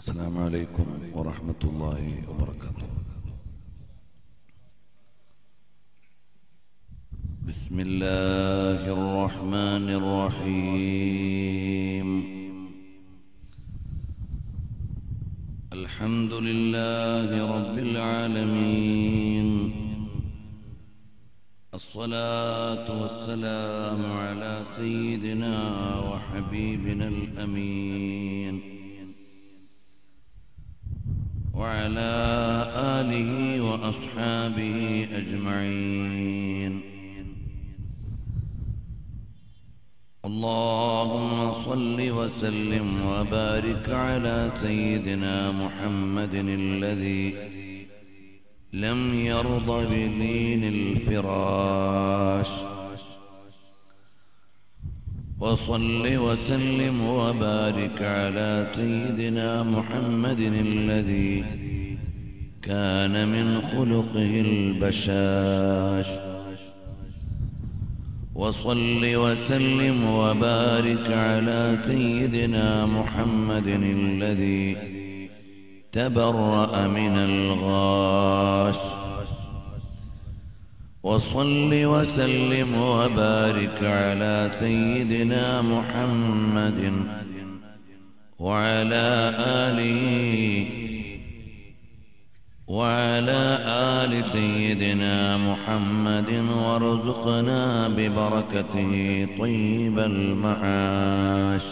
السلام عليكم ورحمة الله وبركاته بسم الله الرحمن الرحيم الحمد لله رب العالمين الصلاة والسلام على سيدنا وحبيبنا الأمين وعلى آله وأصحابه أجمعين اللهم صل وسلم وبارك على سيدنا محمد الذي لم يرض بلين الفراش وصل وسلم وبارك على سيدنا محمد الذي كان من خلقه البشاش وصل وسلم وبارك على سيدنا محمد الذي تبرأ من الغاش وصل وسلم وبارك على سيدنا محمد وعلى آله وعلى آل سيدنا محمد وارزقنا ببركته طيب المعاش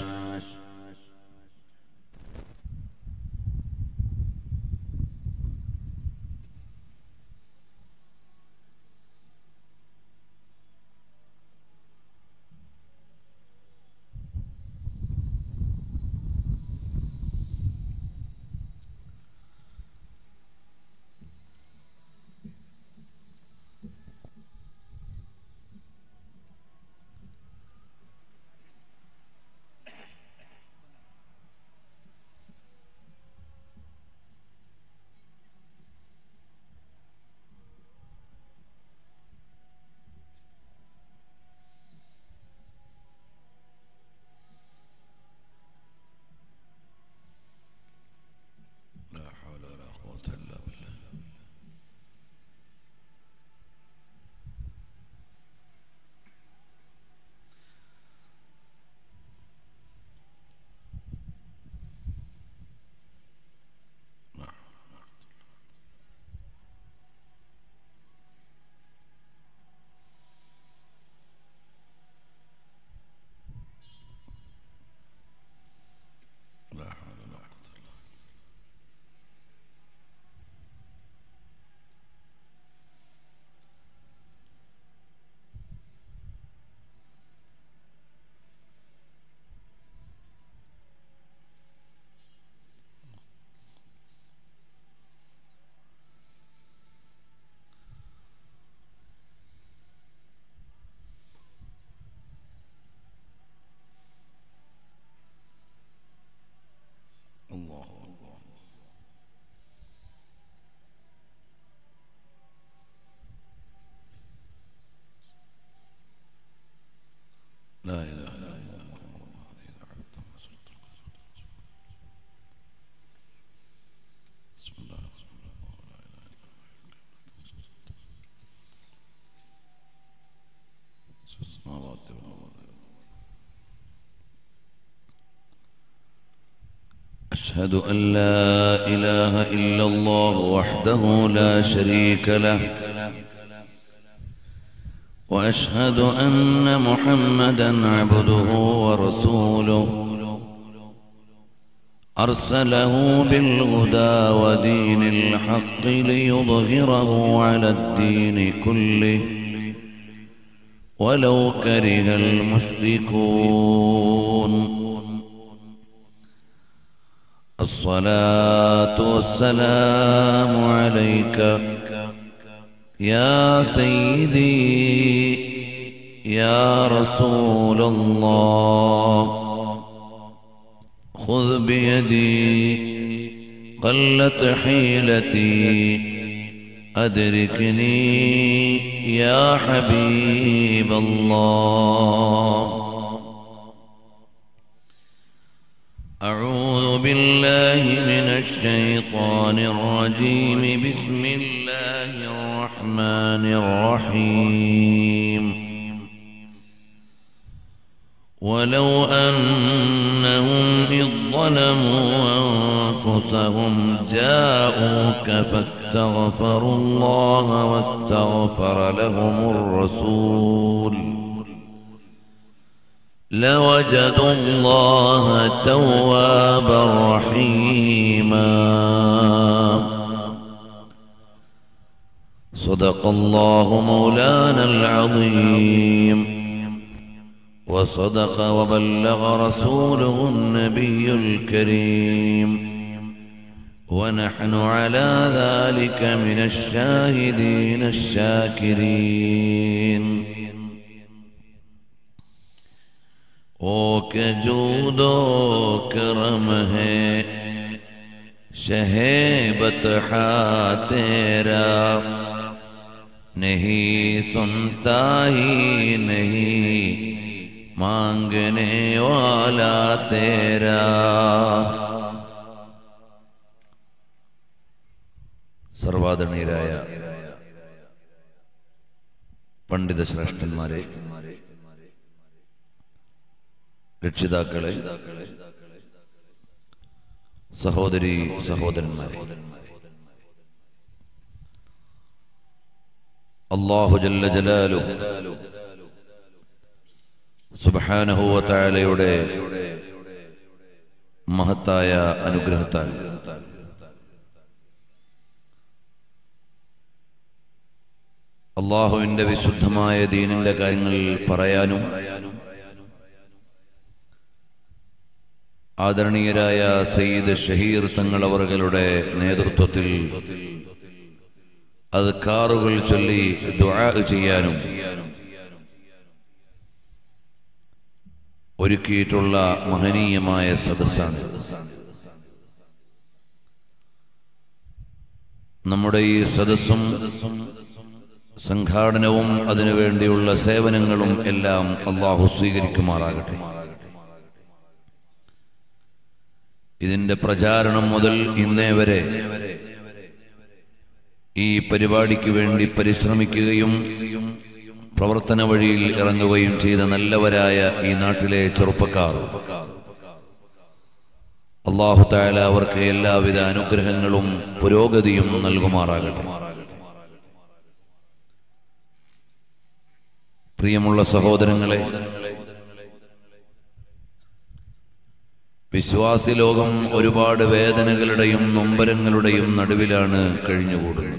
لا حول ولا قوة إلا بالله لا حول ولا قوة إلا بالله الله أكبر لا إله إلا الله إذا عبد وسلط القدر بسم الله بسم الله لا إله إلا الله السماوات والأرض أشهد أن لا إله إلا الله وحده لا شريك له وأشهد أن محمدا عبده ورسوله أرسله بالهدى ودين الحق ليظهره على الدين كله ولو كره المشركون الصلاة والسلام عليك يا سيدي يا رسول الله خذ بيدي قلت حيلتي أدركني يا حبيب الله أعوذ بالله من الشيطان الرجيم بسم الله الرحمن الرحيم ولو أنهم إذ ظلموا أنفسهم جاءوك فاستغفروا الله واستغفر لهم الرسول لوجدوا الله توابا رحيما صدق الله مولانا العظيم وصدق وبلغ رسوله النبي الكريم ونحن على ذلك من الشاهدين الشاكرين او کے جود و کرم ہے شہیبت تیرا نہیں سنتا ہی نہیں مانگنے والا تیرا സർവാദരണീയരായ പണ്ഡിത ശ്രേഷ്ഠന്മാരെ രക്ഷിതാക്കളെ സഹോദരി സഹോദരന്മാരെ അള്ളാഹു ജല്ല ജലാലു സുബാനഹുവ താഴലയുടെ മഹത്തായ അനുഗ്രഹത്താൽ അള്ളാഹുവിന്റെ വിശുദ്ധമായ ദീനിന്റെ കാര്യങ്ങൾ പറയാനും ആദരണീയരായ സയ്യിദ് ഷഹീർ തങ്ങളവറുകളുടെ നേതൃത്വത്തിൽ അത് കാറുകൾ ചൊല്ലി ദുആ ചെയ്യാനും ഒരുക്കിയിട്ടുള്ള മഹനീയമായ സദസ്സാണ് നമ്മുടെ ഈ സദസ്സും സംഘാടനവും അതിനുവേണ്ടിയുള്ള സേവനങ്ങളും എല്ലാം അള്ളാഹു സ്വീകരിക്കുമാറാകട്ടെ ഇതിന്റെ പ്രചാരണം മുതൽ ഇന്നേ വരെ ഈ പരിപാടിക്ക് വേണ്ടി പരിശ്രമിക്കുകയും പ്രവർത്തന വഴിയിൽ ഇറങ്ങുകയും ചെയ്ത നല്ലവരായ ഈ നാട്ടിലെ ചെറുപ്പക്കാർ അള്ളാഹു തായാല അവർക്ക് എല്ലാവിധ അനുഗ്രഹങ്ങളും പുരോഗതിയും നൽകുമാറാകട്ടെ പ്രിയമുള്ള സഹോദരങ്ങളെ വിശ്വാസി ലോകം ഒരുപാട് വേദനകളുടെയും നൊമ്പരങ്ങളുടെയും നടുവിലാണ് കഴിഞ്ഞുകൂടുന്നത്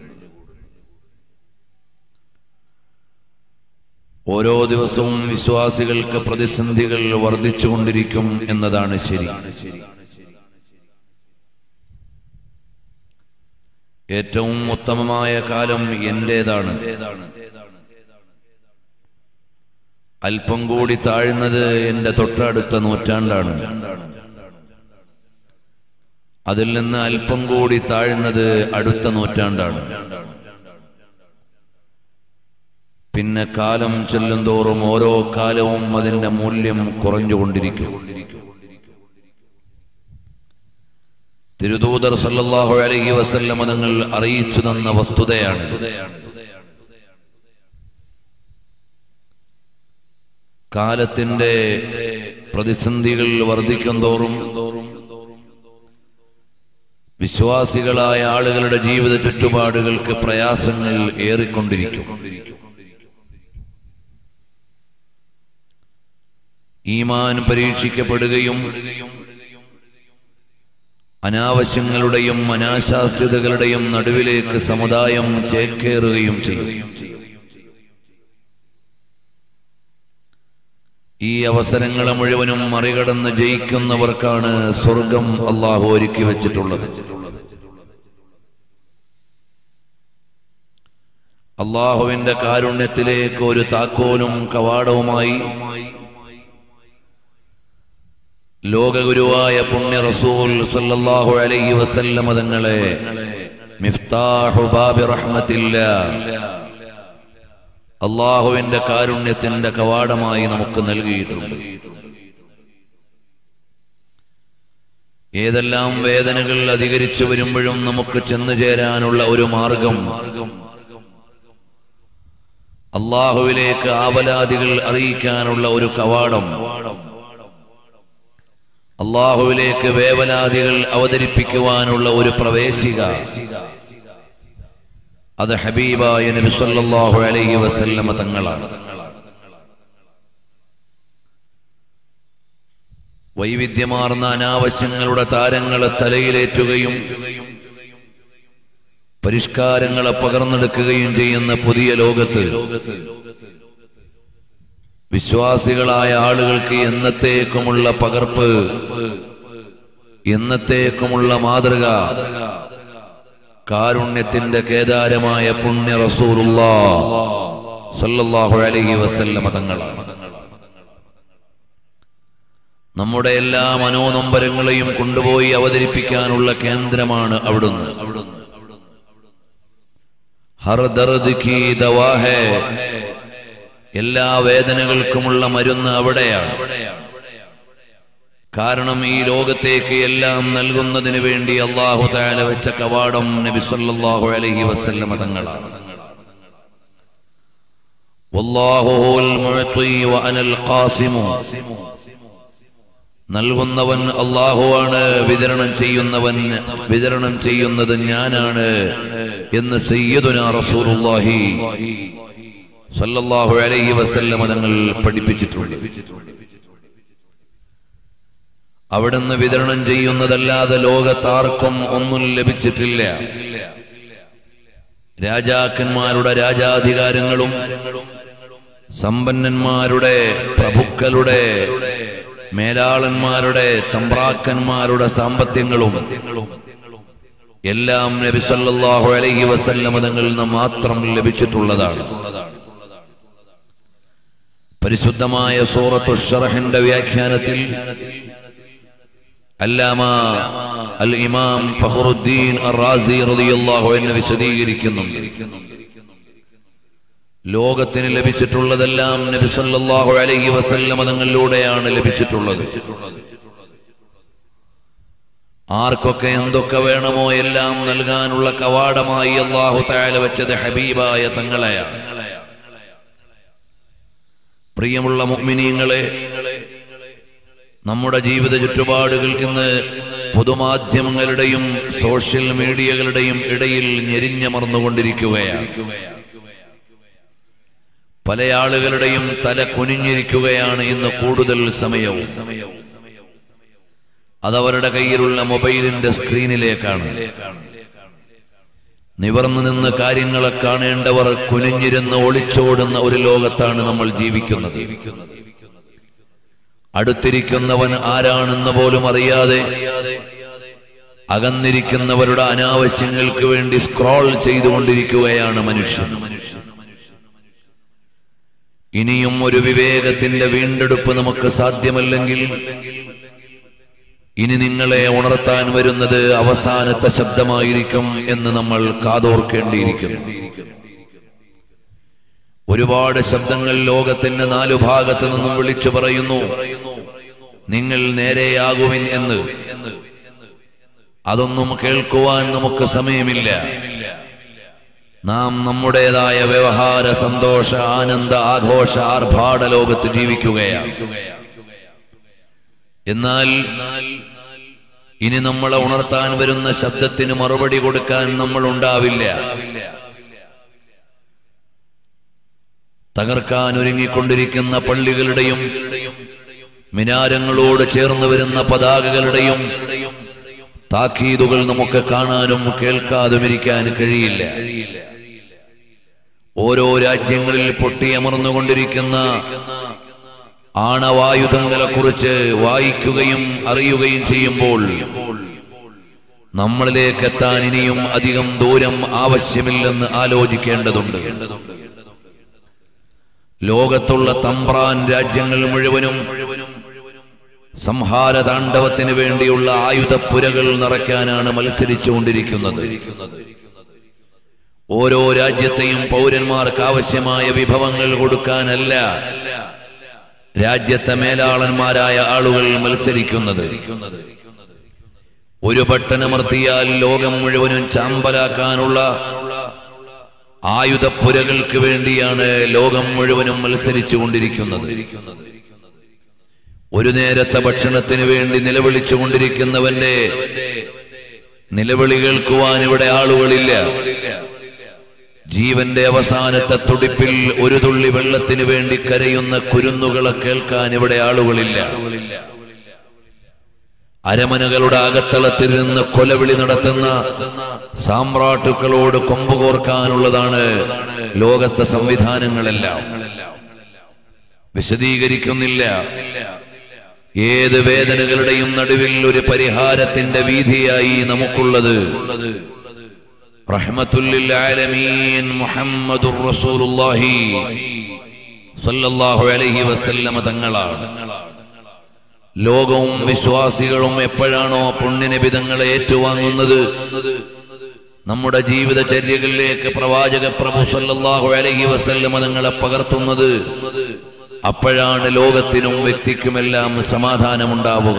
ഓരോ ദിവസവും വിശ്വാസികൾക്ക് പ്രതിസന്ധികൾ വർദ്ധിച്ചുകൊണ്ടിരിക്കും എന്നതാണ് ശരി ഏറ്റവും ഉത്തമമായ കാലം എന്റേതാണ് അല്പം കൂടി താഴ്ന്നത് എന്റെ തൊട്ടടുത്ത നൂറ്റാണ്ടാണ് അതിൽ നിന്ന് അല്പം കൂടി താഴ്ന്നത് അടുത്ത നൂറ്റാണ്ടാണ് പിന്നെ കാലം ചെല്ലുന്തോറും ഓരോ കാലവും അതിന്റെ മൂല്യം കുറഞ്ഞുകൊണ്ടിരിക്കും തിരുദൂതർ സല്ലല്ലാഹു അലൈഹി വസല്ലമ തങ്ങൾ അറിയിച്ചു തന്ന വസ്തുതയാണ് കാലത്തിന്റെ പ്രതിസന്ധികൾ വർദ്ധിക്കും തോറും വിശ്വാസികളായ ആളുകളുടെ ജീവിത ചുറ്റുപാടുകൾക്ക് പ്രയാസങ്ങൾ ഏറിക്കൊണ്ടിരിക്കും ഈമാൻ പരീക്ഷിക്കപ്പെടുകയും അനാവശ്യങ്ങളുടെയും അനാശാസ്യതകളുടെയും നടുവിലേക്ക് സമുദായം ചേക്കേറുകയും ചെയ്യും ഈ അവസരങ്ങളെ മുഴുവനും മറികടന്ന് ജയിക്കുന്നവർക്കാണ് സ്വർഗം അള്ളാഹു ഒരുക്കി വെച്ചിട്ടുള്ളത് അള്ളാഹുവിന്റെ കാരുണ്യത്തിലേക്ക് ഒരു താക്കോലും കവാടവുമായി ലോകഗുരുവായ പുണ്യ റസൂൽ സല്ലല്ലാഹു അലൈഹി വസല്ലമ തങ്ങളെ മിഫ്താഹു ബാബി റഹ്മത്തില്ല അള്ളാഹുവിന്റെ കാരുണ്യത്തിന്റെ കവാടമായി നമുക്ക് നൽകിയിട്ടുണ്ട് ഏതെല്ലാം വേദനകൾ അധികരിച്ചു വരുമ്പോഴും നമുക്ക് ചെന്നു ചേരാനുള്ള ഒരു മാർഗം അള്ളാഹുവിലേക്ക് ആവലാദികൾ അറിയിക്കാനുള്ള ഒരു കവാടം അള്ളാഹുവിലേക്ക് വേവലാദികൾ അവതരിപ്പിക്കുവാനുള്ള ഒരു പ്രവേശിക അത് ഹബീബായ നബി സല്ലല്ലാഹു അലൈഹി വസല്ലമ തങ്ങളാണ് വൈവിധ്യമാർന്ന അനാവശ്യങ്ങളുടെ താരങ്ങളെ തലയിലേറ്റുകയും പരിഷ്കാരങ്ങളെ പകർന്നെടുക്കുകയും ചെയ്യുന്ന പുതിയ ലോകത്ത് വിശ്വാസികളായ ആളുകൾക്ക് എന്നത്തേക്കുമുള്ള പകർപ്പ് എന്നത്തേക്കുമുള്ള മാതൃക കാരുണ്യത്തിന്റെ കേദാരമായ പുണ്യ റസൂലുള്ളാ സല്ലല്ലാഹു അലൈഹി വസല്ലമ തങ്ങളാണ് നമ്മുടെ എല്ലാ മനോനൊമ്പരങ്ങളെയും കൊണ്ടുപോയി അവതരിപ്പിക്കാനുള്ള കേന്ദ്രമാണ് അവിടുന്ന് ഹർ ദർദ് കി ദവാ ഹേ എല്ലാ വേദനകൾക്കുമുള്ള മരുന്ന് അവിടെയാണ് കാരണം ഈ ലോകത്തേക്ക് എല്ലാം നൽകുന്നതിന് വേണ്ടി അള്ളാഹു താല വെച്ച കവാടം നബി സല്ലല്ലാഹു അലൈഹി വസല്ലമ തങ്ങളാണ് വല്ലാഹു ഹുവൽ മുഅ്തി വഅനൽ ഖാസിമു നൽകുന്നവൻ അള്ളാഹുവാണ് വിതരണം ചെയ്യുന്നവൻ വിതരണം ചെയ്യുന്നത് ഞാനാണ് എന്ന് സയ്യദുന റസൂലുള്ളാഹി സല്ലല്ലാഹു അലൈഹി വസല്ലമ തങ്ങൾ പഠിപ്പിച്ചിട്ടുണ്ട് അവിടുന്ന് വിതരണം ചെയ്യുന്നതല്ലാതെ ലോകത്താർക്കും ഒന്നും ലഭിച്ചിട്ടില്ല രാജാക്കന്മാരുടെ രാജാധികാരങ്ങളും സമ്പന്നന്മാരുടെ പ്രഭുക്കളുടെ മേലാളന്മാരുടെ തമ്പ്രാക്കന്മാരുടെ സാമ്പത്യങ്ങളും എല്ലാം നബി സല്ലല്ലാഹു അലൈഹി വസല്ലമ തങ്ങളിൽ നിന്ന് മാത്രം ലഭിച്ചിട്ടുള്ളതാണ് പരിശുദ്ധമായ സൂറത്തു ഷറഹിന്റെ വ്യാഖ്യാനത്തിൽ അല്ലാമ അൽ ഇമാം ഫഖറുദ്ദീൻ അറാസി റളിയല്ലാഹു അൻഹു വിശദീകരിക്കുന്നുണ്ട് ലോകത്തിന് ലഭിച്ചിട്ടുള്ളതെല്ലാം നബി സല്ലല്ലാഹു അലൈഹി വസല്ലമ തങ്ങളിലൂടെയാണ് ലഭിച്ചിട്ടുള്ളത് ആർക്കൊക്കെ എന്തൊക്കെ വേണമോ എല്ലാം നൽകാനുള്ള കവാടമായി അള്ളാഹു താല വെച്ചത് ഹബീബായ തങ്ങളെയാണ് പ്രിയമുള്ള മുഅ്മിനീങ്ങളെ നമ്മുടെ ജീവിത ചുറ്റുപാടുകൾ ഇന്ന് പൊതുമാധ്യമങ്ങളുടെയും സോഷ്യൽ മീഡിയകളുടെയും ഇടയിൽ ഞെരിഞ്ഞമർന്നുകൊണ്ടിരിക്കുകയാണ് പല ആളുകളുടെയും തല കുനിഞ്ഞിരിക്കുകയാണ് ഇന്ന് കൂടുതൽ സമയവും അതവരുടെ കയ്യിലുള്ള മൊബൈലിന്റെ സ്ക്രീനിലേക്കാണ് നിവർന്നു നിന്ന് കാര്യങ്ങളെ കാണേണ്ടവർ കുനിഞ്ഞിരുന്ന് ഒളിച്ചോടുന്ന ഒരു ലോകത്താണ് നമ്മൾ ജീവിക്കുന്നത് അടുത്തിരിക്കുന്നവൻ ആരാണെന്ന് പോലും അറിയാതെ അകന്നിരിക്കുന്നവരുടെ അനാവശ്യങ്ങൾക്ക് വേണ്ടി സ്ക്രോൾ ചെയ്തുകൊണ്ടിരിക്കുകയാണ് മനുഷ്യൻ ഇനിയും ഒരു വിവേകത്തിന്റെ വീണ്ടെടുപ്പ് നമുക്ക് സാധ്യമല്ലെങ്കിൽ ഇനി നിങ്ങളെ ഉണർത്താൻ വരുന്നത് അവസാനത്തെ ശബ്ദമായിരിക്കും എന്ന് നമ്മൾ കാതോർക്കേണ്ടിയിരിക്കുന്നു ഒരുപാട് ശബ്ദങ്ങൾ ലോകത്തിന്റെ നാലു ഭാഗത്തു നിന്നും വിളിച്ചു പറയുന്നു നിങ്ങൾ നേരെയാകുവിൻ എന്ന് അതൊന്നും കേൾക്കുവാൻ നമുക്ക് സമയമില്ല നാം നമ്മുടേതായ വ്യവഹാര സന്തോഷ ആനന്ദ ആഘോഷ ആർഭാട ലോകത്ത് ജീവിക്കുകയാണ് എന്നാൽ ഇനി നമ്മളെ ഉണർത്താൻ വരുന്ന ശബ്ദത്തിന് മറുപടി കൊടുക്കാൻ നമ്മൾ ഉണ്ടാവില്ല തകർക്കാൻ ഒരുങ്ങിക്കൊണ്ടിരിക്കുന്ന പള്ളികളുടെയും മിനാരങ്ങളോട് ചേർന്ന് വരുന്ന പതാകകളുടെയും താക്കീതുകൾ നമുക്ക് കാണാനും കേൾക്കാതും ഇരിക്കാൻ കഴിയില്ല ഓരോ രാജ്യങ്ങളിൽ പൊട്ടിയമർന്നുകൊണ്ടിരിക്കുന്ന ആണവായുധങ്ങളെ കുറിച്ച് വായിക്കുകയും അറിയുകയും ചെയ്യുമ്പോൾ നമ്മളിലേക്ക് എത്താൻ ഇനിയും അധികം ദൂരം ആവശ്യമില്ലെന്ന് ആലോചിക്കേണ്ടതുണ്ട് ലോകത്തുള്ള തമ്പ്രാൻ രാജ്യങ്ങൾ മുഴുവനും സംഹാര താണ്ഡവത്തിന് വേണ്ടിയുള്ള ആയുധപ്പുരകൾ നിറയ്ക്കാനാണ് മത്സരിച്ചുകൊണ്ടിരിക്കുന്നത് ഓരോ രാജ്യത്തെയും പൗരന്മാർക്ക് ആവശ്യമായ വിഭവങ്ങൾ കൊടുക്കാനല്ല രാജ്യത്തെ മേലാളന്മാരായ ആളുകൾ മത്സരിക്കുന്നത് ഒരു ബട്ടനമർത്തിയാൽ ലോകം മുഴുവനും ചാമ്പലാക്കാനുള്ള ആയുധപ്പുരകൾക്ക് വേണ്ടിയാണ് ലോകം മുഴുവനും മത്സരിച്ചു കൊണ്ടിരിക്കുന്നത് ഒരു നേരത്തെ ഭക്ഷണത്തിന് വേണ്ടി നിലവിളിച്ചു കൊണ്ടിരിക്കുന്നവന്റെ നിലവിളി കേൾക്കുവാൻ ഇവിടെ ആളുകളില്ല ജീവന്റെ അവസാനത്തെ തുടിപ്പിൽ ഒരു തുള്ളി വെള്ളത്തിന് വേണ്ടി കരയുന്ന കുരുന്നുകളെ കേൾക്കാൻ ഇവിടെ ആളുകളില്ല അരമനകളുടെ അകത്തളത്തിൽ നിന്ന് കൊലവിളി നടത്തുന്ന സാമ്രാട്ടുക്കളോട് കൊമ്പുകോർക്കാനുള്ളതാണ് ലോകത്തെ സംവിധാനങ്ങളെല്ലാം വിശദീകരിക്കുന്നില്ല ഏത് വേദനകളുടെയും നടുവിൽ ഒരു പരിഹാരത്തിന്റെ വീതിയായി നമുക്കുള്ളത് റഹ്മത്തുല്ലിൽ ആലമീൻ മുഹമ്മദുർ റസൂലുള്ളാഹി സ്വല്ലല്ലാഹു അലൈഹി വസല്ലമ തങ്ങളാണ് ലോകവും വിശ്വാസികളും എപ്പോഴാണോ പുണ്യനിബിതങ്ങളെ ഏറ്റുവാങ്ങുന്നത് നമ്മുടെ ജീവിതചര്യകളിലേക്ക് പ്രവാചക പ്രഭു സല്ലല്ലാഹു അലൈഹി വസല്ലമ തങ്ങളെ പകർത്തുന്നത് അപ്പോഴാണ് ലോകത്തിനും വ്യക്തിക്കുമെല്ലാം സമാധാനമുണ്ടാവുക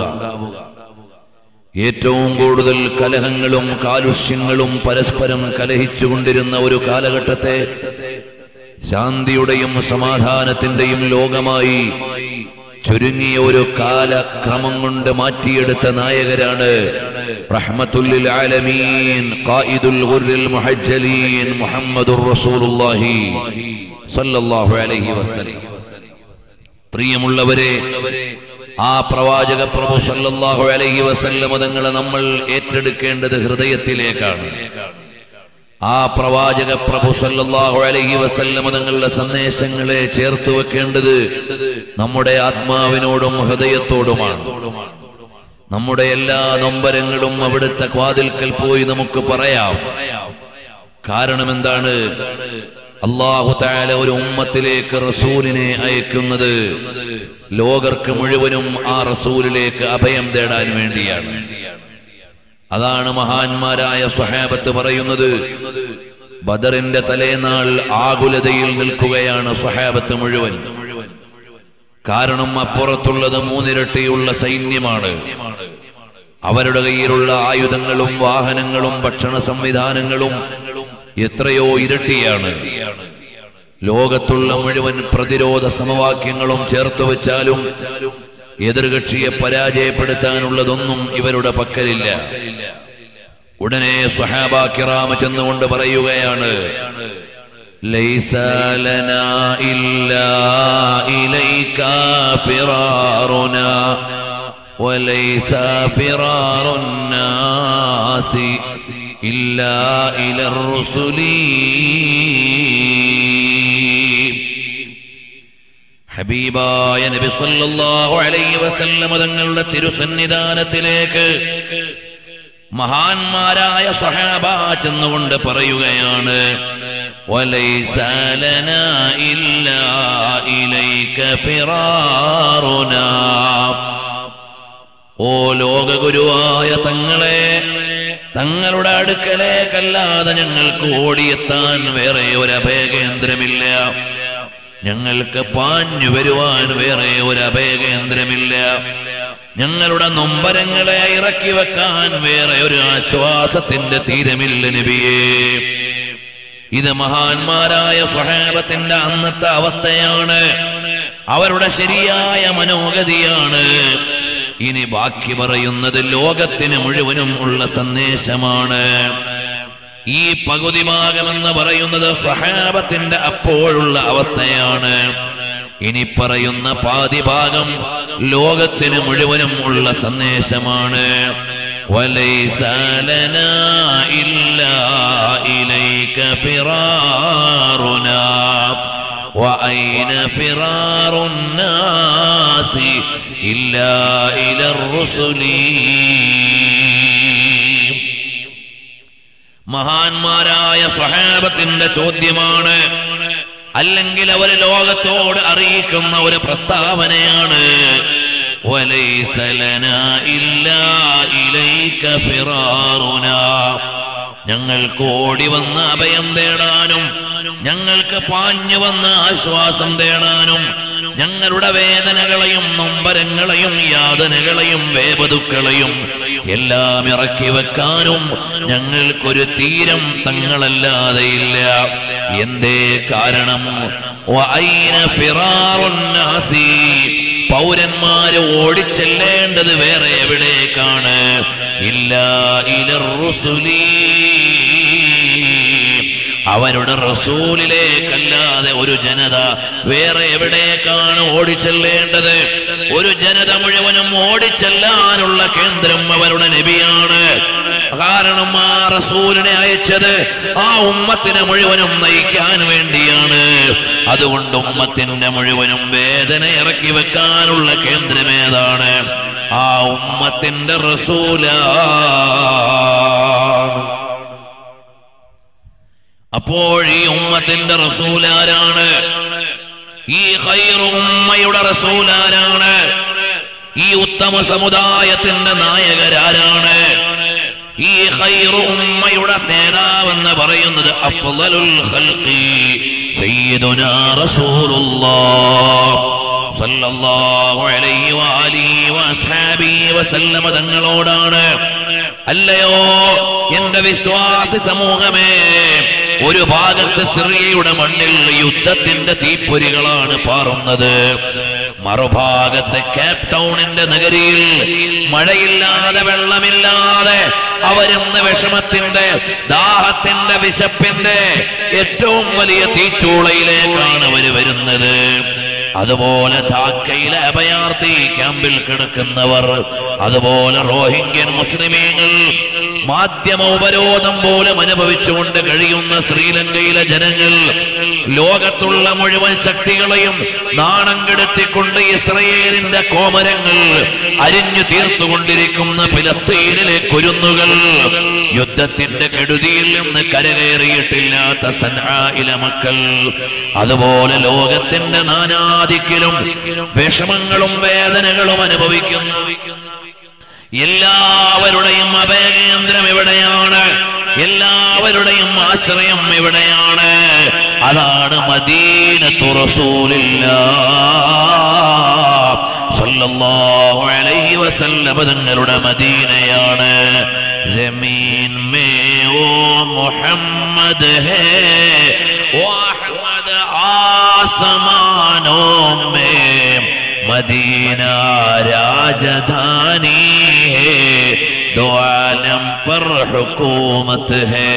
ഏറ്റവും കൂടുതൽ കലഹങ്ങളും കാലുഷ്യങ്ങളും പരസ്പരം കലഹിച്ചുകൊണ്ടിരുന്ന ഒരു കാലഘട്ടത്തെ ശാന്തിയുടെയും സമാധാനത്തിന്റെയും ലോകമായി ചുരുങ്ങിയ ഒരു കാലക്രമം കൊണ്ട് മാറ്റിയെടുത്ത നായകരാണ് റഹ്മത്തുല്ലിൽ ആലമീൻ ഖായിദുൽ ഗുർരിൽ മുഹജ്ജലീൻ മുഹമ്മദുർ റസൂലുള്ളാഹി സ്വല്ലല്ലാഹു അലൈഹി വസല്ലം പ്രിയമുള്ളവരെ ആ പ്രവാചക പ്രഭു സല്ലല്ലാഹു അലൈഹി വസല്ലം തങ്ങളെ നമ്മൾ ഏറ്റെടുക്കേണ്ടത് ഹൃദയത്തിലേക്കാണ് ആ പ്രവാചക പ്രഭു സല്ലല്ലാഹു അലൈഹി വസല്ലം തങ്ങളുടെ സന്ദേശങ്ങളെ ചേർത്ത് വെക്കേണ്ടത് നമ്മുടെ ആത്മാവിനോടും ഹൃദയത്തോടുമാണ് നമ്മുടെ എല്ലാ നൊമ്പരങ്ങളും അവിടുത്തെ വാതിൽക്കൽ പോയി നമുക്ക് പറയാം കാരണം എന്താണ് അള്ളാഹു താല ഒരു ഉമ്മത്തിലേക്ക് റസൂലിനെ അയക്കുന്നത് ലോകർക്ക് മുഴുവനും ആ റസൂലിലേക്ക് അഭയം തേടാൻ വേണ്ടിയാണ് അതാണ് മഹാന്മാരായ സ്വഹാബത്ത് പറയുന്നത് ബദറിന്റെ തലേനാൾ ആകുലതയിൽ നിൽക്കുകയാണ് സ്വഹാബത്ത് മുഴുവൻ കാരണം അപ്പുറത്തുള്ളത് മൂന്നിരട്ടിയുള്ള സൈന്യമാണ് അവരുടെ കയ്യിലുള്ള ആയുധങ്ങളും വാഹനങ്ങളും ഭക്ഷണ സംവിധാനങ്ങളും എത്രയോ ഇരട്ടിയാണ് ലോകത്തുള്ള മുഴുവൻ പ്രതിരോധ സമവാക്യങ്ങളും ചേർത്ത് വെച്ചാലും എതിർകക്ഷിയെ പരാജയപ്പെടുത്താനുള്ളതൊന്നും ഇവരുടെ പക്കലില്ല ഉടനെ സ്വഹാബാക്കിറാമ ചെന്നുകൊണ്ട് പറയുകയാണ് ليس لنا إلا إليك فرارنا وليس فرار الناس إلا إلى الرسل ഹബീബായ നബി സല്ലല്ലാഹു അലൈഹി വസല്ലമ തങ്ങളുടെ തിരുസന്നിധാനത്തിലേക്ക് മഹാന്മാരായ സ്വഹാബ ചെന്നുകൊണ്ട് പറയുകയാണ് വലൈസ ലനാ ഇല്ലാ ഇലൈക ഫിറാറുനാ ഓ ലോകഗുരുവായ തങ്ങളെ തങ്ങളുടെ അടുക്കലേക്കല്ലാതെ ഞങ്ങൾക്ക് ഓടിയെത്താൻ വേറെ ഒരു അഭയകേന്ദ്രമില്ല ഞങ്ങൾക്ക് പാഞ്ഞു വരുവാൻ വേറെ ഒരു അഭയകേന്ദ്രമില്ല ഞങ്ങളുടെ നൊമ്പരങ്ങളെ ഇറക്കി വെക്കാൻ വേറെ ഒരു ആശ്വാസത്തിന്റെ തീരമില്ല നബിയേ ഇത് മഹാന്മാരായ സ്വഹാബത്തിന്റെ അന്നത്തെ അവസ്ഥയാണ് അവരുടെ ശരിയായ മനോഗതിയാണ് ഇനി ബാക്കി പറയുന്നത് ലോകത്തിന് മുഴുവനും ഉള്ള സന്ദേശമാണ് ഈ പകുതി ഭാഗമെന്ന് പറയുന്നത് സ്വഹാബത്തിന്റെ അപ്പോഴുള്ള അവസ്ഥയാണ് ഇനി പറയുന്ന പാതി ഭാഗം ലോകത്തിന് മുഴുവനും ഉള്ള സന്ദേശമാണ് وليس لنا إلا إليك فرارنا وأين فرار الناس إلا إلى الرسل മഹാന്മാരായ സ്വഹാബത്തിന്റെ ചോദ്യമാണ് അല്ലെങ്കിൽ അവർ ലോകത്തോട് അറിയിക്കുന്ന ഒരു പ്രസ്താവനയാണ് وليس لنا إلا إليك فرارنا ഞങ്ങൾക്ക് ഓടി വന്ന് അഭയം തേടാനും ഞങ്ങൾക്ക് പാഞ്ഞു വന്ന് ആശ്വാസം തേടാനും ഞങ്ങളുടെ വേദനകളെയും നൊമ്പരങ്ങളെയും യാതനകളെയും വേപതുക്കളെയും എല്ലാം ഇറക്കി വെക്കാനും ഞങ്ങൾക്കൊരു തീരം തങ്ങളല്ലാതെ ഇല്ല എന്തേ കാരണം വഅൈന ഫിറാറുന്നാസി പൗരന്മാര് ഓടിച്ചെല്ലേണ്ടത് വേറെ എവിടേക്കാണ് ഇല്ല ഇലർ റുസുലീ അവരുടെ റസൂലിലേക്കല്ലാതെ ഒരു ജനത വേറെ എവിടേക്കാണ് ഓടിച്ചെല്ലേണ്ടത് ഒരു ജനത മുഴുവനും ഓടിച്ചെല്ലാനുള്ള കേന്ദ്രം അവരുടെ നബിയാണ് കാരണം ആ റസൂലിനെ അയച്ചത് ആ ഉമ്മത്തിനെ മുഴുവനും നയിക്കാൻ വേണ്ടിയാണ് അതുകൊണ്ട് ഉമ്മത്തിന്റെ മുഴുവനും വേദന ഇറക്കി വെക്കാനുള്ള കേന്ദ്രം ഏതാണ് ആ ഉമ്മത്തിന്റെ റസൂലാണ് അപ്പോൾ ഈ ഉമ്മത്തിന്റെ റസൂലാരാണ് ഈ ഖൈറു ഉമ്മയുടെ റസൂലാരാണ് ഈ ഉത്തമ സമുദായത്തിന്റെ നായകരാരാണ് ഈ ഖൈറു ഉമ്മയുടെ നേതാവെന്ന് പറയുന്നത് അഫ്ളലുൽ ഖൽഖി സയ്യിദുനാ റസൂലുള്ളാഹ് സല്ലല്ലാഹു അലൈഹി വആലിഹി വഅസ്ഹാബിഹി വസല്ലമ തങ്ങളോടാണ് അല്ലയോ എന്റെ വിശ്വാസി സമൂഹമേ ഒരു ഭാഗത്ത് സിറിയയുടെ മണ്ണിൽ യുദ്ധത്തിന്റെ തീപ്പൊരികളാണ് പാറുന്നത് മറുഭാഗത്ത് കേപ്പ് ടൗണിന്റെ നഗരിയിൽ മഴയില്ലാതെ വെള്ളമില്ലാതെ അവരിന്ന് വിഷമത്തിന്റെ ദാഹത്തിന്റെ വിശപ്പിന്റെ ഏറ്റവും വലിയ തീച്ചൂളയിലേക്കാണ് അവര് വരുന്നത് അതുപോലെ ധാക്കയിലെ അഭയാർത്ഥി ക്യാമ്പിൽ കിടക്കുന്നവർ അതുപോലെ റോഹിംഗ്യൻ മുസ്ലിമീങ്ങൾ മാധ്യമ ഉപരോധം പോലും അനുഭവിച്ചുകൊണ്ട് കഴിയുന്ന ശ്രീലങ്കയിലെ ജനങ്ങൾ ലോകത്തുള്ള മുഴുവൻ ശക്തികളെയും നാണം കെടുത്തിക്കൊണ്ട് ഇസ്രയേലിന്റെ കോമരങ്ങൾ അരിഞ്ഞു തീർത്തുകൊണ്ടിരിക്കുന്ന ഫിലസ്തീനിലെ കുരുന്നുകൾ യുദ്ധത്തിന്റെ കെടുതിയിൽ നിന്ന് കരകയറിയിട്ടില്ലാത്ത സൻഹായിലെ മക്കൾ അതുപോലെ ലോകത്തിന്റെ നാനാദിക്കിലും വിഷമങ്ങളും വേദനകളും അനുഭവിക്കുന്നു എല്ലാവരുടെയും അഭയകേന്ദ്രം എവിടെയാണ് എല്ലാവരുടെയും ആശ്രയം എവിടെയാണ് അതാണ് മദീനത്തു റസൂലില്ലാ സല്ലല്ലാഹു അലൈഹി വസല്ലം തങ്ങളുടെ മദീനയാണ് ജമീൻ മേ ഓ മുഹമ്മദ് ഹേ ഓ അഹ്മദ് ആസമാനോं में मदीना राजधानी है दो आलम पर हुकूमत है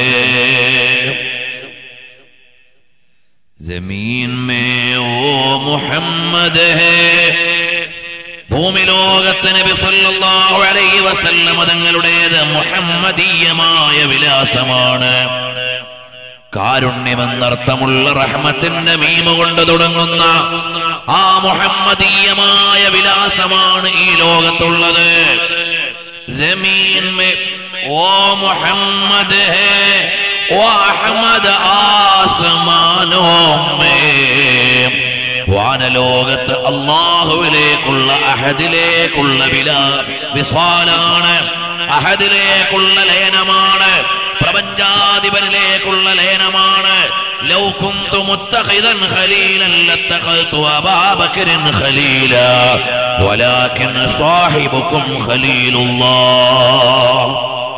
जमीन में वो मोहम्मद है ഭൂമി ലോകത്ത് നബി സല്ലല്ലാഹു അലൈഹി വസല്ലം തങ്ങളുടേത് മുഹമ്മദീയമായ വിലാസമാണ് കാരുണ്യമെന്നർത്ഥമുള്ള റഹ്മത്തിന്റെ മീമ കൊണ്ട് തുടങ്ങുന്ന ആ മുഹമ്മദീയമായ വിലാസമാണ് ഈ ലോകത്തുള്ളത് ജമീൻ മേ ഓ മുഹമ്മദ് ഹേ ഓ അഹമ്മദ് ആസമാനോ മേ വാനലോകത്ത് അള്ളാഹുവിലേക്കുള്ള അഹദിലേക്കുള്ള വില വിസ്വാലാണ് അഹദിലേക്കുള്ള ലയനമാണ് പ്രപഞ്ചാധിപനിലേക്കുള്ള ലയനമാണ് ലൗ കുന്തു മുത്തഖിദൻ ഖലീലൻ ലത്തഖൽതു അബാ ബക്രിൻ ഖലീല വലാകിൻ സാഹിബുക്കും ഖലീലുള്ളാഹ്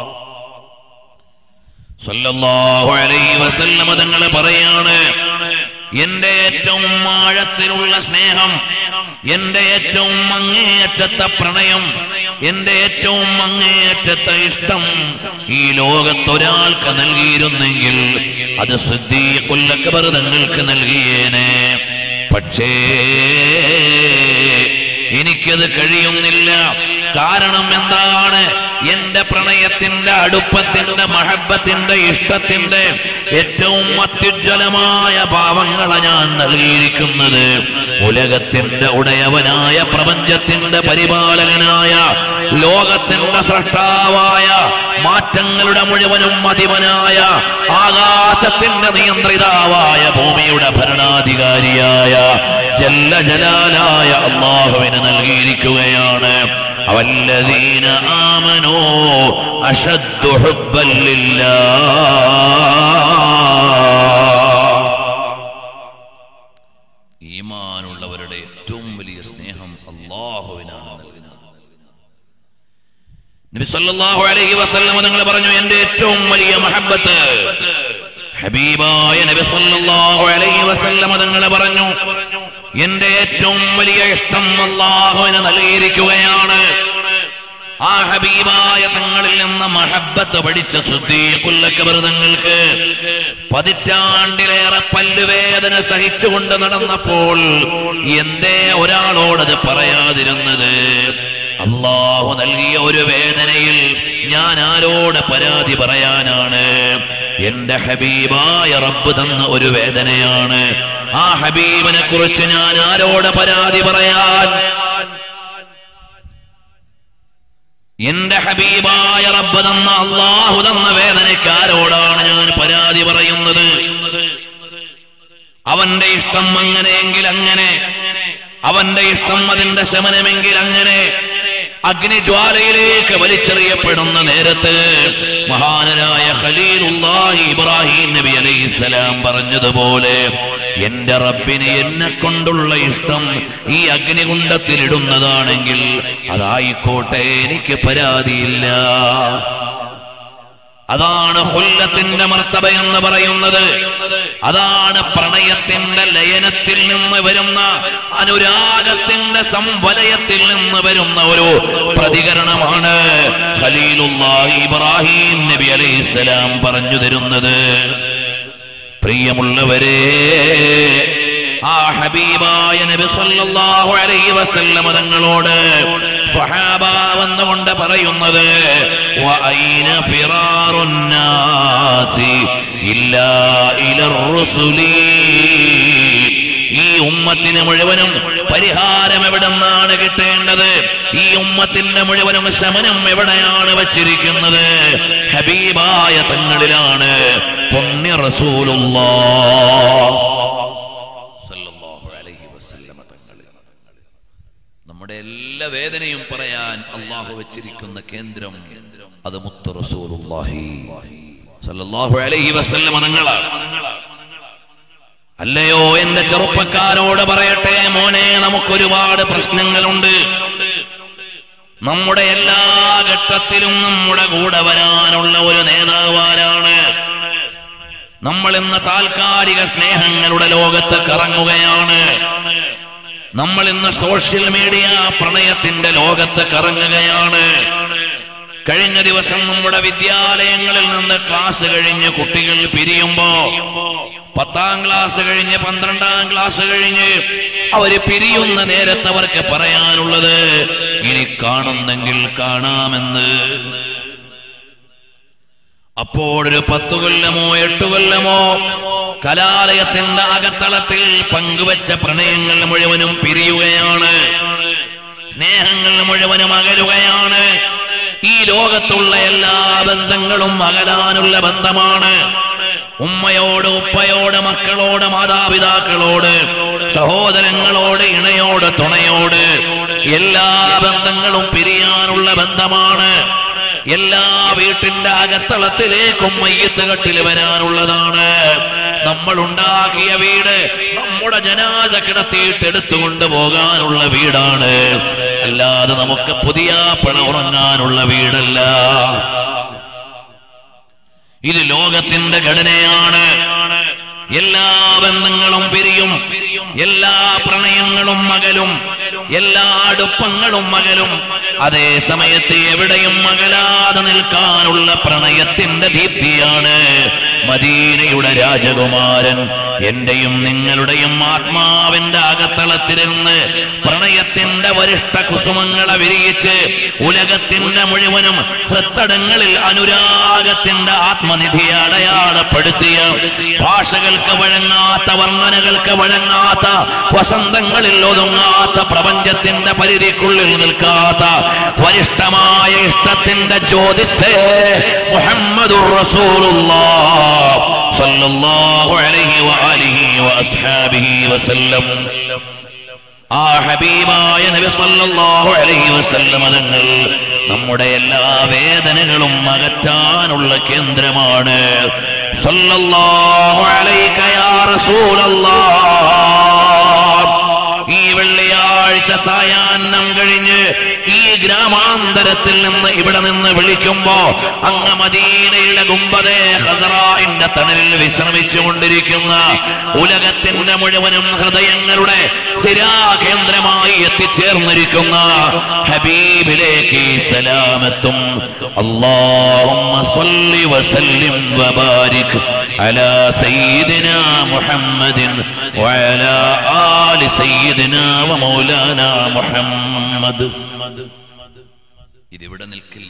സല്ലല്ലാഹു അലൈഹി വസല്ലമ തങ്ങൾ പറയാണ് എന്റെ ഏറ്റവും ആഴത്തിലുള്ള സ്നേഹം എന്റെ ഏറ്റവും അങ്ങേയറ്റത്തെ പ്രണയം എന്റെ ഏറ്റവും അങ്ങേയറ്റത്തെ ഇഷ്ടം ഈ ലോകത്തൊരാൾക്ക് നൽകിയിരുന്നെങ്കിൽ അത് സിദ്ദീഖുല്ലക്ബർ തങ്ങൾക്ക് നൽകിയേനെ പക്ഷേ എനിക്കത് കഴിയുന്നില്ല കാരണം എന്താണ് എന്റെ പ്രണയത്തിന്റെ അടുപ്പത്തിന്റെ മഹബത്തിന്റെ ഇഷ്ടത്തിന്റെ ഏറ്റവും അത്യുജ്വലമായ ഭാവങ്ങളെ ഞാൻ നൽകിയിരിക്കുന്നത് ഉലകത്തിന്റെ ഉടയവനായ പ്രപഞ്ചത്തിന്റെ പരിപാലകനായ ലോകത്തിന്റെ സൃഷ്ടാവായ മാറ്റങ്ങളുടെ മുഴുവനും അധിപനായ ആകാശത്തിന്റെ നിയന്ത്രിതാവായ ഭൂമിയുടെ ഭരണാധികാരിയായ ജല്ല ജലാലായ അള്ളാഹുവിന് നൽകിയിരിക്കുകയാണ് അവല്ലദീന ആമനോ അഷദ്ദു ഹുബ്ബൻ ലില്ലാഹ് ഈമാനുള്ളവരുടെ ഏറ്റവും വലിയ സ്നേഹം അള്ളാഹുവിനാണ് നൽകുന്നത് നബി സല്ലല്ലാഹു അലൈഹി വസല്ലം നിങ്ങൾ പറഞ്ഞു എന്റെ ഏറ്റവും വലിയ മഹബത്ത് ഹബീബായ നബി സല്ലല്ലാഹു അലൈഹി വസല്ലം നിങ്ങൾ പറഞ്ഞു എന്റെ ഏറ്റവും വലിയ ഇഷ്ടം അള്ളാഹുവിന് നൽകിയിരിക്കുകയാണ് ആ ഹബീബായ തങ്ങളിൽ നിന്ന് മഹബത്ത് പഠിച്ച ശുദ്ധീകുല്ലക്കബർ തങ്ങൾക്ക് പതിറ്റാണ്ടിലേറെ പല്ലുവേദന സഹിച്ചുകൊണ്ട് നടന്നപ്പോൾ എന്തേ ഒരാളോടത് പറയാതിരുന്നത് അള്ളാഹു നൽകിയ ഒരു വേദനയിൽ ഞാൻ ആരോട് പരാതി പറയാനാണ് എന്റെ ഹബീബായ റബ്ബ് തന്ന ഒരു വേദനയാണ് ആ ഹബീബിനെ കുറിച്ച് ഞാൻ ആരോട് പരാതി പറയാൻ എന്റെ ഹബീബായ റബ്ബ് തന്ന അള്ളാഹു തന്ന വേദനയ്ക്ക് ആരോടാണ് ഞാൻ പരാതി പറയുന്നത് അവന്റെ ഇഷ്ടം അങ്ങനെയെങ്കിൽ അങ്ങനെ അവന്റെ ഇഷ്ടം അതിന്റെ ശമനമെങ്കിൽ അങ്ങനെ അഗ്നിജ്വാലയിലേക്ക് വലിച്ചെറിയപ്പെടുന്ന നേരത്ത് മഹാനരായ ഖലീലുല്ലാഹി ഇബ്രാഹിം നബി അലൈഹിസ്സലാം പറഞ്ഞതുപോലെ എന്റെ റബ്ബിന് എന്നെ കൊണ്ടുള്ള ഇഷ്ടം ഈ അഗ്നികുണ്ഡത്തിൽ ഇടുന്നതാണെങ്കിൽ അതായിക്കോട്ടെ എനിക്ക് പരാതിയില്ല അതാണ് ഹുല്ലത്തിന്റെ മർത്തബ എന്ന് പറയുന്നത് അതാണ് പ്രണയത്തിന്റെ ലയനത്തിൽ നിന്ന് വരുന്ന അനുരാഗത്തിന്റെ സംവലയത്തിൽ നിന്ന് വരുന്ന ഒരു പ്രതികരണമാണ് ഖലീലുല്ലാഹി ഇബ്രാഹിം നബി അലൈഹിസ്സലാം പറഞ്ഞു തരുന്നത് പ്രിയമുള്ളവരെ ആ ഹബീബായ നബി സല്ലല്ലാഹു അലൈഹി വസല്ലമ തങ്ങളോട് സ്വഹാബ വന്നുകൊണ്ട് പറയുന്നത് വഅൈന ഫിറാറുൻ നാസി ഇല്ലാ ഇലർ റുസുലി ഈ ഉമ്മത്തിന് മുഴുവനും പരിഹാരം എവിടെന്നാണ് കിട്ടേണ്ടത് ഈ ഉമ്മത്തിന്റെ മുഴുവനും ശമനം എവിടെയാണ് വച്ചിരിക്കുന്നത് ഹബീബായ തങ്ങളിലാണ് പുണ്യ റസൂലുള്ളാ സല്ലല്ലാഹു അലൈഹി വസല്ലമ തങ്ങളിൽ നമ്മുടെ എല്ലാ വേദനയും പറയാൻ അള്ളാഹു വെച്ചിരിക്കുന്ന കേന്ദ്രം അത് മുത്ത് റസൂലുള്ളാഹി സല്ലല്ലാഹു അലൈഹി വസല്ലമ തങ്ങളാണ് അല്ലയോ എന്റെ ചെറുപ്പക്കാരോട് പറയട്ടെ മോനെ നമുക്ക് ഒരുപാട് പ്രശ്നങ്ങളുണ്ട് നമ്മുടെ എല്ലാ ഘട്ടത്തിലും നമ്മുടെ കൂടെ വരാനുള്ള ഒരു നേതാവാരാണ് നമ്മൾ ഇന്ന് താൽക്കാലിക സ്നേഹങ്ങളുടെ ലോകത്ത് കറങ്ങുകയാണ് നമ്മൾ ഇന്ന് സോഷ്യൽ മീഡിയ പ്രണയത്തിന്റെ ലോകത്ത് കറങ്ങുകയാണ് കഴിഞ്ഞ ദിവസം നമ്മുടെ വിദ്യാലയങ്ങളിൽ നിന്ന് ക്ലാസ് കഴിഞ്ഞ് കുട്ടികൾ പിരിയുമ്പോ പത്താം ക്ലാസ് കഴിഞ്ഞ് പന്ത്രണ്ടാം ക്ലാസ് കഴിഞ്ഞ് അവര് പിരിയുന്ന നേരത്ത് അവർക്ക് പറയാനുള്ളത് ഇനി കാണുന്നെങ്കിൽ കാണാമെന്ന് അപ്പോഴൊരു പത്തു കൊല്ലമോ എട്ടു കൊല്ലമോ കലാലയത്തിന്റെ അകത്തളത്തിൽ പങ്കുവച്ച പ്രണയങ്ങൾ മുഴുവനും പിരിയുകയാണ് സ്നേഹങ്ങൾ മുഴുവനും അകലുകയാണ് ഈ ലോകത്തുള്ള എല്ലാ ബന്ധങ്ങളും അകലാനുള്ള ബന്ധമാണ് ഉമ്മയോട് ഉപ്പയോട് മക്കളോട് മാതാപിതാക്കളോട് സഹോദരങ്ങളോട് ഇണയോട് തുണയോട് എല്ലാ ബന്ധങ്ങളും പിരിയാനുള്ള ബന്ധമാണ് എല്ലാ വീട്ടിന്റെ അകത്തളത്തിലേക്കും മയ്യത്ത് കെട്ടിൽ വരാനുള്ളതാണ് നമ്മൾ ഉണ്ടാക്കിയ വീട് നമ്മുടെ ജനാസ കിടത്തിയിട്ട് എടുത്തുകൊണ്ട് പോകാനുള്ള വീടാണ് അല്ലാതെ നമുക്ക് പുതിയ പണ ഉറങ്ങാനുള്ള വീടല്ല ഇത് ലോകത്തിന്റെ ഘടനയാണ് എല്ലാ ബന്ധങ്ങളും പിരിയും എല്ലാ പ്രണയങ്ങളും മകലും എല്ലാ അടുപ്പങ്ങളും മകലും അതേ സമയത്ത് എവിടെയും മകലാതെ നിൽക്കാനുള്ള പ്രണയത്തിന്റെ ദീപ്തിയാണ് മദീനയുടെ രാജകുമാരൻ എന്റെയും നിങ്ങളുടെയും ആത്മാവിന്റെ അകത്തളത്തിലിരുന്ന് പ്രണയത്തിന്റെ വരിഷ്ഠ കുസുമങ്ങളെ വിരിയിച്ച് ഉലകത്തിന്റെ മുഴുവനും ഹൃത്തടങ്ങളിൽ അനുരാഗത്തിന്റെ ആത്മനിധിയെ അടയാളപ്പെടുത്തിയ ഭാഷകൾക്ക് വഴങ്ങാത്ത വർണ്ണനകൾക്ക് വഴങ്ങാത്ത വസന്തങ്ങളിൽ ഒതുങ്ങാത്ത പ്രപഞ്ചത്തിന്റെ പരിധിക്കുള്ളിൽ നിൽക്കാത്ത വരിഷ്ഠമായ ഇഷ്ടത്തിന്റെ ജ്യോതിസ് മുഹമ്മദുർ റസൂലുള്ളാഹ് സല്ലല്ലാഹു അലൈഹി വആലിഹി വഅസ്ഹാബിഹി വസല്ലം ആ ഹബീബായ നബി സല്ലല്ലാഹു അലൈഹി വസല്ലം തങ്ങൾ നമ്മുടെ എല്ലാ വേദനകളും അകറ്റാനുള്ള കേന്ദ്രമാണ് സല്ലല്ലാഹു അലൈക യാ റസൂലല്ലാഹ് ഈ വെള്ളിയാഴ്ച സായാഹ്നം കഴിഞ്ഞ് ഈ ഗ്രാമാന്തരത്തിൽ നിന്ന് ഇവിടെ നിന്ന് വിളിക്കുമ്പോ അങ്ങ് മദീനയുടെ ഗുംബദേ ഹസറായിന്റെ തണലിൽ വിശ്രമിച്ചു കൊണ്ടിരിക്കുന്ന ഉലകത്തിന്റെ മുഴുവനും ഹൃദയങ്ങളുടെ സ്ഥിരാകേന്ദ്രമായി എത്തിച്ചേർന്നിരിക്കുന്ന ഹബീബിലേക്ക് ഈ സലാമത്തും അല്ലാഹുമ്മ സ്വല്ലി വസല്ലിം വബാരിക് അലാ സയ്യിദിനാ മുഹമ്മദിൻ വഅലാ ആലി സയ്യിദിനാ വമൗലാനാ മുഹമ്മദ് ഇതിവിടെ നിൽക്കില്ല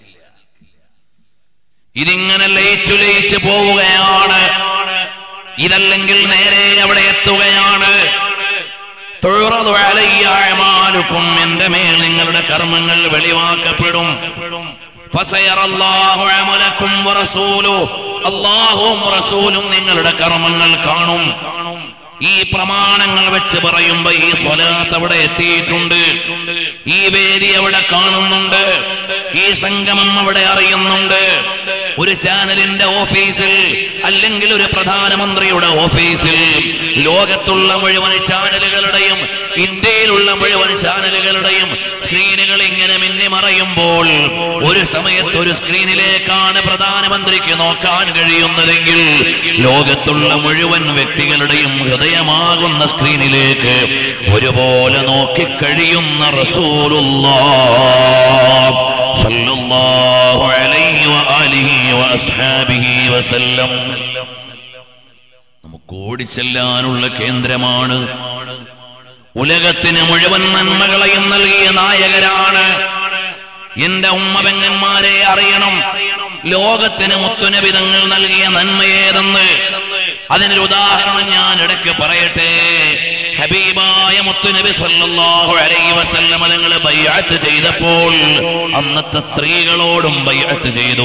ഇതിങ്ങനെ ലയിച്ചു ലയിച്ചു പോവുകയാണ് ഇതല്ലെങ്കിൽ നേരെ അവിടെ എത്തുകയാണ് തുഴറതു അലയ്യ അഅമാലുക്കും എന്റെ മേൽ നിങ്ങളുടെ കർമ്മങ്ങൾ വെളിവാക്കപ്പെടും ഫസയറല്ലാഹു അമലക്കും വറസൂലുഹു അല്ലാഹുവും റസൂലും നിങ്ങളുടെ കർമ്മങ്ങൾ കാണും ഈ പ്രമാണങ്ങൾ വെച്ച് പറയുമ്പോ ഈ സ്വലാത്ത് അവിടെ എത്തിയിട്ടുണ്ട് ഈ വേദി അവിടെ കാണുന്നുണ്ട് ഈ സംഗമം അവിടെ അറിയുന്നുണ്ട് ഒരു ചാനലിന്റെ ഓഫീസിൽ അല്ലെങ്കിൽ ഒരു പ്രധാനമന്ത്രിയുടെ ഓഫീസിൽ ലോകത്തുള്ള മുഴുവൻ ചാനലുകളുടെയും ഇന്ത്യയിലുള്ള മുഴുവൻ ചാനലുകളുടെയും സ്ക്രീനുകൾ ഇങ്ങനെ മിന്നി മറയുമ്പോൾ ഒരു സമയത്ത് ഒരു സ്ക്രീനിലേക്കാണ് പ്രധാനമന്ത്രിക്ക് നോക്കാൻ കഴിയുന്നതെങ്കിൽ ലോകത്തുള്ള മുഴുവൻ വ്യക്തികളുടെയും ഹൃദയമാകുന്ന സ്ക്രീനിലേക്ക് ഒരുപോലെ നോക്കിക്കഴിയുന്ന റസൂലുള്ളാഹ് സല്ലല്ലാഹു അലൈഹി വആലിഹി വഅസ്ഹാബിഹി വസല്ലം നമുക്ക് ഓടിച്ചെല്ലാനുള്ള കേന്ദ്രമാണ് ഉലകത്തിന് മുഴുവൻ നന്മകളെയും നൽകിയ നായകരാണ് എന്റെ ഉമ്മപെങ്ങന്മാരെ അറിയണം ലോകത്തിന് മുത്തുനബിതങ്ങൾ നൽകിയ നന്മയേതെന്ന് അതിനൊരു ഉദാഹരണം ഞാൻ ഇടയ്ക്ക് പറയട്ടെ ഹബീബായ മുത്തുനബി സല്ലല്ലാഹു അലൈഹി വസല്ലമ തങ്ങൾ ബൈഅത്ത് ചെയ്തപ്പോൾ അന്നത്തെ സ്ത്രീകളോടും ബൈഅത്ത് ചെയ്തു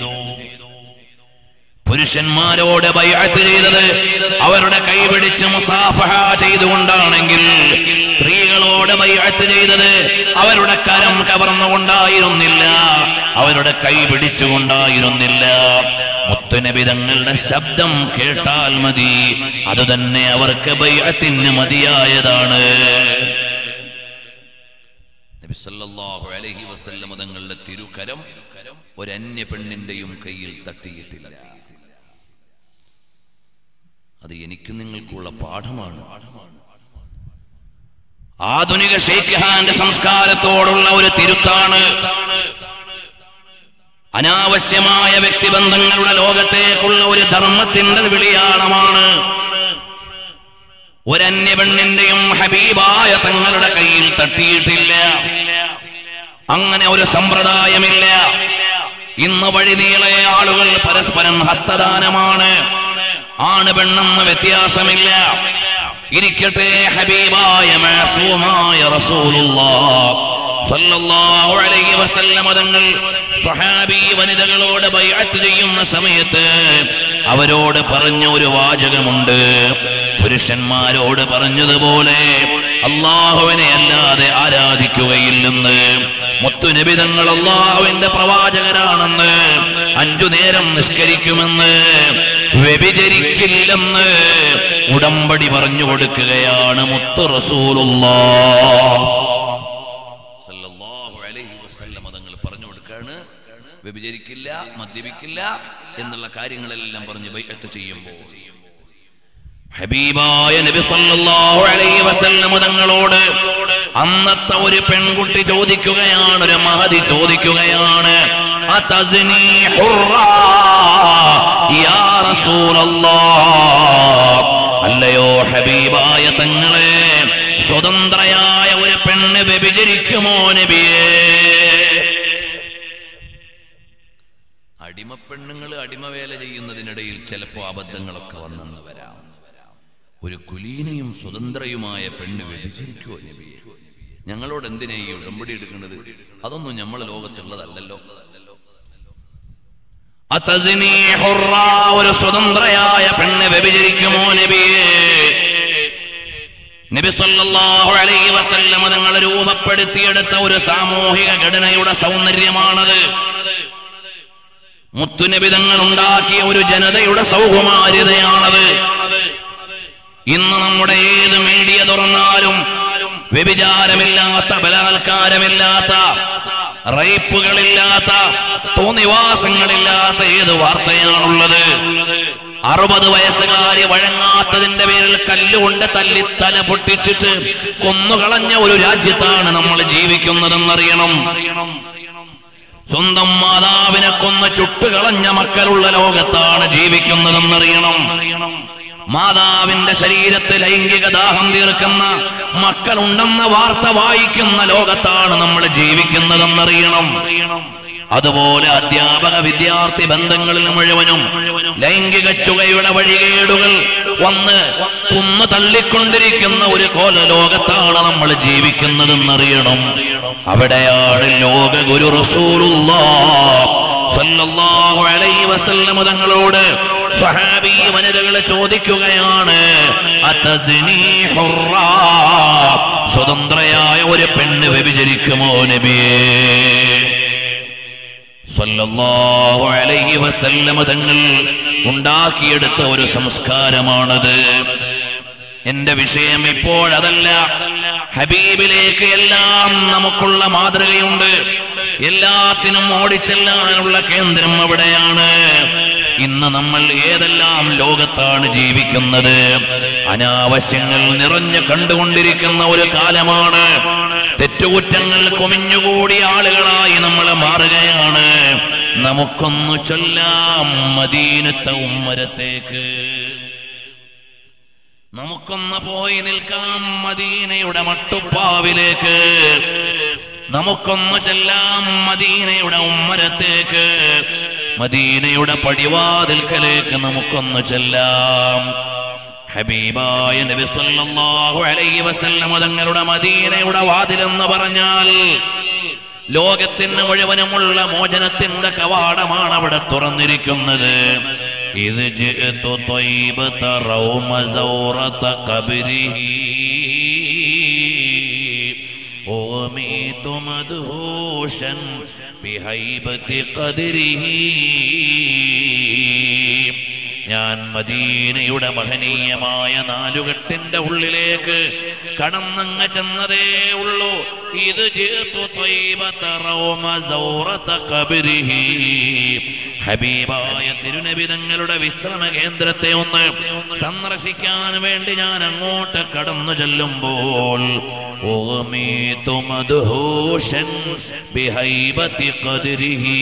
പുരുഷന്മാരോട് ബൈഅത്ത് ചെയ്തത് അവരുടെ കൈപിടിച്ച് മുസാഫഹ ചെയ്തുകൊണ്ടാണെങ്കിൽ സ്ത്രീകളോട് ബൈഅത്ത് ചെയ്തത് അവരുടെ കരം കവർന്നുകൊണ്ടായിരുന്നില്ല അവരുടെ കൈ പിടിച്ചുകൊണ്ടായിരുന്നില്ല മുത്തുനബി തങ്ങളുടെ ശബ്ദം കേട്ടാൽ മതി അതുതന്നെ അവർക്ക് ബൈഅത്തിന് മതിയായതാണ് നബി സല്ലല്ലാഹു അലൈഹി വസല്ലമ തങ്ങളുടെ തിരുകരം ഒരു അന്യ പെണ്ണിന്റെയും കയ്യിൽ തട്ടിയിട്ടില്ല അത് എനിക്ക് നിങ്ങൾക്കുള്ള പാഠമാണ് ആധുനിക ഷെയ്ഖ് ഹാന്റെ സംസ്കാരത്തോടുള്ള ഒരു തിരുത്താണ് അനാവശ്യമായ വ്യക്തിബന്ധങ്ങളുടെ ലോകത്തേക്കുള്ള ഒരു ധർമ്മത്തിന്റെ വിളിയാണമാണ് ഒരന്യ പെണ്ണിന്റെയും ഹബീബായ തങ്ങളുടെ കയ്യിൽ തട്ടിയിട്ടില്ല അങ്ങനെ ഒരു സമ്പ്രദായമില്ല ഇന്ന് വഴി നീളെ ആളുകൾ പരസ്പരം ഹത്തദാനമാണ് ആണ് പെണ്ണെന്ന് വ്യത്യാസമില്ല ഇരിക്കട്ടെ ഹബീബായ മാസൂമായ റസൂലുള്ളാഹ് സല്ലല്ലാഹു അലൈഹി വസല്ലമ തങ്ങൾ സ്വഹാബി വനിതകളോട് ബൈഅത്ത് ചെയ്യുന്ന സമയത്ത് അവരോട് പറഞ്ഞ ഒരു വാചകമുണ്ട് പുരുഷന്മാരോട് പറഞ്ഞതുപോലെ അള്ളാഹുവിനെ അല്ലാതെ ആരാധിക്കുകയില്ലെന്ന് മുത്തുനബി തങ്ങൾ അള്ളാഹുവിന്റെ പ്രവാചകരാണെന്ന് അഞ്ചു നേരം നിസ്കരിക്കുമെന്ന് വ്യഭിചരിക്കില്ലെന്ന് ഉടമ്പടി പറഞ്ഞു കൊടുക്കുകയാണ് മുത്തു റസൂലുള്ളാഹ് സല്ലല്ലാഹു അലൈഹി വസല്ലം തങ്ങൾ പറഞ്ഞു കൊടുക്കാണ് വ്യഭിചരിക്കില്ല മദ്യപിക്കില്ല എന്നുള്ള കാര്യങ്ങളെല്ലാം പറഞ്ഞ് ബൈഅത്ത് ചെയ്യുമ്പോൾ ഹബീബായ നബി സല്ലല്ലാഹു അലൈഹി വസല്ലം തങ്ങളോട് അന്നത്തെ ഒരു പെൺകുട്ടി ചോദിക്കുകയാണ് ഒരു മഹതി ചോദിക്കുകയാണ് അതസ്നി ഹുറാ യാ റസൂലല്ലാഹ് അല്ലയോ ഹബീബായ തങ്ങളെ സ്വതന്ത്രയായ ഒരു പെണ്ണ് വ്യഭിചരിക്കുമോ നബിയേ അടിമപ്പെണ്ണുങ്ങൾ അടിമവേല ചെയ്യുന്നതിനിടയിൽ ചിലപ്പോ അബദ്ധങ്ങളൊക്കെ വന്നെന്ന് വരാം ഒരു കുലീനയും സ്വതന്ത്രയുമായ പെണ്ണ് വ്യഭിചരിക്കുമോ നബിയെ ഞങ്ങളോട് എന്തിനാ ഈ ഉടമ്പടി എടുക്കേണ്ടത് അതൊന്നും നമ്മളെ ലോകത്തുള്ളതല്ലല്ലോ അതസ്നി ഹുറാ, ഒരു സ്വതന്ത്രയായ പെണ്ണ് വ്യഭിചരിക്കുമോ നബിയേ നബി സല്ലല്ലാഹു അലൈഹി വസല്ലം തങ്ങൾ രൂപപ്പെടുത്തിയെടുത്ത ഒരു സാമൂഹിക ഘടനയുടെ സൗന്ദര്യമാണത് മുത്തുനബി തങ്ങൾ ഉണ്ടാക്കിയ ഒരു ജനതയുടെ സൗകുമാര്യതയാണത് ഇന്ന് നമ്മുടെ ഏത് മീഡിയ തുറന്നാലും വ്യഭിചാരമില്ലാത്ത ബലാത്കാരമില്ലാത്ത റേപ്പുകളില്ലാത്ത തോന്നിവാസങ്ങളില്ലാത്ത ഏത് വാർത്തയാണുള്ളത് അറുപത് വയസ്സുകാരി വഴങ്ങാത്തതിന്റെ പേരിൽ കല്ലുകൊണ്ട് തല്ലി തല പൊട്ടിച്ചിട്ട് കൊന്നുകളഞ്ഞ ഒരു രാജ്യത്താണ് നമ്മൾ ജീവിക്കുന്നതെന്നറിയണം സ്വന്തം മാതാവിനെ കൊന്ന് ചുട്ടുകളഞ്ഞ മക്കളുള്ള ലോകത്താണ് ജീവിക്കുന്നതെന്നറിയണം മാതാവിന്റെ ശരീരത്തിൽ ലൈംഗിക ദാഹം തീർക്കുന്ന മക്കളുണ്ടെന്ന വാർത്ത വായിക്കുന്ന ലോകത്താണ് നമ്മൾ ജീവിക്കുന്നതെന്നറിയണം അതുപോലെ അധ്യാപക വിദ്യാർത്ഥി ബന്ധങ്ങളിൽ മുഴുവനും ലൈംഗിക ചുകയുടെ വഴികേടുകൾ വന്ന് കുന്നു തള്ളിക്കൊണ്ടിരിക്കുന്ന ഒരു കോല ലോകത്താണ് നമ്മൾ ജീവിക്കുന്നതെന്നറിയണം അവിടെയാണ് ലോക ഗുരു സല്ലല്ലാഹു അലൈഹി വസല്ലം തങ്ങളോട് സ്വഹാബി വനിതകൾ ചോദിക്കുകയാണ് അത്തസിനി ഹുറാ സ്വതന്ത്രയായ ഒരു പെണ്ണ് വ്യഭിചരിക്കുമോ നബിയേ സല്ലല്ലാഹു അലൈഹി വസല്ലമ തങ്ങൾ ഉണ്ടാക്കിയെടുത്ത ഒരു സംസ്കാരമാണത് എന്റെ വിഷയം ഇപ്പോഴതല്ല ഹബീബിലേക്ക് എല്ലാം നമുക്കുള്ള മാതൃകയുണ്ട് എല്ലാത്തിനും ഓടിച്ചെല്ലാനുള്ള കേന്ദ്രം അവിടെയാണ് ഇന്ന് നമ്മൾ ഏതെല്ലാം ലോകത്താണ് ജീവിക്കുന്നത് അനാവശ്യങ്ങൾ നിറഞ്ഞു കണ്ടുകൊണ്ടിരിക്കുന്ന ഒരു കാലമാണ് തെറ്റുകുറ്റങ്ങൾ കുമിഞ്ഞുകൂടിയ ആളുകളായി നമ്മൾ മാറുകയാണ് നമുക്കൊന്നു ചൊല്ലാം മദീനത്തെ ഉമ്മരത്തേക്ക് നമുക്കൊന്ന് പോയി നിൽക്കാം മദീനയുടെ മട്ടുപ്പാവിലേക്ക് നമുക്കൊന്ന് ചെല്ലാം മദീനയുടെ ഉമ്മരത്തേക്ക് മദീനയുടെ പടിവാതിൽക്കലേക്ക് നമുക്കൊന്ന് ചെല്ലാം ഹബീബായ നബി സല്ലല്ലാഹു അലൈഹി വസല്ലം തങ്ങളുടെ മദീനയുടെ വാതിലെന്ന് പറഞ്ഞാൽ ലോകത്തിന് മുഴുവനുമുള്ള മോചനത്തിന്റെ കവാടമാണ് അവിടെ തുറന്നിരിക്കുന്നത് ഇത് ജിഅ്തു ത്വയ്ബത റൗമ സൗറത ഖബ്രിഹി وميت مدهوشا بهيبة قدره ഞാൻ മദീനയുടെ മഹനീയമായ നാലുകെട്ടിന്റെ ഉള്ളിലേക്ക് കടന്നങ്ങ് ചെന്നതേ ഉള്ളൂ ഇത് ജീർത്തു ത്വയ്ബത റൗമ സൗറത ഖബ്രിഹി. ഹബീബായ തിരുനബിതങ്ങളുടെ വിശ്രമ കേന്ദ്രത്തെ ഒന്ന് സന്ദർശിക്കാൻ വേണ്ടി ഞാൻ അങ്ങോട്ട് കടന്നു ചെല്ലുമ്പോൾ ഓമീതു മദ്ഹൂഷൻ ബിഹൈബതി ഖദ്രിഹി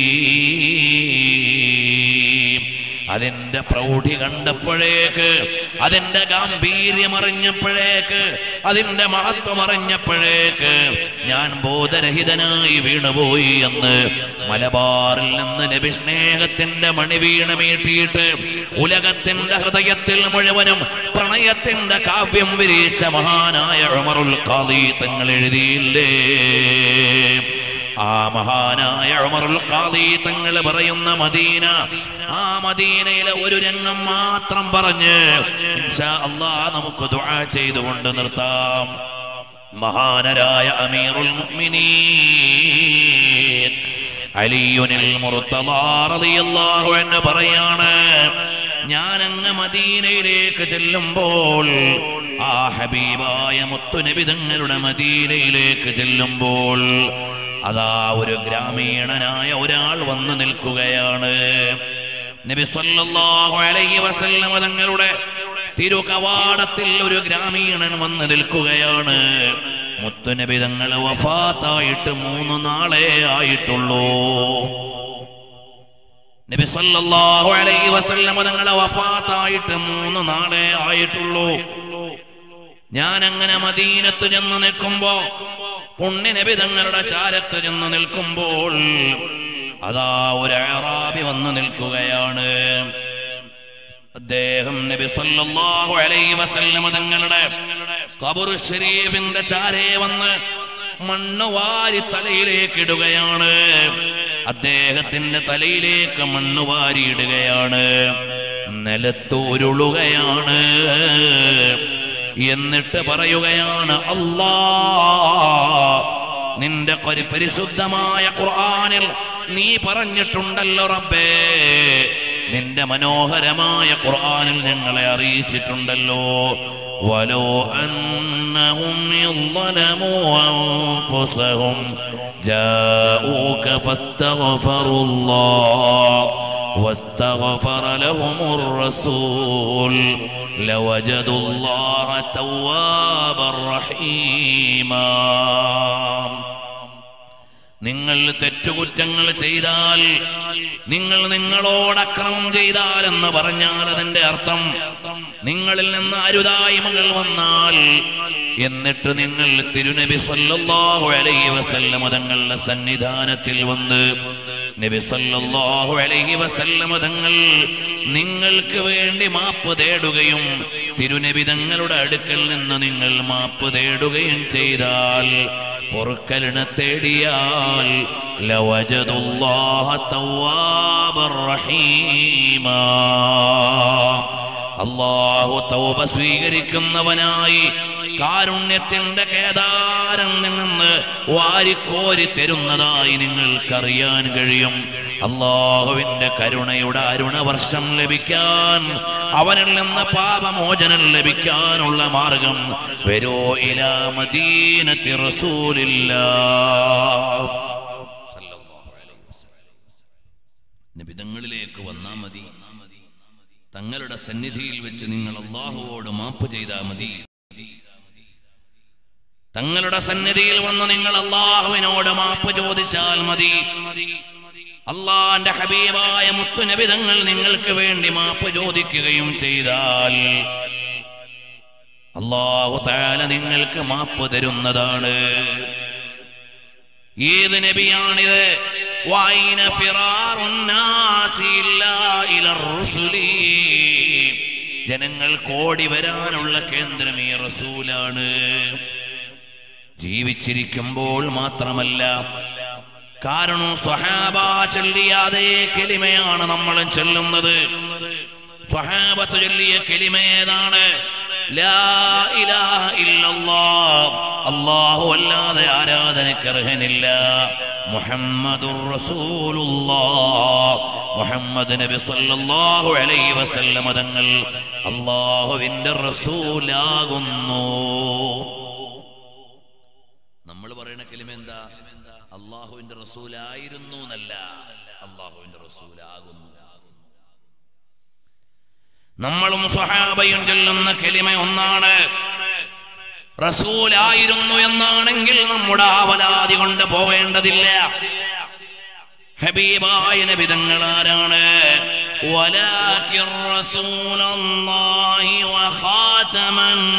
അതിന്റെ പ്രൗഢി കണ്ടപ്പോഴേക്ക് അതിന്റെ ഗാംഭീര്യം അറിഞ്ഞപ്പോഴേക്ക് അതിന്റെ മഹത്വം അറിഞ്ഞപ്പോഴേക്ക് ഞാൻ ബോധരഹിതനായി വീണുപോയി എന്ന് മലബാറിൽ നിന്ന് നബി സ്നേഹത്തിന്റെ മണി വീണമീട്ടിയിട്ട് ഉലകത്തിന്റെ ഹൃദയത്തിൽ മുഴുവനും പ്രണയത്തിന്റെ കാവ്യം വിരിച്ച മഹാനായ ഉമറുൽ ഖാദി തങ്ങൾ എഴുതിയില്ലേ ആ മഹാനായ ഉമറുൽ ഖാദി തങ്ങൾ പറയുന്ന മദീന ആ മദീനയിലെ ഒരു രംഗം മാത്രം പറഞ്ഞ് ഇൻഷാ അല്ലാഹ് നമുക്ക് ദുആ ചെയ്തുകൊണ്ട് നിർത്താം മഹാനരായ അമീറുൽ മുഅ്മിനീൻ അലിയുനിൽ മുർത്തദാ റളിയല്ലാഹു അൻഹു പറയാണ് ഞാൻ അങ്ങ് മദീനയിലേക്ക് ചെല്ലുമ്പോൾ ആ ഹബീബായ മുത്തുനബി തങ്ങളുടെ മദീനയിലേക്ക് ചെല്ലുമ്പോൾ അതാ ഒരു ഗ്രാമീണനായ ഒരാൾ വന്നു നിൽക്കുകയാണ് നബി സല്ലല്ലാഹു അലൈഹി വസല്ലം തങ്ങളുടെ തിരുകവാടത്തിൽ ഒരു ഗ്രാമീണൻ വന്നു നിൽക്കുകയാണ് മുത്തുനബി തങ്ങൾ വഫാത്തായിട്ട് മൂന്ന് നാളെ ആയിട്ടുള്ളൂ നബി സല്ലല്ലാഹു അലൈഹി വസല്ലം തങ്ങളെ വഫാത്തായിട്ട് മൂന്ന് നാളെ ആയിട്ടുള്ളൂ ഞാൻ അങ്ങനെ മദീനത്ത് ചെന്ന് നിൽക്കുമ്പോ പുണ്യ നബി തങ്ങളുടെ ചാരത്ത് ചെന്ന് നിൽക്കുമ്പോൾ അതാ ഒരു അറാബി വന്ന് നിൽക്കുകയാണ് അദ്ദേഹം നബി സല്ലല്ലാഹു അലൈഹി വസല്ലം തങ്ങളുടെ ഖബർ ശരീഫിന്റെ ചാരേ വന്ന് മണ്ണ് വാരി തലയിലേക്ക് ഇടുകയാണ് അദ്ദേഹത്തിന്റെ തലയിലേക്ക് മണ്ണ് വാരി ഇടുകയാണ് നിലത്തൂരുളുകയാണ് എന്നിട്ട് പറയുകയാണ് അല്ലാ നിന്റെ കൊരി- പരിശുദ്ധമായ ഖുർആനിൽ നീ പറഞ്ഞിട്ടുണ്ടല്ലോ റബ്ബേ നിന്റെ മനോഹരമായ ഖുർആനിൽ ഞങ്ങളെ അറിയിച്ചിട്ടുണ്ടല്ലോ വലോ അന്ന أنهم إذ ظلموا أنفسهم جاءوك فاستغفروا الله واستغفر لهم الرسول لوجدوا الله توابا رحيما നിങ്ങൾ തെറ്റുകുറ്റങ്ങൾ ചെയ്താൽ നിങ്ങൾ നിങ്ങളോട് അക്രമം ചെയ്താൽ എന്ന് പറഞ്ഞാൽ അതിന്റെ അർത്ഥം നിങ്ങളിൽ നിന്ന് അരുതായ്മകൾ വന്നാൽ എന്നിട്ട് നിങ്ങൾ തിരുനബി സല്ലല്ലാഹു അലൈഹി വസല്ലമ തങ്ങളുടെ സന്നിധാനത്തിൽ വന്ന് നബി സല്ലല്ലാഹു അലൈഹി വസല്ലമ തങ്ങൾ നിങ്ങൾക്ക് വേണ്ടി മാപ്പ് തേടുകയും തിരുനബി തങ്ങളുടെ അടുക്കൽ നിന്ന് നിങ്ങൾ മാപ്പ് തേടുകയും ചെയ്താൽ പൊറുക്കലിനെ തേടിയാൽ ലവജദുല്ലാഹ തവ്വാബർ റഹീമാ അള്ളാഹു തൗബ സ്വീകരിക്കുന്നവനായി കാരുണ്യത്തിന്റെ കേദാരം നിന്ന് വാരിക്കോരി തരുന്നതായി നിങ്ങൾക്കറിയാൻ കഴിയും അള്ളാഹുവിന്റെ കരുണയുടെ അരുണവർഷം ലഭിക്കാൻ അവനിൽ നിന്ന് പാപമോചനം ലഭിക്കാനുള്ള മാർഗം വരോ ഇലാ മദീനത്തി റസൂലില്ലാ നിബിതങ്ങളിലേക്ക് വന്നാ മതി തങ്ങളുടെ സന്നിധിയിൽ വെച്ച് നിങ്ങൾ അള്ളാഹുവോട് മാപ്പ് ചെയ്താൽ മതി തങ്ങളുടെ സന്നിധിയിൽ വന്ന് നിങ്ങൾ അള്ളാഹുവിനോട് മാപ്പ് ചോദിച്ചാൽ മതി അള്ളാന്റെ ഹബീബായ മുത്തുനബിതങ്ങൾ നിങ്ങൾക്ക് വേണ്ടി മാപ്പ് ചോദിക്കുകയും ചെയ്താൽ അള്ളാഹു താല നിങ്ങൾക്ക് മാപ്പ് തരുന്നതാണ് ഏത് നബിയാണിത് വായിന ഫിറാറുന്നാസി ഇല്ലാ ഇലർ റുസുലി. ജനങ്ങൾ കോടി വരാനുള്ള കേന്ദ്രം ഈ റസൂലാണ് ജീവിച്ചിരിക്കുമ്പോൾ മാത്രമല്ല കാരണം സ്വഹാബ ചൊല്ലിയ അതേ കെലിമയാണ് നമ്മളും ചൊല്ലുന്നത് സ്വഹാബത്ത് ചൊല്ലിയ കെലിമ ഏതാണ് ലാ ഇലാഹ ഇല്ലല്ലാഹ്. അല്ലാഹു അല്ലാതെ ആരാധനയ്ക്ക് അർഹനില്ല മുഹമ്മദുർ റസൂലുള്ളാഹ് മുഹമ്മദ് നബി സല്ലല്ലാഹു അലൈഹി വസല്ലമ തങ്ങൾ അല്ലാഹുവിന്റെ റസൂലാകുന്നു നമ്മൾ പറയുന്ന കലിമ എന്താ അള്ളാഹുവിന്റെ റസൂലായിരുന്നു എന്നല്ല അള്ളാഹുവിന്റെ റസൂലാകുന്നു നമ്മളും സ്വഹാബയും ചൊല്ലുന്ന കലിമ ഒന്നാണ് റസൂലായിരുന്നു എന്നാണെങ്കിൽ നമ്മുടെ ആവലാതി കൊണ്ട് പോവേണ്ടതില്ല ഹബീബായ നബിതങ്ങൾ ആരാണ് ولكن رسول الله وخاتم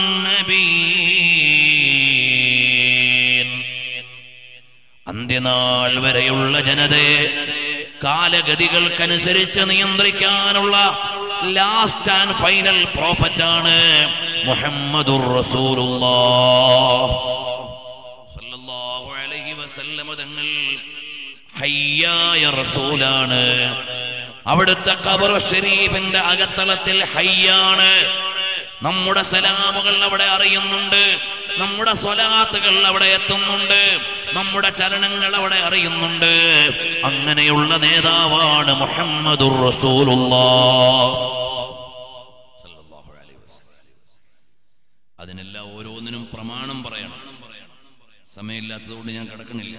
النبيين അന്ത്യനാൾ വരെയുള്ള ജനതയെ കാലഗതികൾക്കനുസരിച്ച് നിയന്ത്രിക്കാനുള്ള ലാസ്റ്റ് ആൻഡ് ഫൈനൽ പ്രോഫറ്റാണ് മുഹമ്മദുർ റസൂലുള്ളാഹ് സല്ലല്ലാഹു അലൈഹി വസല്ലമ തങ്ങൾ ഹയ്യായ റസൂലാണ് അവിടുത്തെ ഖബർ ഷരീഫിന്റെ അകത്തളത്തിൽ ഹയ്യാണ് നമ്മുടെ സലാമുകൾ അവിടെ അറിയുന്നുണ്ട് നമ്മുടെ സ്വലാത്തുകൾ അവിടെ എത്തുന്നുണ്ട് നമ്മുടെ ചലനങ്ങൾ അവിടെ അറിയുന്നുണ്ട് അങ്ങനെയുള്ള നേതാവാണ് മുഹമ്മദുർ റസൂലുള്ളാഹ് സല്ലല്ലാഹു അലൈഹി വസല്ലം. അതിനെല്ലാം ഓരോന്നിനും പ്രമാണം പറയണം സമയമില്ലാത്തതുകൊണ്ട് ഞാൻ കിടക്കണില്ല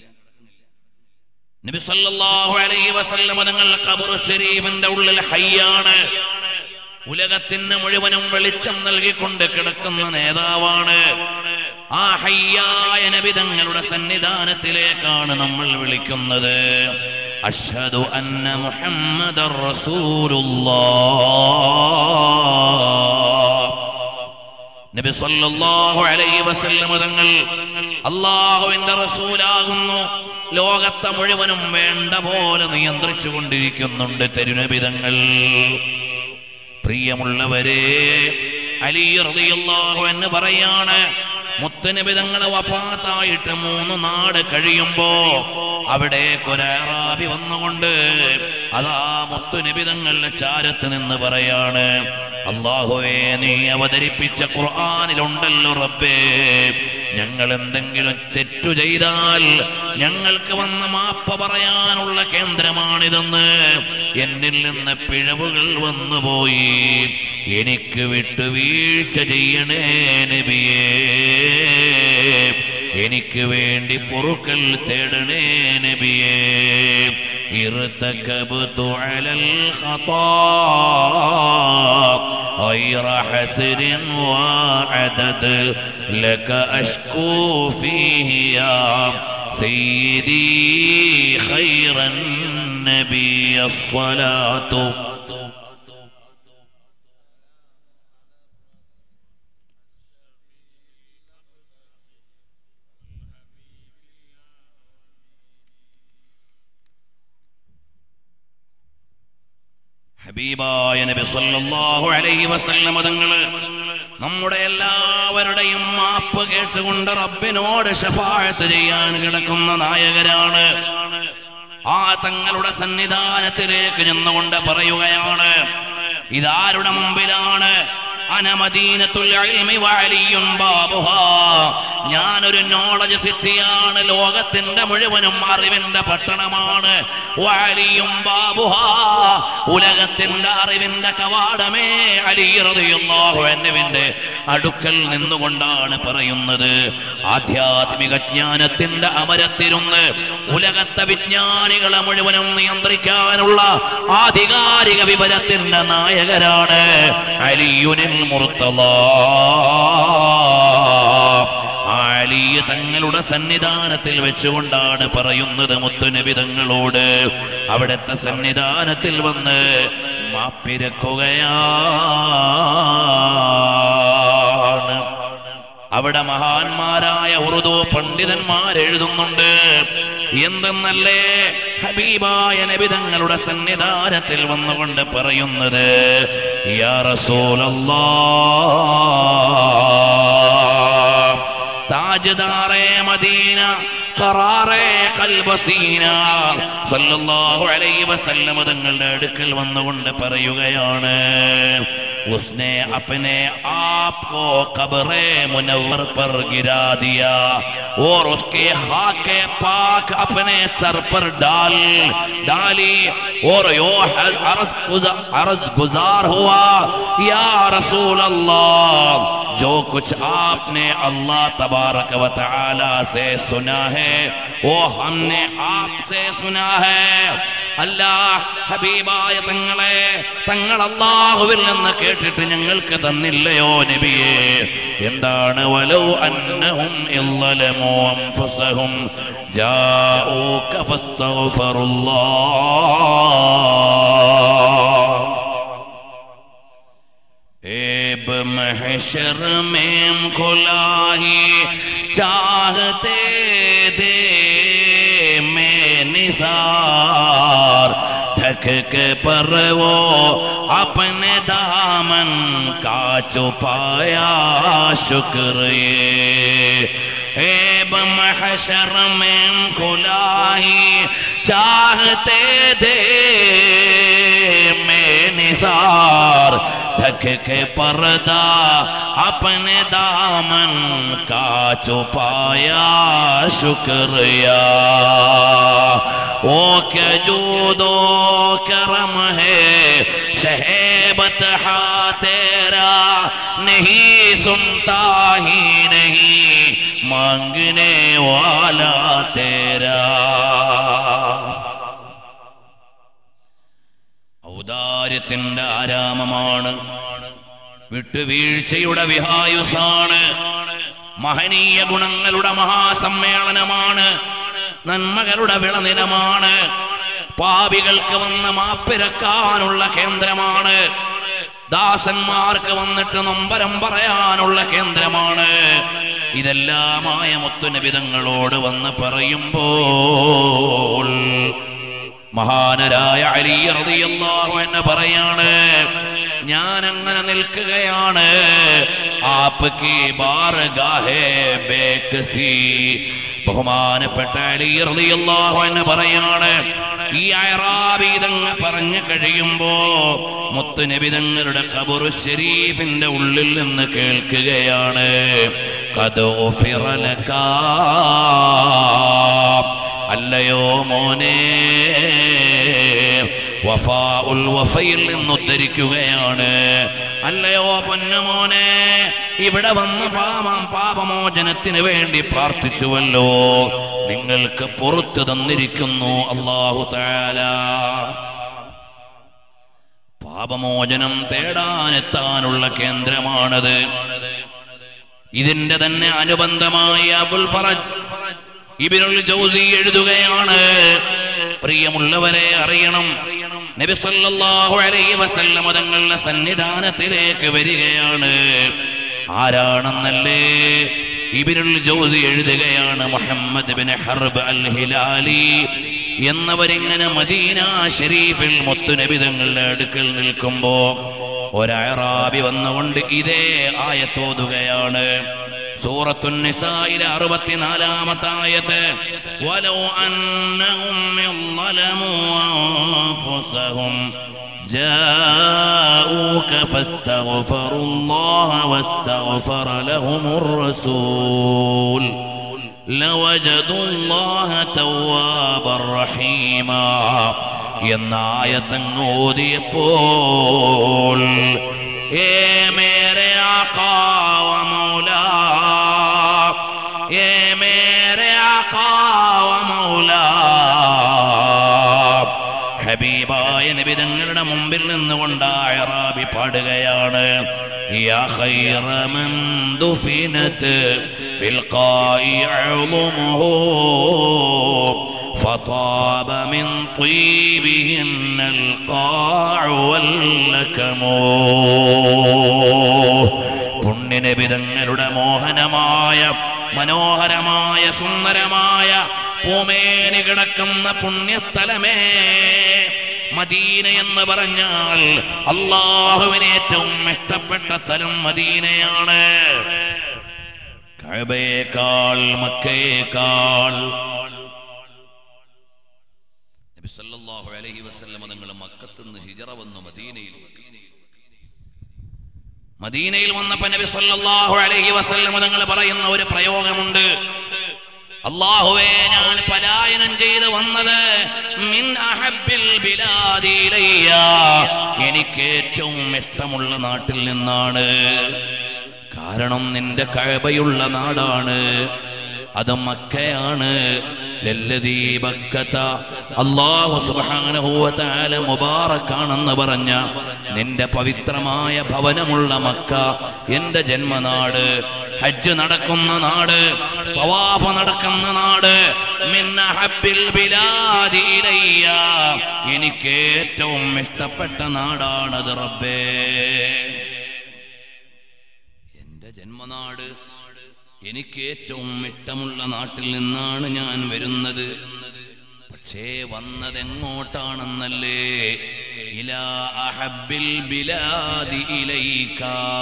നബി സല്ലല്ലാഹു അലൈഹി വസല്ലം തങ്ങൾ ഖബർ ഷരീഫിന്റെ ഉള്ളിൽ ഹയ്യാണ് ഉലകത്തിന് മുഴുവനും വെളിച്ചം നൽകിക്കൊണ്ട് കിടക്കുന്ന നേതാവാണ് ആ ഹയ്യായ നബി തങ്ങളുടെ സന്നിധാനത്തിലേക്കാണ് നമ്മൾ വിളിക്കുന്നത് അഷ്ഹദു അന്ന മുഹമ്മദർ റസൂലുള്ളാഹ് നബി സല്ലല്ലാഹു അലൈഹി വസല്ലം തങ്ങൾ അള്ളാഹുവിന്റെ റസൂലാകുന്നു ലോകത്തെ മുഴുവനും വേണ്ട പോലെ നിയന്ത്രിച്ചു കൊണ്ടിരിക്കുന്നുണ്ട് തെരുനബിതങ്ങൾ പ്രിയമുള്ളവരെ അലി റളിയല്ലാഹു എന്ന് പറയാണ് മുത്തനബിതങ്ങളെ വഫാത്തായിട്ട് മൂന്ന് നാട് കഴിയുമ്പോ അവിടെ ഒരാറാബി വന്നുകൊണ്ട് അതാ മുത്തുനബിതങ്ങളുടെ ചാരത്ത് നിന്ന് പറയാണ് അള്ളാഹുവേ നീ അവതരിപ്പിച്ച ഖുർആാനിലുണ്ടല്ലോ റബ്ബേ ഞങ്ങൾ എന്തെങ്കിലും തെറ്റു ചെയ്താൽ ഞങ്ങൾക്ക് വന്ന മാപ്പ പറയാനുള്ള കേന്ദ്രമാണിതെന്ന് എന്നിൽ നിന്ന് പിഴവുകൾ വന്നുപോയി എനിക്ക് വിട്ടുവീഴ്ച ചെയ്യണേ നബിയേ എനിക്ക് വേണ്ടി പൊറുക്കൽ തേടണേ നബിയേ ارتكبت على الخطا غير حسر وعدد لك أشكو فيه يا سيدي خير النبي الصلاة ഹബീബായ നബി സല്ലല്ലാഹു അലൈഹി വസല്ലം തങ്ങള് നമ്മുടെ എല്ലാവരുടെയും മാപ്പ് കേട്ടുകൊണ്ട് റബ്ബിനോട് ഷഫാഴത്ത് ചെയ്യാൻ കിടക്കുന്ന നായകരാണ് ആ തങ്ങളുടെ സന്നിധാനത്തിലേക്ക് ചെന്നുകൊണ്ട് പറയുകയാണ് ഇതാരുടെ മുമ്പിലാണ് അനമദീനത്തുൽ ഇൽമി വഅലിയുൻ ബാബുഹാ ഞാനൊരു നോളജ് സിറ്റിയാണ് ലോകത്തിന്റെ മുഴുവനും അറിവിന്റെ പട്ടണമാണ് വഅലിയും ബാബുഹാ ഉലകത്തിന്റെ അറിവിന്റെ കവാടമേ അലി റളിയല്ലാഹു അൻഹുവിന്റെ അടുക്കൽ നിന്നുകൊണ്ടാണ് പറയുന്നത് ആധ്യാത്മിക ജ്ഞാനത്തിന്റെ അമരത്തിരുന്ന് ഉലകത്തെ വിജ്ഞാനികളെ മുഴുവനും നിയന്ത്രിക്കാനുള്ള ആധികാരിക വിവരത്തിന്റെ നായകരാണ് അലിയുനിൽ മുർത്തല ആലിയ തങ്ങളുടെ സന്നിധാനത്തിൽ വെച്ചുകൊണ്ടാണ് പറയുന്നത് മുത്തുനബി തങ്ങളോട് അവിടുത്തെ സന്നിധാനത്തിൽ വന്ന് മാപ്പിരക്കുകയാണ് അവിടെ മഹാന്മാരായ ഉറുദു പണ്ഡിതന്മാർ എഴുതുന്നുണ്ട് എന്തെന്നല്ലേ ഹബീബായ നബിതങ്ങളുടെ സന്നിധാനത്തിൽ വന്നുകൊണ്ട് പറയുന്നത് യാ റസൂലല്ലാ താജ്ദാറേ മദീന ഖറാറേ ഖൽബസീന സല്ലല്ലാഹു അലൈഹി വസല്ലം തങ്ങളുടെ അടുക്കൽ വന്നുകൊണ്ട് പറയുകയാണ് उसने अपने आप को कब्रे मुनव्वर पर गिरा दिया और उसके खाके पाक अपने सर पर डाल डाली और यो अर्ज गुजा- अर्ज गुजार हुआ या रसूल अल्लाह जो कुछ आपने अल्लाह तबारक व तआला से सुना है वो हमने आपसे सुना है അല്ലാഹ് ഹബീബായ തങ്ങളെ തങ്ങൾ അള്ളാഹുവിൽ നിന്ന് കേട്ടിട്ട് ഞങ്ങൾക്ക് തന്നില്ലയോ നബിയെ എന്താണ് വലൗ അന്നഹും ഇല്ലലമു അൻഫുസഹും ജാഊക ഫസ്തഗ്ഫിറുല്ലാഹ് एब महशर में खुलाही चाहते दे में निसार ढक के पर वो अपने दामन का छुपाया शुक्र ये एब महशर में खुलाही चाहते दे में निसार ढक के पर्दा अपने दामन का छुपाया शुक्रिया ओ क्या जूदो करम है शहेबत हा तेरा नहीं सुनता ही नहीं मांगने वाला तेरा ഔദാര്യത്തിന്റെ ആരാമമാണ് വിട്ടുവീഴ്ചയുടെ വിഹായുസാണ് മഹനീയ ഗുണങ്ങളുടെ മഹാസമ്മേളനമാണ് നന്മകളുടെ വിളനിലമാണ് പാപികൾക്ക് വന്ന് മാപ്പിരക്കാനുള്ള കേന്ദ്രമാണ് ദാസന്മാർക്ക് വന്നിട്ട് നൊമ്പരം പറയാനുള്ള കേന്ദ്രമാണ് ഇതെല്ലാമായ മുത്തുനബിതങ്ങളോട് വന്ന് പറയുമ്പോൾ മഹാനരായ അലി റളിയല്ലാഹു അൻഹു പറയാണ് ഞാൻ അങ്ങനെ നിൽക്കുകയാണ് ആപ്കി ബാർഗാഹേ ബേക്സി ബഹുമാനപ്പെട്ട അലി റളിയല്ലാഹു അൻഹു പറയാണ് ഈ അയറാബി ഇതങ്ങ് പറഞ്ഞു കഴിയുമ്പോ മുത്തുനബിതങ്ങളുടെ ഖബറു ശരീഫിന്റെ ഉള്ളിൽ നിന്ന് കേൾക്കുകയാണ് ഖദ് ഉഫിറ ലകാ അല്ലയോ മോനെ വഫാ ഉൽ വഫയിൽ നിന്ന് ഉദ്ധരിക്കുകയാണ് അല്ലയോ പൊന്നമോനെ ഇവിടെ വന്ന് പാപം പാപമോചനത്തിന് വേണ്ടി പ്രാർത്ഥിച്ചുവല്ലോ നിങ്ങൾക്ക് പുറത്തു തന്നിരിക്കുന്നു അള്ളാഹു താല പാപമോചനം തേടാനെത്താനുള്ള കേന്ദ്രമാണത് ഇതിന്റെ തന്നെ അനുബന്ധമായ അബുൽ ഫറജ് ഇബിനുൽ ജൗസി എഴുതുകയാണ് പ്രിയമുള്ളവരെ അറിയണം നബി സല്ലല്ലാഹു അലൈഹി വസല്ലം തങ്ങളുടെ സന്നിധാനത്തിലേക്ക് വരികയാണ് ആരാണെന്നല്ലേ ഇബിനുൽ ജൗസി എഴുതുകയാണ് മുഹമ്മദ് ബിൻ ഹർബ് അൽ ഹിലാലി എന്നവരിങ്ങനെ മദീന ഷരീഫിൽ മുത്തുനബി തങ്ങളുടെ അടുക്കൽ നിൽക്കുമ്പോ ഒരറാബി വന്നുകൊണ്ട് ഇതേ ആയത്തോതുകയാണ് സൂറത്തു നിസായിലെ അറുപത്തിനാലാമത്തെ ആയത്ത് വലോ അന്നഹും യളമു അൻഫുസഹും جاءوك فاستغفروا الله واستغفر لهم الرسول لوجدوا الله توابا رحيما എന്ന ആയത്തങ്ങ് ഓതിയപ്പോൾ ഏ മേരെ ആക്കാവ മൗല ഏ മേരെ ആക്കാവ മൗല ഹബീബായ നബിതങ്ങളുടെ മുമ്പിൽ നിന്നുകൊണ്ട് അയറാബി പാടുകയാണ് യാ ഖൈറ മൻ ദുഫിനത് ബിൽഖായി അളുമുഹു فطاب من طيبهن القاع واللكم പുണ്യനബിതങ്ങളുടെ മോഹനമായ മനോഹരമായ സുന്ദരമായ പൂമേനി കിടക്കുന്ന പുണ്യസ്ഥലമേ മദീന എന്ന് പറഞ്ഞാൽ അള്ളാഹുവിന് ഏറ്റവും ഇഷ്ടപ്പെട്ട സ്ഥലം മദീനയാണ് കഴബയേക്കാൾ മക്കയേക്കാൾ നബി സല്ലല്ലാഹു അലൈഹി വസല്ലമ തങ്ങൾ മക്കത്ത് നിന്ന് ഹിജറ വന്നു മദീനയിലേക്ക് മദീനയിൽ വന്നപ്പോ നബി സല്ലല്ലാഹു അലൈഹി വസല്ലമ തങ്ങൾ പറയുന്ന ഒരു പ്രയോഗമുണ്ട് അള്ളാഹുവേ ഞാൻ പലായനം ചെയ്ത് വന്നത് മിൻ അഹബ്ബിൽ ബിലാദി ഇലയ്യ എനിക്ക് ഏറ്റവും ഇഷ്ടമുള്ള നാട്ടിൽ നിന്നാണ് കാരണം നിന്റെ കഴബയുള്ള നാടാണ് അത് മക്കയാണ് ലല്ലദീ ബക്കത്ത അല്ലാഹു സുബ്ഹാനഹു വ തആല മുബാറക്കാണെന്ന് പറഞ്ഞ നിന്റെ പവിത്രമായ ഭവനമുള്ള മക്ക എന്റെ ജന്മനാട് ഹജ്ജ് നടക്കുന്ന നാട് തവാഫ് നടക്കുന്ന നാട് മിൻ അഹബ്ബിൽ ബിലാദി ഇലയ്യ എനിക്ക് ഏറ്റവും ഇഷ്ടപ്പെട്ട നാടാണത് റബ്ബേ എന്റെ ജന്മനാട് എനിക്ക് ഏറ്റവും ഇഷ്ടമുള്ള നാട്ടിൽ നിന്നാണ് ഞാൻ വരുന്നത് പക്ഷേ വന്നത് എങ്ങോട്ടാണെന്നല്ലേ ഇലാ അഹബ്ബിൽ ബിലാദി ഇലൈക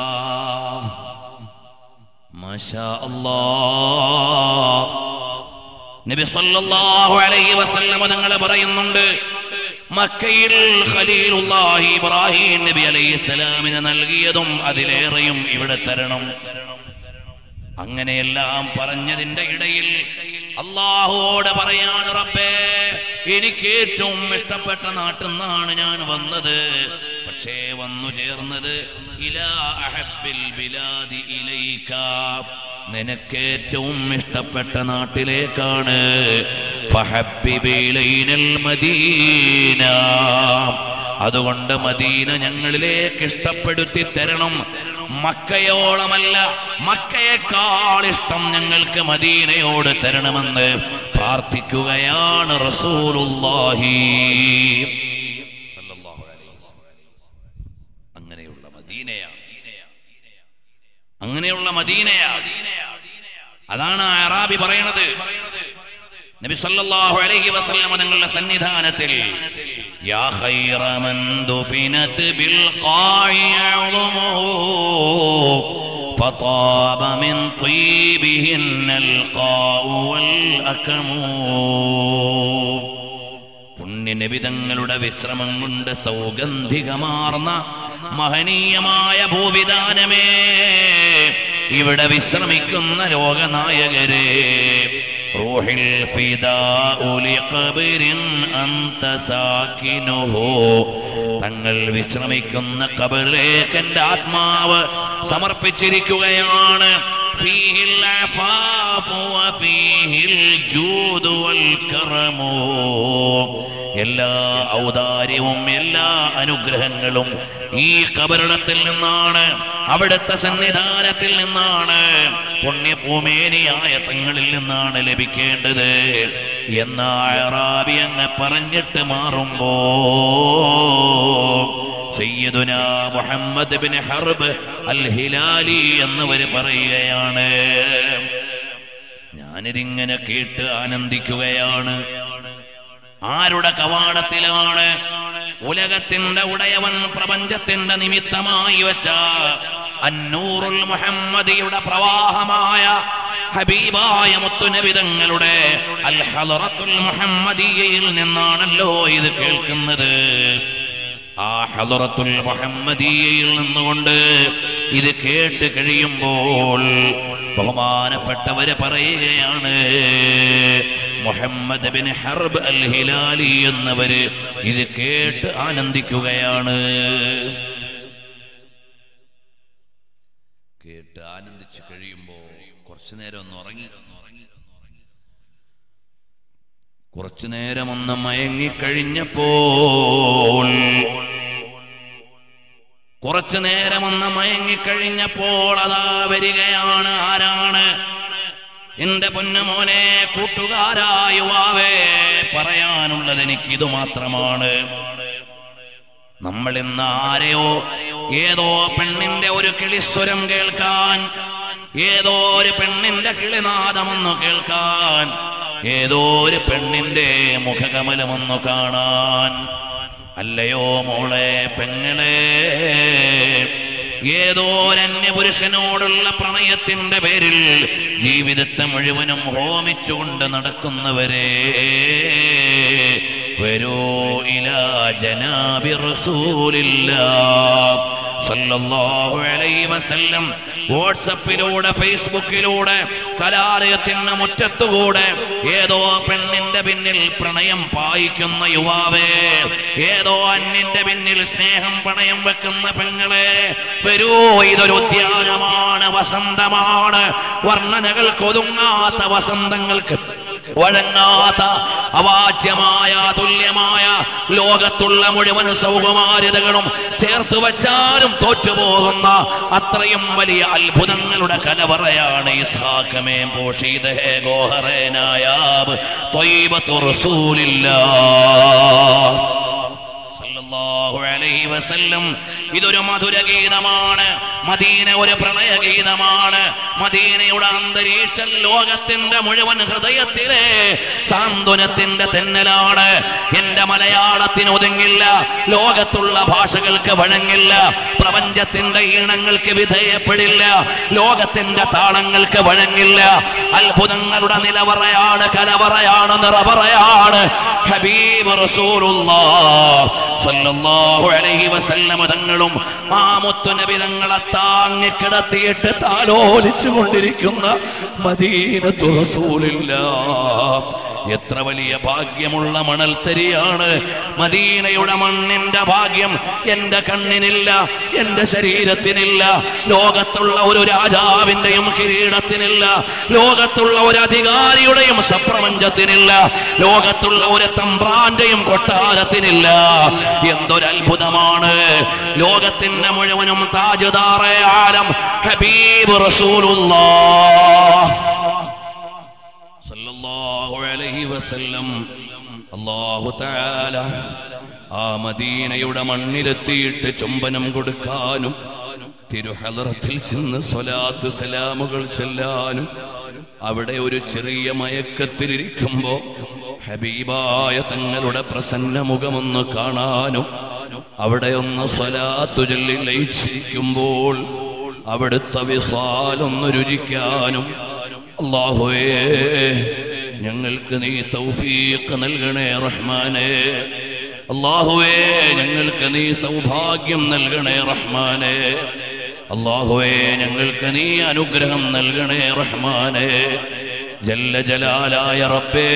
മാഷാ അല്ലാഹ് നബി സല്ലല്ലാഹു അലൈഹി വസല്ലം തങ്ങൾ പറയുന്നുണ്ട് മക്കയിൽ ഖലീലുല്ലാഹി ഇബ്രാഹിം നബി അലൈഹിസ്സലാമിന് നൽകിയതും അതിലേറെയും ഇവിടെ തരണം അങ്ങനെയെല്ലാം പറഞ്ഞതിന്റെ ഇടയിൽ അള്ളാഹുവോട് പറയാണ് റബ്ബേ എനിക്ക് ഏറ്റവും ഇഷ്ടപ്പെട്ട നാട്ടിൽ നിന്നാണ് ഞാൻ വന്നത് പക്ഷേ വന്നു ചേർന്നത് ഇലാ അഹബ്ബിൽ ബിലാദി ഇലൈക നിനക്ക് ഏറ്റവും ഇഷ്ടപ്പെട്ട നാട്ടിലേക്കാണ് ഫഹബ്ബിബ് ഇലൈനൽ മദീന അതുകൊണ്ട് മദീന ഞങ്ങളിലേക്ക് ഇഷ്ടപ്പെടുത്തി തരണം മക്കയോളമല്ല മക്കയേക്കാൾ ഇഷ്ടം ഞങ്ങൾക്ക് മദീനയോട് തരണമെന്ന് പ്രാർത്ഥിക്കുകയാണ് റസൂലുള്ളാഹി സല്ലല്ലാഹു അലൈഹി വസല്ലം. അങ്ങനെയുള്ള മദീനയാണ് അങ്ങനെയുള്ള മദീനയാണ് അതാണ് ആ അറാബി പറയണത് നബി സല്ലല്ലാഹു അലൈഹി വസല്ലം തങ്ങളുടെ സന്നിധാനത്തിൽ യാ ഖൈറ മൻ ദുഫിനത് ബിൽ ഖാഇ അഉമുഹു فطاب من طيبهن القاء والأكم പുണ്യനിബിതങ്ങളുടെ വിശ്രമം കൊണ്ട് സൗഗന്ധികമാർന്ന മഹനീയമായ ഭൂവിധാനമേ ഇവിടെ വിശ്രമിക്കുന്ന ലോകനായകരെ റൂഹിൽ ഫിദാഉ ലിഖബരിൻ അന്ത സാകിനുഹു തങ്ങൾ വിശ്രമിക്കുന്ന കബറിലേക്ക് എൻ്റെ ആത്മാവ് സമർപ്പിച്ചിരിക്കുകയാണ് فيه العفاف وفيه الجود والكرم എല്ലാ ഔദാര്യവും എല്ലാ അനുഗ്രഹങ്ങളും ഈ കബറിടത്തിൽ നിന്നാണ് അവിടുത്തെ സന്നിധാനത്തിൽ നിന്നാണ് പുണ്യഭൂമേനിയായ തങ്ങളിൽ നിന്നാണ് ലഭിക്കേണ്ടത് എന്ന അറാബി അങ്ങ് പറഞ്ഞിട്ട് മാറുമ്പോ സയ്യിദുന മുഹമ്മദ് ബിൻ ഹർബ് അൽ ഹിലാലി എന്നവര് പറയുകയാണ് ഞാനിതിങ്ങനെ കേട്ട് ആനന്ദിക്കുകയാണ് ആരുടെ കവാടത്തിലാണ് ഉലകത്തിന്റെ ഉടയവൻ പ്രപഞ്ചത്തിന്റെ നിമിത്തമായി വെച്ച അന്നൂറുൽ മുഹമ്മദിയുടെ പ്രവാഹമായ ഹബീബായ മുത്തുനബിതങ്ങളുടെ അൽ ഹലറത്തുൽ മുഹമ്മദിയയിൽ നിന്നാണല്ലോ ഇത് കേൾക്കുന്നത് ആ ഹലറത്തുൽ മുഹമ്മദിയയിൽ നിന്നുകൊണ്ട് ഇത് കേട്ട് കഴിയുമ്പോൾ ബഹുമാനപ്പെട്ടവര് പറയുകയാണ് മുഹമ്മദ് ബിൻ ഹർബ് അൽ ഹിലാലി എന്നവര് ഇത് കേട്ട് ആനന്ദിക്കുകയാണ് കേട്ട് ആനന്ദിച്ചു കഴിയുമ്പോ കുറച്ചു നേരം ഒന്ന് ഉറങ്ങി കുറച്ചു നേരം ഒന്ന് മയങ്ങിക്കഴിഞ്ഞപ്പോൾ കുറച്ചു നേരം ഒന്ന് മയങ്ങിക്കഴിഞ്ഞപ്പോൾ അതാ വരികയാണ് ആരാണ് എന്റെ പൊന്നമോനെ കൂട്ടുകാരാ യുവാവേ പറയാനുള്ളത് എനിക്ക് ഇത് മാത്രമാണ് നമ്മൾ ഇന്ന് ആരെയോ ഏതോ പെണ്ണിന്റെ ഒരു കിളിസ്വരം കേൾക്കാൻ ഏതോ ഒരു പെണ്ണിന്റെ കിളിനാദമൊന്നു കേൾക്കാൻ ഏതോ ഒരു പെണ്ണിന്റെ മുഖകമലമൊന്നു കാണാൻ അല്ലയോ മോളെ പെങ്ങളെ ഏതോ അന്യപുരുഷനോടുള്ള പ്രണയത്തിന്റെ പേരിൽ ജീവിതത്തെ മുഴുവനും ഹോമിച്ചുകൊണ്ട് നടക്കുന്നവരെ വരൂ ഇലാ ജനാബി റസൂലില്ലാ സല്ലല്ലാഹു അലൈഹി വസല്ലം വാട്സപ്പിലൂടെ ഫേസ്ബുക്കിലൂടെ കലാലയത്തിന് മുറ്റത്തുകൂടെ ഏതോ പെണ്ണിന്റെ പിന്നിൽ പ്രണയം പായിക്കുന്ന യുവാവേ ഏതോ അന്യന്റെ പിന്നിൽ സ്നേഹം പണയം വെക്കുന്ന പെങ്ങളെ വരൂ ഇതൊരു ഉദ്യാനമാണ് വസന്തമാണ് വർണ്ണനകൾക്ക് ഒതുങ്ങാത്ത വസന്തങ്ങൾക്ക് വഴങ്ങാത്ത അവാച്യമായ തുല്യമായ ലോകത്തുള്ള മുഴുവൻ സൗകുമാര്യതകളും ചേർത്ത് വച്ചാലും തോറ്റുപോകുന്ന അത്രയും വലിയ അത്ഭുതങ്ങളുടെ കലവറയാണ് ഇസ്ഹാക്കമേ പോഷീത ഹേ ഗോഹറേ നായാബ് ത്വയ്ബത്തു റസൂലില്ലാ സല്ലല്ലാഹു അലൈഹി വസല്ലം ഇതൊരു മധുര ഗീതമാണ് മദീന ഒരു പ്രണയ ഗീതമാണ് മദീനയുടെ അന്തരീക്ഷം ലോകത്തിന്റെ മുഴുവൻ ഹൃദയത്തിലെ സാന്ത്വനത്തിന്റെ തെന്നലാണ് എന്റെ മലയാളത്തിന് ഒതുങ്ങില്ല ലോകത്തുള്ള ഭാഷകൾക്ക് വഴങ്ങില്ല പ്രപഞ്ചത്തിന്റെ ഈണങ്ങൾക്ക് വിധേയപ്പെടില്ല ലോകത്തിന്റെ താളങ്ങൾക്ക് വഴങ്ങില്ല അത്ഭുതങ്ങളുടെ നിലവറയാണ് കലവറയാണ് നിറവറയാണ് ഹബീബ് റസൂലുള്ളാഹ് സല്ലല്ലാഹു അലൈഹി വസല്ലമ തങ്ങളും ആ മുത്തുനബി തങ്ങളെ താങ്ങി കിടത്തിയിട്ട് താലോലിച്ചു കൊണ്ടിരിക്കുന്ന മദീനത്തു റസൂലില്ലാഹ് എത്ര വലിയ ഭാഗ്യമുള്ള മണൽത്തരിയാണ് മദീനയുടെ മണ്ണിന്റെ ഭാഗ്യം എന്റെ കണ്ണിനില്ല എന്റെ ശരീരത്തിനില്ല ലോകത്തുള്ള ഒരു രാജാവിന്റെയും കിരീടത്തിനില്ല ലോകത്തുള്ള ഒരു അധികാരിയുടെയും സപ്രപഞ്ചത്തിനില്ല ലോകത്തുള്ള ഒരു തമ്പ്രാന്റെയും കൊട്ടാരത്തിനില്ല എന്തൊരു അത്ഭുതമാണ് ലോകത്തിന്റെ മുഴുവനും താജുദാറെ ആലം ഹബീബ് റസൂലുള്ളാഹ് സല്ലല്ലാഹു അലൈഹി വസല്ലം അല്ലാഹു തആല ആ മദീനയുടെ മണ്ണിലെത്തിയിട്ട് ചുംബനം കൊടുക്കാനും തിരുഹലറത്തിൽ ചെന്ന് സ്വലാത്ത് സലാമുകൾ ചെല്ലാനും അവിടെ ഒരു ചെറിയ മയക്കത്തിലിരിക്കുമ്പോ ഹബീബായ തങ്ങളുടെ പ്രസന്ന മുഖമൊന്ന് കാണാനും അവിടെ ഒന്ന് സ്വലാത്തു ചൊല്ലി ലയിച്ചിരിക്കുമ്പോൾ അവിടുത്തെ വിസാലൊന്ന് രുചിക്കാനും അള്ളാഹുവേ ഞങ്ങൾക്ക് നീ തൗഫീഖ് നൽകണേ റഹ്മാനേ അള്ളാഹുവേ ഞങ്ങൾക്ക് നീ സൗഭാഗ്യം നൽകണേ റഹ്മാനേ അള്ളാഹുവേ ഞങ്ങൾക്ക് നീ അനുഗ്രഹം നൽകണേ റഹ്മാനേ ജല്ല ജലാലായ റബ്ബേ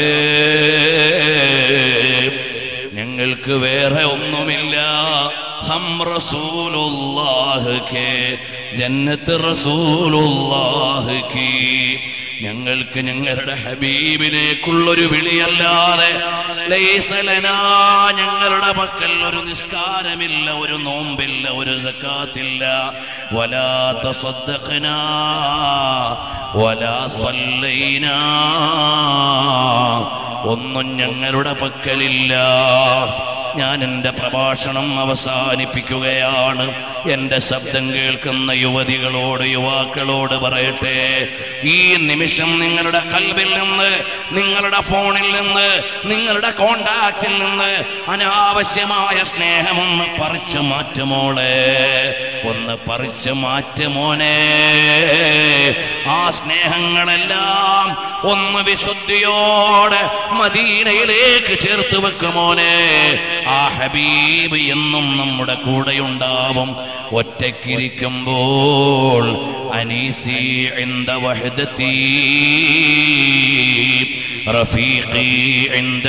ഞങ്ങൾക്ക് വേറെ ഒന്നുമില്ല ഹം റസൂലുള്ളാഹ് കേ ജന്നത്ത് റസൂലുള്ളാഹ് കീ ഞങ്ങൾക്ക് ഞങ്ങളുടെ ഹബീബിലേക്കുള്ളൊരു വിളിയല്ലാതെ ലൈസലനാ ഞങ്ങളുടെ പക്കൽ ഒരു നിസ്കാരമില്ല ഒരു നോമ്പില്ല ഒരു സക്കാത്തില്ല വലാ തസദ്ദഖനാ വലാ സല്ലൈനാ ഒന്നും ഞങ്ങളുടെ പക്കലില്ല ഞാൻ എൻ്റെ പ്രഭാഷണം അവസാനിപ്പിക്കുകയാണ് എൻ്റെ ശബ്ദം കേൾക്കുന്ന യുവതികളോട് യുവാക്കളോട് പറയട്ടെ ഈ നിമിഷം നിങ്ങളുടെ കൽവിൽ നിന്ന് നിങ്ങളുടെ ഫോണിൽ നിന്ന് നിങ്ങളുടെ കോണ്ടാക്റ്റിൽ നിന്ന് അനാവശ്യമായ സ്നേഹമൊന്ന് പറിച്ചു മാറ്റുമോളെ ഒന്ന് പറിച്ചു മാറ്റുമോനെ ആ സ്നേഹങ്ങളെല്ലാം ഒന്ന് വിശുദ്ധിയോടെ മദീനയിലേക്ക് ചേർത്ത് വെക്കുമോനെ ആ ഹബീബ് എന്നും നമ്മുടെ കൂടെയുണ്ടാവും ഒറ്റക്കിരിക്കുമ്പോൾ അനീസി عند وحدتي رفيقي عند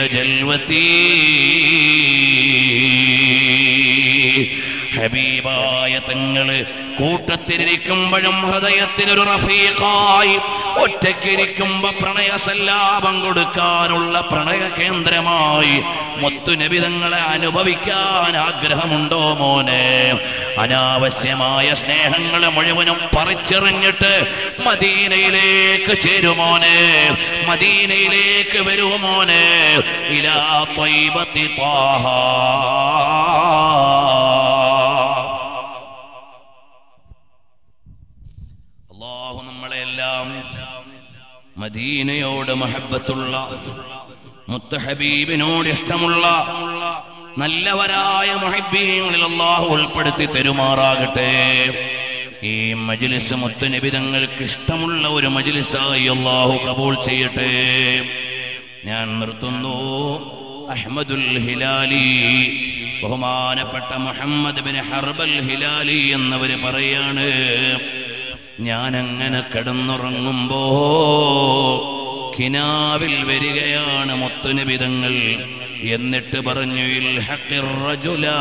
جلوتي ഹബീബായ തങ്ങള് കൂട്ടത്തിലിരിക്കുമ്പോഴും ഹൃദയത്തിലൊരു റഫീഖായി ഒറ്റയ്ക്കിരിക്കുമ്പോ പ്രണയസല്ലാപം കൊടുക്കാനുള്ള പ്രണയ കേന്ദ്രമായി മുത്തുനബിതങ്ങളെ അനുഭവിക്കാൻ ആഗ്രഹമുണ്ടോ മോനെ അനാവശ്യമായ സ്നേഹങ്ങളെ മുഴുവനും പറിച്ചെറിഞ്ഞിട്ട് മദീനയിലേക്ക് ചേരുമോനെ മദീനയിലേക്ക് വരുമോനെ ഇലാ ത്വയ്ബത്തി ത്വാഹ അള്ളാഹു നമ്മളെല്ലാം മദീനയോട് മഹബത്തുള്ള മുത്തഹബീബിനോട് ഇഷ്ടമുള്ള നല്ലവരായ മഹബീങ്ങളിൽ അള്ളാഹു ഉൾപ്പെടുത്തി തെരുമാറാകട്ടെ ഈ മജിലിസ് മുത്തുനിബിതങ്ങൾക്ക് ഇഷ്ടമുള്ള ഒരു മജിലിസായി അള്ളാഹു കബൂൾ ചെയ്യട്ടെ ഞാൻ നിർത്തുന്നു അഹ്മദുൽ ഹിലാലി ബഹുമാനപ്പെട്ട മുഹമ്മദ് ബിൻ ഹർബൽ ഹിലാലി എന്നവര് പറയാണ് ഞാൻ അങ്ങനെ കിടന്നുറങ്ങുമ്പോ കിനാവിൽ വരികയാണ് മുത്തുനിബിതങ്ങൾ എന്നിട്ട് പറഞ്ഞു ഇൽഹഖിർ റജുലാ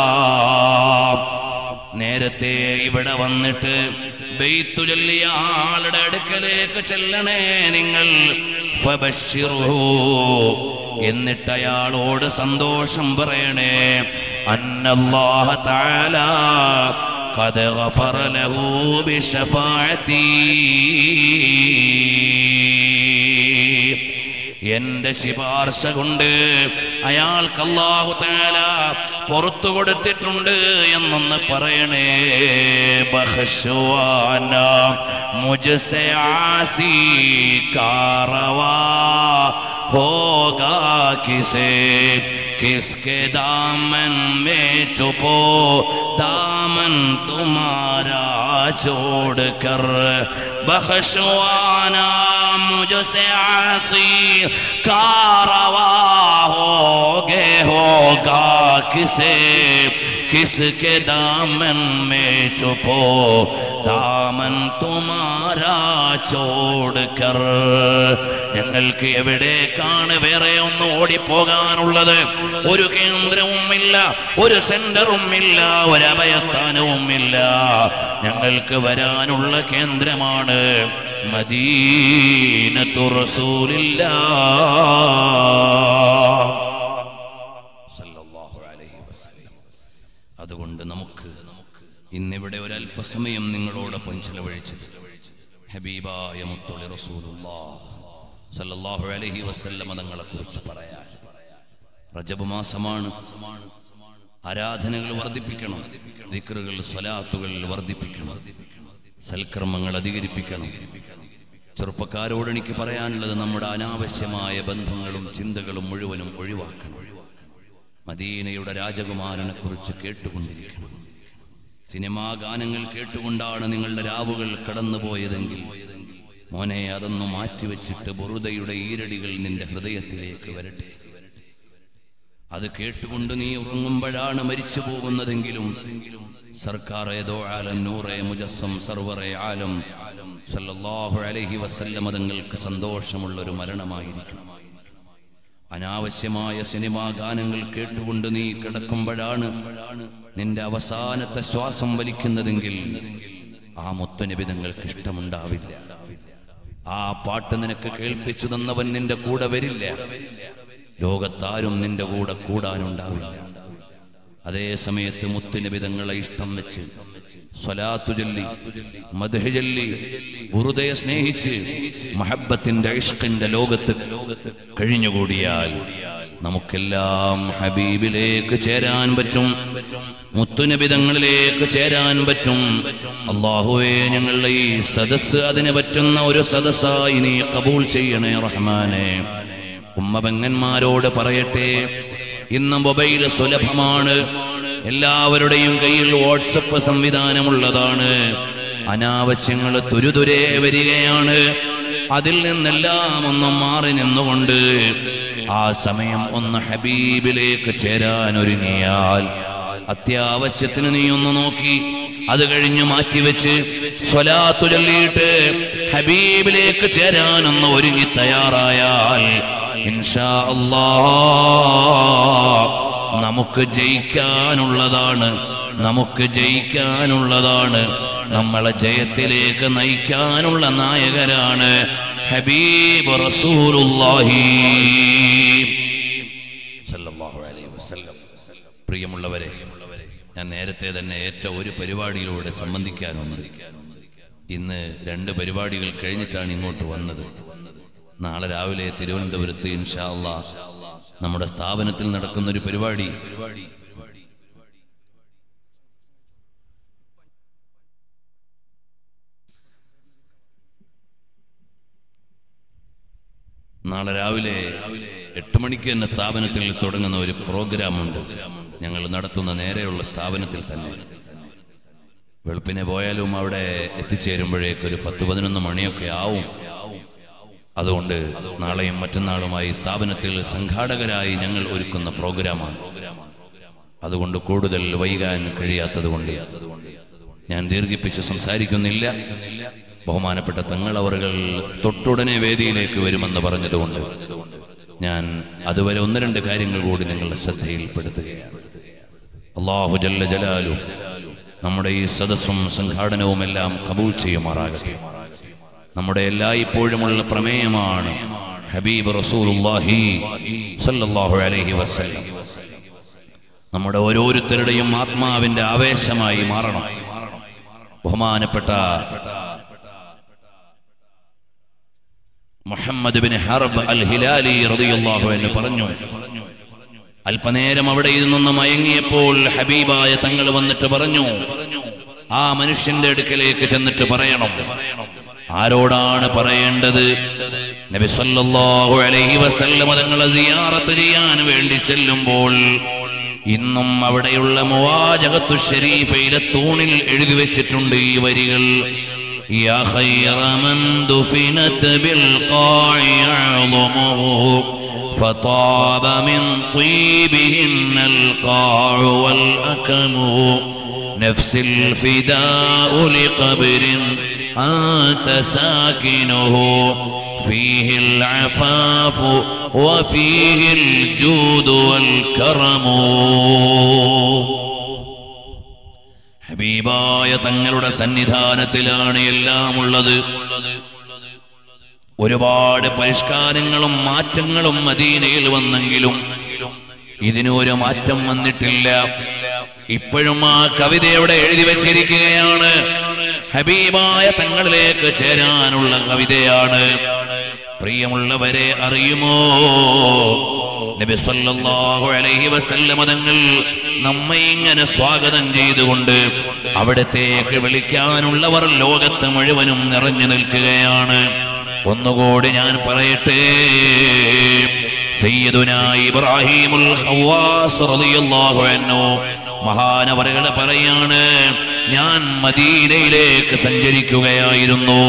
നേരത്തെ ഇവിടെ വന്നിട്ട് ബെയ്ത്തു ചൊല്ലിയ ആളുടെ അടുക്കലേക്ക് ചെല്ലണേ നിങ്ങൾ ഫബശ്ശിറുഹു. എന്നിട്ട് അയാളോട് സന്തോഷം പറയണേ അന്നല്ലാഹ തആല قد غفر له بشفاعتي എന്റെ ശിപാർശ കൊണ്ട് അയാൾക്ക് അല്ലാഹു തആല പുറത്തു കൊടുത്തിട്ടുണ്ട് എന്നൊന്ന് പറയണേ ബഹ്ശുവാന മുജ്സെ ആസി കാറവാ होगा किसे किसके दामन में छुपो दामन तुम्हारा छोड़ कर बख्शवाना मुझसे आसी कारवा होगे होगा किसे किसके दामन में छुपो ദാമൻ തുമാരാ ചോടുക്കർ ഞങ്ങൾക്ക് എവിടേക്കാണ് വേറെ ഒന്ന് ഓടിപ്പോകാനുള്ളത് ഒരു കേന്ദ്രവും ഇല്ല ഒരു സെന്ററും ഇല്ല ഒരു അഭയസ്ഥാനവും ഇല്ല ഞങ്ങൾക്ക് വരാനുള്ള കേന്ദ്രമാണ് മദീനത്തു റസൂലില്ല സല്ലല്ലാഹു അലൈഹി വസല്ലം അതുകൊണ്ട് നമുക്ക് ഇന്നിവിടെ ഒരു അല്പസമയം നിങ്ങളോടൊപ്പം ചെലവഴിച്ചത് ഹബീബായ മുത്തുള്ളി റസൂലുള്ളാഹ് സല്ലല്ലാഹു അലൈഹി വസല്ലമ തങ്ങളെ കുറിച്ച് പറയാൻ റജബ് മാസമാണ് ആരാധനകൾ വർദ്ധിപ്പിക്കണം ദിക്റുകൾ സ്വലാത്തുകൾ വർദ്ധിപ്പിക്കണം സൽക്കർമ്മങ്ങൾ അധികരിപ്പിക്കണം ചെറുപ്പക്കാരോട് എനിക്ക് പറയാനുള്ളത് നമ്മുടെ അനാവശ്യമായ ബന്ധങ്ങളും ചിന്തകളും മുഴുവനും ഒഴിവാക്കണം മദീനയുടെ രാജകുമാരനെ കുറിച്ച് കേട്ടുകൊണ്ടിരിക്കണം സിനിമാ ഗാനങ്ങൾ കേട്ടുകൊണ്ടാണ് നിങ്ങളുടെ രാവുകൾ കടന്നുപോയതെങ്കിൽ മോനെ അതൊന്ന് മാറ്റിവെച്ചിട്ട് ബുറുദയുടെ ഈരടികൾ നിന്റെ ഹൃദയത്തിലേക്ക് വരട്ടെ അത് കേട്ടുകൊണ്ട് നീ ഉറങ്ങുമ്പോഴാണ് മരിച്ചു പോകുന്നതെങ്കിലും സർക്കാർ ഏതോ ആലം നൂറെ മുജസ്സം സർവറെ ആലം സല്ലല്ലാഹു അലൈഹി വസല്ലമ തങ്ങൾക്ക് സന്തോഷമുള്ള ഒരു മരണമായിരിക്കും അനാവശ്യമായ സിനിമാ ഗാനങ്ങൾ കേട്ടുകൊണ്ട് നീ കിടക്കുമ്പോഴാണ് നിന്റെ അവസാനത്തെ ശ്വാസം വലിക്കുന്നതെങ്കിൽ ആ മുത്തനബി നിങ്ങൾക്ക് ഇഷ്ടമുണ്ടാവില്ല ആ പാട്ട് നിനക്ക് കേൾപ്പിച്ചു തന്നവൻ നിന്റെ കൂടെ വരില്ല ലോകത്താരും നിന്റെ കൂടെ കൂടാനുണ്ടാവില്ല അതേ സമയത്ത് മുത്തുനബി തങ്ങളെ ഇഷ്ടം വെച്ച് സ്വലാത്തു ചൊല്ലി മദ്ഹ് ചൊല്ലി വെറുതെ സ്നേഹിച്ച് മഹബത്തിന്റെ ഇഷ്കിന്റെ ലോകത്ത് കഴിഞ്ഞുകൂടിയാൽ നമുക്കെല്ലാം ഹബീബിലേക്ക് ചേരാൻ പറ്റും മുത്തുനബിതങ്ങളിലേക്ക് ചേരാൻ പറ്റും അള്ളാഹുവേ ഞങ്ങളുടെ ഈ സദസ്സ് അതിന് പറ്റുന്ന ഒരു സദസ്സായി നീ കബൂൾ ചെയ്യണേ റഹ്മാനെ ഉമ്മപെങ്ങന്മാരോട് പറയട്ടെ ഇന്ന് മൊബൈൽ സുലഭമാണ് എല്ലാവരുടെയും കയ്യിൽ വാട്സപ്പ് സംവിധാനമുള്ളതാണ് അനാവശ്യങ്ങൾ തുരുതുരെ വരികയാണ് അതിൽ നിന്നെല്ലാം ഒന്ന് മാറി നിന്നുകൊണ്ട് ആ സമയം ഒന്ന് ഹബീബിലേക്ക് ചേരാൻ ഒരുങ്ങിയാൽ അത്യാവശ്യത്തിന് നീ ഒന്ന് നോക്കി അത് കഴിഞ്ഞ് മാറ്റിവെച്ച് സ്വലാത്തു ചൊല്ലിയിട്ട് ഹബീബിലേക്ക് ചേരാനൊന്ന് ഒരുങ്ങി തയ്യാറായാൽ ഇൻഷാ അല്ലാ നമുക്ക് ജയിക്കാനുള്ളതാണ് നമുക്ക് ജയിക്കാനുള്ളതാണ് നമ്മളെ ജയത്തിലേക്ക് നയിക്കാനുള്ള നായകരാണ് ഹബീബ് റസൂലുള്ളാഹി സല്ലല്ലാഹു അലൈഹി വസല്ലം പ്രിയമുള്ളവരെ ഞാൻ നേരത്തെ തന്നെ ഏറ്റ ഒരു പരിപാടിയിലൂടെ സംബന്ധിക്കാനുണ്ട് ഇന്ന് രണ്ട് പരിപാടികൾ കഴിഞ്ഞിട്ടാണ് ഇങ്ങോട്ട് വന്നത് നാളെ രാവിലെ തിരുവനന്തപുരത്ത് ഇൻഷാ അല്ലാ നമ്മുടെ സ്ഥാപനത്തിൽ നടക്കുന്ന ഒരു പരിപാടി നാളെ രാവിലെ എട്ട് മണിക്ക് തന്നെ സ്ഥാപനത്തിൽ തുടങ്ങുന്ന ഒരു പ്രോഗ്രാമുണ്ട് ഞങ്ങൾ നടത്തുന്ന നേരെയുള്ള സ്ഥാപനത്തിൽ തന്നെ വെളുപ്പിനെ പോയാലും അവിടെ എത്തിച്ചേരുമ്പോഴേക്ക് ഒരു പത്ത് പതിനൊന്ന് മണിയൊക്കെ ആവും അതുകൊണ്ട് നാളെയും മറ്റന്നാളുമായി സ്ഥാപനത്തിൽ സംഘാടകരായി ഞങ്ങൾ ഒരുക്കുന്ന പ്രോഗ്രാമാണ് അതുകൊണ്ട് കൂടുതൽ വൈകാൻ കഴിയാത്തത് കൊണ്ട് ഞാൻ ദീർഘിപ്പിച്ച് സംസാരിക്കുന്നില്ല ബഹുമാനപ്പെട്ട തങ്ങളവറുകൾ തൊട്ടുടനെ വേദിയിലേക്ക് വരുമെന്ന് പറഞ്ഞതുകൊണ്ട് ഞാൻ അതുവരെ ഒന്ന് രണ്ട് കാര്യങ്ങൾ കൂടി നിങ്ങളുടെ ശ്രദ്ധയിൽപ്പെടുത്തുകയാണ് അള്ളാഹു ജല്ല ജലാലു നമ്മുടെ ഈ സദസ്സും സംഘാടനവും എല്ലാം കബൂൾ ചെയ്യുമാറാകട്ടെ നമ്മുടെ എല്ലായ്പ്പോഴുമുള്ള പ്രമേയമാണ് ഹബീബ് റസൂലുള്ളാഹി സല്ലല്ലാഹു അലൈഹി വസല്ലം നമ്മുടെ ഓരോരുത്തരുടെയും ആത്മാവിന്റെ ആവേശമായി മാറണം ബഹുമാനപ്പെട്ട മുഹമ്മദ് ബിൻ ഹർബ് അൽ ഹിലാലി റളിയല്ലാഹു അൻഹു പറഞ്ഞു അല്പനേരം അവിടെ ഇരുന്നൊന്ന് മയങ്ങിയപ്പോൾ ഹബീബായ തങ്ങൾ വന്നിട്ട് പറഞ്ഞു ആ മനുഷ്യന്റെ അടുക്കലേക്ക് ചെന്നിട്ട് പറയണം ആരോടാണ് പറയേണ്ടത് നബി സല്ലല്ലാഹു അലൈഹി വസല്ലം തങ്ങളെ സിയാറത്ത് ചെയ്യാൻ വേണ്ടി ചെല്ലുമ്പോൾ ഇന്നും അവിടെയുള്ള മുവാജകത്തു ഷരീഫയിലെ തൂണിൽ എഴുതി വെച്ചിട്ടുണ്ട് ഈ വരികൾ يا خير من دفنت بالقاع أعظمه فطاب من طيبهن القاع والأكم نفس الفداء لقبر أنت ساكنه فيه العفاف وفيه الجود والكرم ഹബീബായ തങ്ങളുടെ സന്നിധാനത്തിലാണ് എല്ലാം ഉള്ളത് ഒരുപാട് പരിഷ്കാരങ്ങളും മാറ്റങ്ങളും മദീനയിൽ വന്നെങ്കിലും ഇതിന് ഒരു മാറ്റം വന്നിട്ടില്ല ഇപ്പോഴും ആ കവിത അവിടെ എഴുതി വച്ചിരിക്കുകയാണ് ഹബീബായ തങ്ങളിലേക്ക് ചേരാനുള്ള കവിതയാണ് പ്രിയമുള്ളവരെ അറിയുമോ നബി സല്ലല്ലാഹു അലൈഹി വസല്ലം തങ്ങൾ നമ്മെ ഇങ്ങനെ സ്വാഗതം ചെയ്തുകൊണ്ട് അവിടത്തേക്ക് വിളിക്കാനുള്ളവർ ലോകത്ത് മുഴുവനും നിറഞ്ഞു നിൽക്കുകയാണ് ഒന്നുകൂടി ഞാൻ പറയട്ടെ സയ്യിദുനാ ഇബ്രാഹിമുൽ ഖവ്വാസ് റളിയല്ലാഹു അൻഹു മഹാനവറുകൾ പറയാണ് ഞാൻ മദീനയിലേക്ക് സഞ്ചരിക്കുകയായിരുന്നു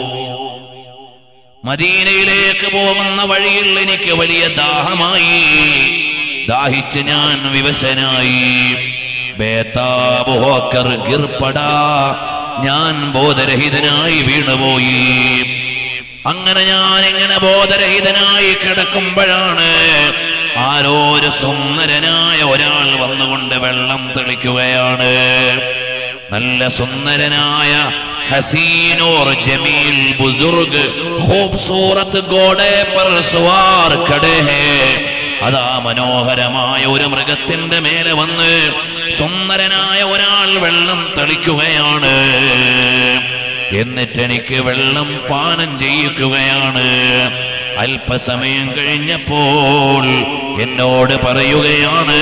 മദീനയിലേക്ക് പോകുന്ന വഴിയിൽ എനിക്ക് വലിയ ദാഹമായി ദാഹിച്ച് ഞാൻ വിവശനായി ബേതാബ് ഹോക്കർ ഗിർപടാ ഞാൻ ബോധരഹിതനായി വീണുപോയി അങ്ങനെ ഞാൻ ഇങ്ങനെ ബോധരഹിതനായി കിടക്കുമ്പോഴാണ് ആരോ ഒരു സുന്ദരനായ ഒരാൾ വന്നുകൊണ്ട് വെള്ളം തെളിക്കുകയാണ് നല്ല സുന്ദരനായ ഹസീനോർ ജമീൽ ബുസുർഗ് ഖൂബ്സൂറത്ത് ഗോഡെ പർ സവാർ ഖടേ ഹേ അതാ മനോഹരമായ ഒരു മൃഗത്തിന്റെ മേലെ വന്ന് സുന്ദരനായ ഒരാൾ വെള്ളം തളിക്കുകയാണ് എന്നിട്ട് എനിക്ക് വെള്ളം പാനം ചെയ്യിക്കുകയാണ് അല്പസമയം കഴിഞ്ഞപ്പോൾ എന്നോട് പറയുകയാണ്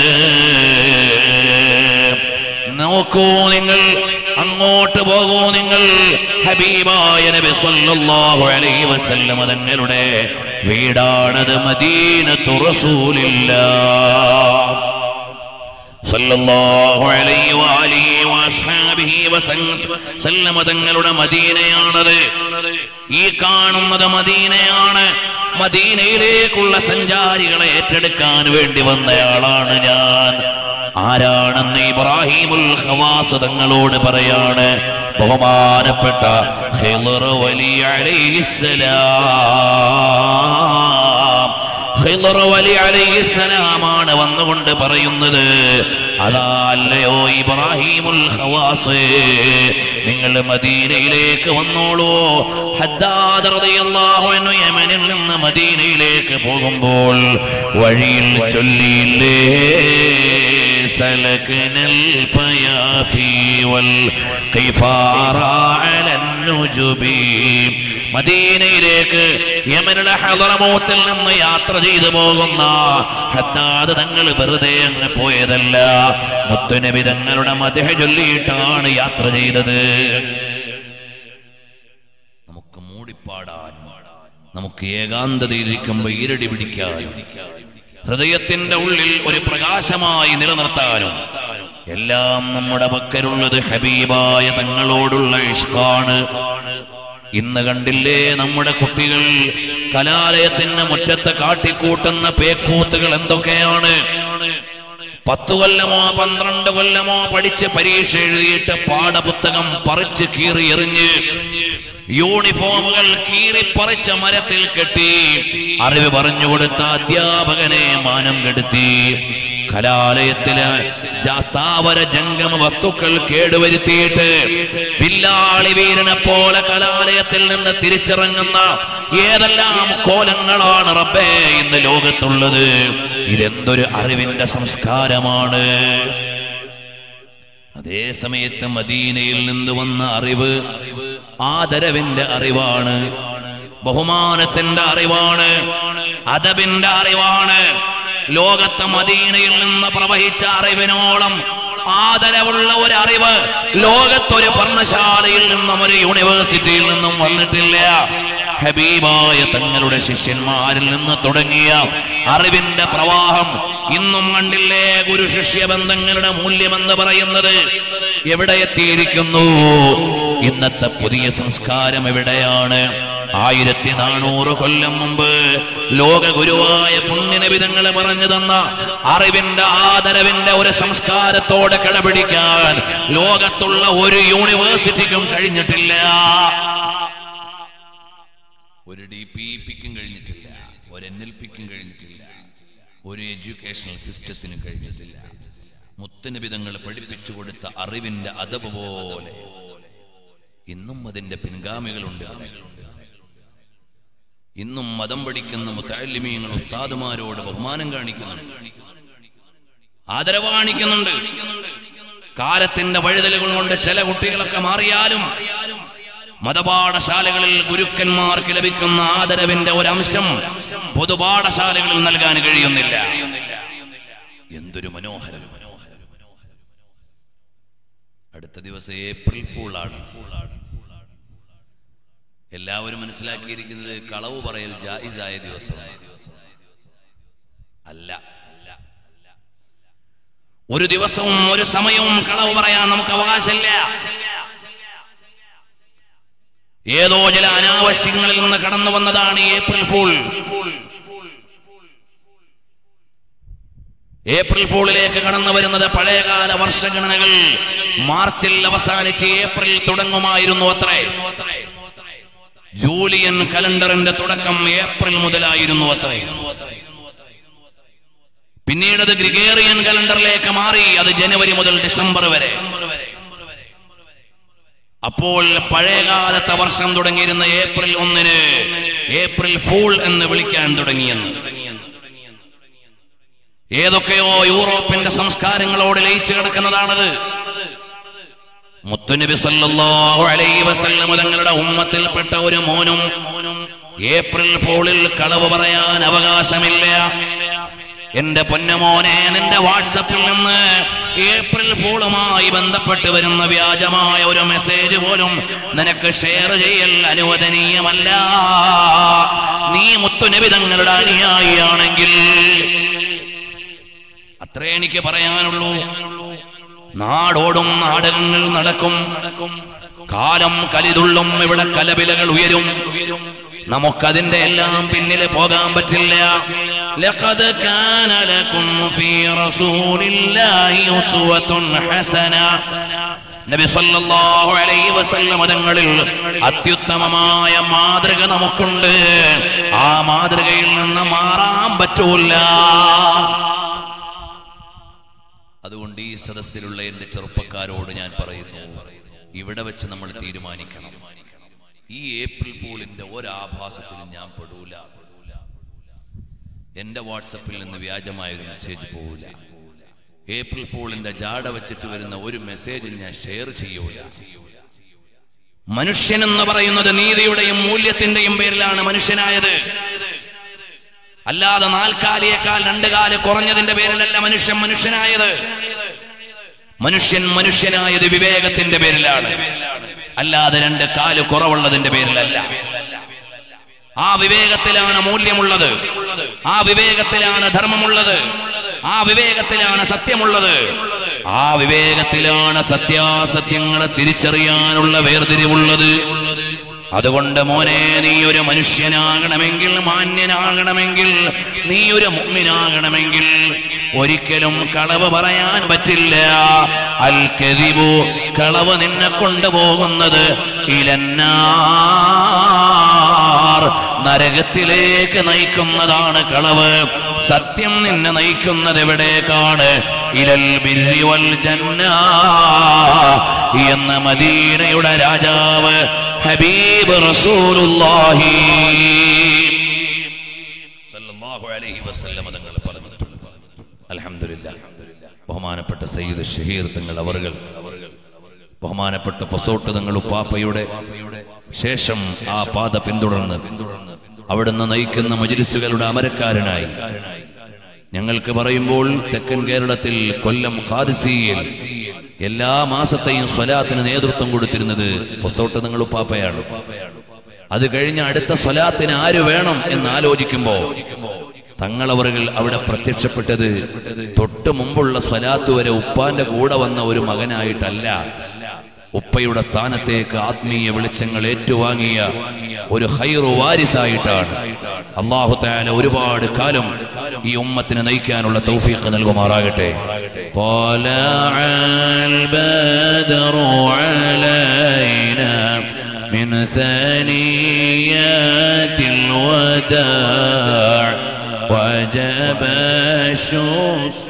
നോക്കൂ നിങ്ങൾ അങ്ങോട്ട് പോകൂ നിങ്ങൾ ഹബീബായ നബി സല്ലല്ലാഹു അലൈഹി വസല്ലം തങ്ങളുടെ വീടാണത് മദീനത്തു റസൂലില്ലാഹ് സല്ലല്ലാഹു അലൈഹി വആലിഹി വഅസ്ഹാബിഹി വസല്ലമ തങ്ങളുടെ മദീനയാണത് ഈ കാണുന്നത് മദീനയാണ് മദീനയിലേക്കുള്ള സഞ്ചാരികളെ ഏറ്റെടുക്കാൻ വേണ്ടി വന്നയാളാണ് ഞാൻ ആരാണെന്ന് ഇബ്രാഹിമുൽ ഖവാസ് തങ്ങളോട് പറയാണ് ബഹുമാനപ്പെട്ട ഖിളർ വലി അലൈഹിസ്സലാം ഖിളർ വലി അലൈഹിസ്സലാമാണ് വന്നുകൊണ്ട് പറയുന്നത് അതാ അല്ലയോ ഇബ്രാഹിമുൽ ഖവാസ് നിങ്ങൾ മദീനയിലേക്ക് വന്നോളൂ ഹദ്ദാദ് റളിയല്ലാഹു അൻഹു യമനിൽ നിന്ന് മദീനയിലേക്ക് പോകുമ്പോൾ വഴിയിൽ ചൊല്ലിയില്ലേ سلكنا الفيافي والقفار على النجب മദീനയിലേക്ക് യമനുടെ ഹദറമൂത്തിൽ നിന്ന് യാത്ര ചെയ്തു പോകുന്ന ഹദ്ദാദ് തങ്ങൾ വെറുതെ അങ്ങ് പോയതല്ല മുത്തുനബി തങ്ങളുടെ മദഹ ചൊല്ലിയിട്ടാണ് യാത്ര ചെയ്തത് നമുക്ക് മൂടിപ്പാടാനും നമുക്ക് ഏകാന്തതയിരിക്കുമ്പോൾ ഈരടി പിടിക്കാനും ഹൃദയത്തിന്റെ ഉള്ളിൽ ഒരു പ്രകാശമായി നിലനിർത്താനും എല്ലാം നമ്മുടെ പക്കലുള്ളത് ഹബീബായ തങ്ങളോടുള്ള ഇഷ്കാണ് ഇന്ന് കണ്ടില്ലേ നമ്മുടെ കുട്ടികൾ കലാലയത്തിന് മുറ്റത്ത് കാട്ടിക്കൂട്ടുന്ന പേക്കൂത്തുകൾ എന്തൊക്കെയാണ് പത്തു കൊല്ലമോ പന്ത്രണ്ട് കൊല്ലമോ പഠിച്ച് പരീക്ഷ എഴുതിയിട്ട് പാഠപുസ്തകം പറിച്ച് കീറി എറിഞ്ഞ് യൂണിഫോമുകൾ കീറിപ്പറിച്ച മരത്തിൽ കെട്ടി അറിവ് പറഞ്ഞുകൊടുത്ത അധ്യാപകനെ മാനം കെടുത്തി കലാലയത്തില് ജാ- സ്ഥാവര ജംഗമ വസ്തുക്കൾ കേടുവരുത്തിയിട്ട് വില്ലാളി വീരനെ പോലെ കലാലയത്തിൽ നിന്ന് തിരിച്ചിറങ്ങുന്ന ഏതെല്ലാം കോലങ്ങളാണ് റബ്ബേ ഇന്ന് ലോകത്തുള്ളത് ഇതെന്തൊരു അറിവിന്റെ സംസ്കാരമാണ് അതേ സമയത്ത് മദീനയിൽ നിന്ന് വന്ന അറിവ് ആദരവിന്റെ അറിവാണ് ബഹുമാനത്തിന്റെ അറിവാണ് അദബിന്റെ അറിവാണ് ലോകത്തെ മദീനയിൽ നിന്ന് പ്രവഹിച്ച അറിവിനോളം ആദരവുള്ള ഒരു അറിവ് ലോകത്തൊരു പർണശാലയിൽ നിന്നും ഒരു യൂണിവേഴ്സിറ്റിയിൽ നിന്നും വന്നിട്ടില്ല ഹബീബായ തങ്ങളുടെ ശിഷ്യന്മാരിൽ നിന്ന് തുടങ്ങിയ അറിവിന്റെ പ്രവാഹം ഇന്നും കണ്ടില്ലേ ഗുരു ശിഷ്യ ബന്ധങ്ങളുടെ മൂല്യമെന്ന് പറയുന്നത് എവിടെ എത്തിയിരിക്കുന്നു ഇന്നത്തെ പുതിയ സംസ്കാരം എവിടെയാണ് ആയിരത്തി നാനൂറ് കൊല്ലം മുമ്പ് ലോക ഗുരുവായ പുണ്യനബിതങ്ങളെ പറഞ്ഞു തന്ന അറിവിന്റെ ആദരവിന്റെ ഒരു സംസ്കാരത്തോടെ കിടപിടിക്കാൻ ലോകത്തുള്ള ഒരു യൂണിവേഴ്സിറ്റിക്കും കഴിഞ്ഞിട്ടില്ല ഒരു ഡി പി പിക്കും കഴിഞ്ഞിട്ടില്ല ഒരു എൻ എൽ പിക്കും കഴിഞ്ഞിട്ടില്ല ഒരു എഡ്യൂക്കേഷണൽ സിസ്റ്റത്തിനും കഴിഞ്ഞിട്ടില്ല മുത്തനബിതങ്ങൾ പഠിപ്പിച്ചു കൊടുത്ത അറിവിന്റെ അതവ് പോലെ ഇന്നും അതിന്റെ പിൻഗാമികളുണ്ട് അവിടെ. ഇന്നും മതം പഠിക്കുന്ന മുത്താലിമീങ്ങൾ ഉസ്താദുമാരോട് ബഹുമാനം കാണിക്കുന്നുണ്ട് ആദരവ് കാണിക്കുന്നുണ്ട് കാലത്തിന്റെ വഴുതലുകൾ കൊണ്ട് ചില കുട്ടികളൊക്കെ മാറിയാലും മതപാഠശാലകളിൽ ഗുരുക്കന്മാർക്ക് ലഭിക്കുന്ന ആദരവിന്റെ ഒരംശം പൊതുപാഠശാലകളിൽ നൽകാൻ കഴിയുന്നില്ല എന്തൊരു മനോഹരം അടുത്ത ദിവസം ഏപ്രിൽ ഫൂളാണ് എല്ലാവരും മനസ്സിലാക്കിയിരിക്കുന്നത് കളവ് പറയൽ ജായിസായ ദിവസം അല്ല ഒരു ദിവസവും ഒരു സമയവും കളവ് പറയാൻ നമുക്ക് അവകാശമില്ല ഏതോ ചില അനാവശ്യങ്ങളിൽ നിന്ന് കടന്നു വന്നതാണ് ഈ ഏപ്രിൽ ഫൂൾ ഏപ്രിൽ ഫോളിലേക്ക് കടന്നു വരുന്നത് പഴയകാല വർഷഗണനകൾ മാർച്ചിൽ അവസാനിച്ച് ഏപ്രിൽ തുടങ്ങുമായിരുന്നു അത്രേ ജൂലിയൻ കലണ്ടറിന്റെ തുടക്കം ഏപ്രിൽ മുതലായിരുന്നു അത്രേ പിന്നീട് അത് ഗ്രിഗേറിയൻ കലണ്ടറിലേക്ക് മാറി അത് ജനുവരി മുതൽ ഡിസംബർ വരെ അപ്പോൾ പഴയകാലത്തെ വർഷം തുടങ്ങിയിരുന്ന ഏപ്രിൽ ഒന്നിന് ഏപ്രിൽ ഫൂൾ എന്ന് വിളിക്കാൻ തുടങ്ങിയെന്ന് ഏതൊക്കെയോ യൂറോപ്പിന്റെ സംസ്കാരങ്ങളോട് ലയിച്ചു കിടക്കുന്നതാണത് മുത്തുനബി സല്ലല്ലാഹു അലൈഹി വസല്ലം തങ്ങളുടെ ഉമ്മത്തിൽപ്പെട്ട ഒരു മോനും ഏപ്രിൽ ഫോളിൽ കളവ് പറയാൻ അവകാശമില്ല എന്റെ പൊന്നമോനെ നിന്റെ വാട്സപ്പിൽ നിന്ന് ഏപ്രിൽ ഫോളുമായി ബന്ധപ്പെട്ട് വരുന്ന വ്യാജമായ ഒരു മെസ്സേജ് പോലും നിനക്ക് ഷെയർ ചെയ്യൽ അനുവദനീയമല്ല നീ മുത്തുനബി തങ്ങളുടെ അനുയായിയാണെങ്കിൽ അത്രേ എനിക്ക് പറയാനുള്ളൂ നാടോടും നാടകങ്ങൾ നടക്കും കാലം കലിതുള്ളും ഇവിടെ കലപിലകൾ ഉയരും നമുക്കതിന്റെ എല്ലാം പിന്നിൽ പോകാൻ പറ്റില്ല لقد كان لكم في رسول الله أسوة حسنة നബി സല്ലല്ലാഹു അലൈഹി വസല്ലം തങ്ങളിൽ അത്യുത്തമമായ മാതൃക നമുക്കുണ്ട് ആ മാതൃകയിൽ നിന്ന് മാറാൻ പറ്റൂല അതുകൊണ്ട് ഈ സദസ്സിലുള്ള എന്റെ ചെറുപ്പക്കാരോട് ഞാൻ പറയുന്നു ഇവിടെ വെച്ച് നമ്മൾ തീരുമാനിക്കണം ഈ ഏപ്രിൽ ഫൂളിന്റെ ഒരാഭാസത്തിലും ഞാൻ പെടൂല എന്റെ വാട്സപ്പിൽ നിന്ന് വ്യാജമായ ഒരു മെസ്സേജ് പോവില്ല ഏപ്രിൽ ഫൂളിന്റെ ജാട വെച്ചിട്ട് വരുന്ന ഒരു മെസ്സേജ് ഞാൻ ഷെയർ ചെയ്യൂല മനുഷ്യൻ എന്ന് പറയുന്നത് നീതിയുടെയും മൂല്യത്തിന്റെയും പേരിലാണ് മനുഷ്യനായത് അല്ലാതെ നാൽക്കാലിയേക്കാൾ രണ്ട് കാല് കുറഞ്ഞതിന്റെ പേരിലല്ല മനുഷ്യൻ മനുഷ്യനായത് മനുഷ്യൻ മനുഷ്യനായത് വിവേകത്തിന്റെ പേരിലാണ് അല്ലാതെ രണ്ട് കാല് കുറവുള്ളതിന്റെ പേരിലല്ല ആ വിവേകത്തിലാണ് മൂല്യമുള്ളത് ആ വിവേകത്തിലാണ് ധർമ്മമുള്ളത് ആ വിവേകത്തിലാണ് സത്യമുള്ളത് ആ വിവേകത്തിലാണ് സത്യാസത്യങ്ങളെ തിരിച്ചറിയാനുള്ള വേർതിരിവുള്ളത് അതുകൊണ്ട് മോനെ നീ ഒരു മനുഷ്യനാകണമെങ്കിൽ മാന്യനാകണമെങ്കിൽ നീ ഒരു മുമ്മിനാകണമെങ്കിൽ ഒരിക്കലും കളവ് പറയാൻ പറ്റില്ല അൽ കെതിബു കളവ് നിന്നെ കൊണ്ടുപോകുന്നത് ഇലന്നാർ നരകത്തിലേക്ക് നയിക്കുന്നതാണ് കളവ് സത്യം നിന്നെ നയിക്കുന്നത് എവിടേക്കാണ് ഇലൽ ബിർരി വൽ ജന്ന എന്ന മദീനയുടെ രാജാവ് ഹബീബ് റസൂലുള്ളാഹി സല്ലല്ലാഹു അലൈഹി വസല്ലം തങ്ങൾ പറഞ്ഞിട്ടുണ്ട് അൽഹംദുലില്ലാഹ് ബഹുമാനപ്പെട്ട സയ്യിദ് ഷഹീർ തങ്ങൾ അവർകൾ ബഹുമാനപ്പെട്ട പൊസോട്ട് തങ്ങൾ ഉപ്പാപ്പയുടെ ശേഷം ആ പാത പിന്തുടർന്ന് അവിടുന്ന് നയിക്കുന്ന മജിലിസുകളുടെ അമരക്കാരനായി ഞങ്ങൾക്ക് പറയുമ്പോൾ തെക്കൻ കേരളത്തിൽ കൊല്ലം ഖാദിസിയിൽ എല്ലാ മാസത്തെയും സ്വലാത്തിന് നേതൃത്വം കൊടുത്തിരുന്നത് പൊസോട്ട് നിങ്ങൾ ഉപ്പാപ്പയാണ് അത് കഴിഞ്ഞ് അടുത്ത സ്വലാത്തിന് ആര് വേണം എന്ന് ആലോചിക്കുമ്പോ തങ്ങളവറുകൾ അവിടെ പ്രത്യക്ഷപ്പെട്ടത് തൊട്ട് മുമ്പുള്ള സ്വലാത്ത് വരെ ഉപ്പാന്റെ കൂടെ വന്ന ഒരു മകനായിട്ടല്ല ഉപ്പയുടെ സ്ഥാനത്തേക്ക് ആത്മീയ വെളിച്ചങ്ങൾ ഏറ്റുവാങ്ങിയ ഒരു ഹൈറു വാരിസായിട്ടാണ് അള്ളാഹു താല ഒരുപാട് കാലം ഈ ഉമ്മത്തിനെ നയിക്കാനുള്ള തൗഫീഖ് നൽകുമാറാകട്ടെ طلع البدر علينا من ثنيات الوداع وجب الشكر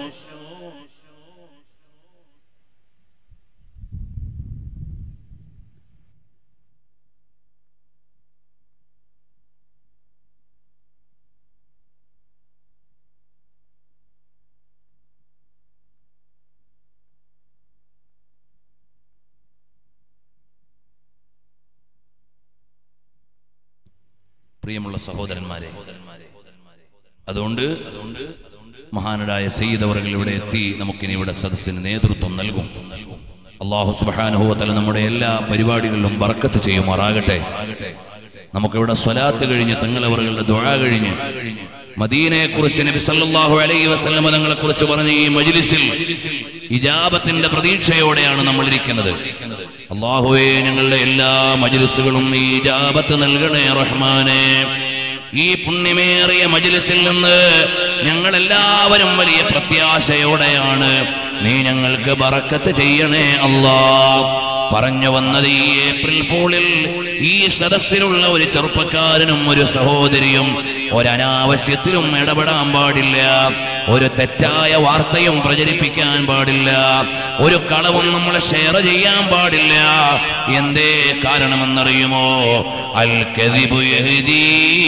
പ്രിയമുള്ള സഹോദരന്മാരെ അതുകൊണ്ട് മഹാനരായ സയ്യിദ് അവറുകൾ ഇവിടെ എത്തി നമുക്കിനി ഇവിടെ സദസ്സിന് നേതൃത്വം നൽകും അള്ളാഹു സുബാനുഭവത്തല നമ്മുടെ എല്ലാ പരിപാടികളിലും ബർക്കത്ത് ചെയ്യുമാറാകട്ടെ നമുക്കിവിടെ സ്വലാത്ത് കഴിഞ്ഞ് തങ്ങളവറുകളുടെ ദുഴ കഴിഞ്ഞ് മദീനയെ കുറിച്ച് നബി സല്ലല്ലാഹു അലൈഹി വസല്ലമ തങ്ങളെ കുറിച്ച് പറഞ്ഞ ഈ മജ്ലിസിൽ ഇജാബത്തിന്റെ പ്രതീക്ഷയോടെയാണ് നമ്മൾ ഇരിക്കുന്നത് അള്ളാഹുവേ ഞങ്ങളുടെ എല്ലാ മജ്ലിസുകളും ഈ ഇജാബത്ത് നൽകണേ റഹ്മാനെ ഈ പുണ്യമേറിയ മജിലിസിൽ നിന്ന് ഞങ്ങൾ എല്ലാവരും വലിയ പ്രത്യാശയോടെയാണ് നീ ഞങ്ങൾക്ക് ബറക്കത്ത് ചെയ്യണേ അല്ലാ പറഞ്ഞു വന്നത് ഈ ഏപ്രിൽ ഫോളിൽ ഈ സദസ്സിലുള്ള ഒരു ചെറുപ്പക്കാരനും ഒരു സഹോദരിയും ഒരനാവശ്യത്തിലും ഇടപെടാൻ പാടില്ല ഒരു തെറ്റായ വാർത്തയും പ്രചരിപ്പിക്കാൻ പാടില്ല ഒരു കളവും നമ്മൾ ഷെയർ ചെയ്യാൻ പാടില്ല എന്തേ കാരണമെന്നറിയുമോ അൽ കദിബു യഹ്ദീ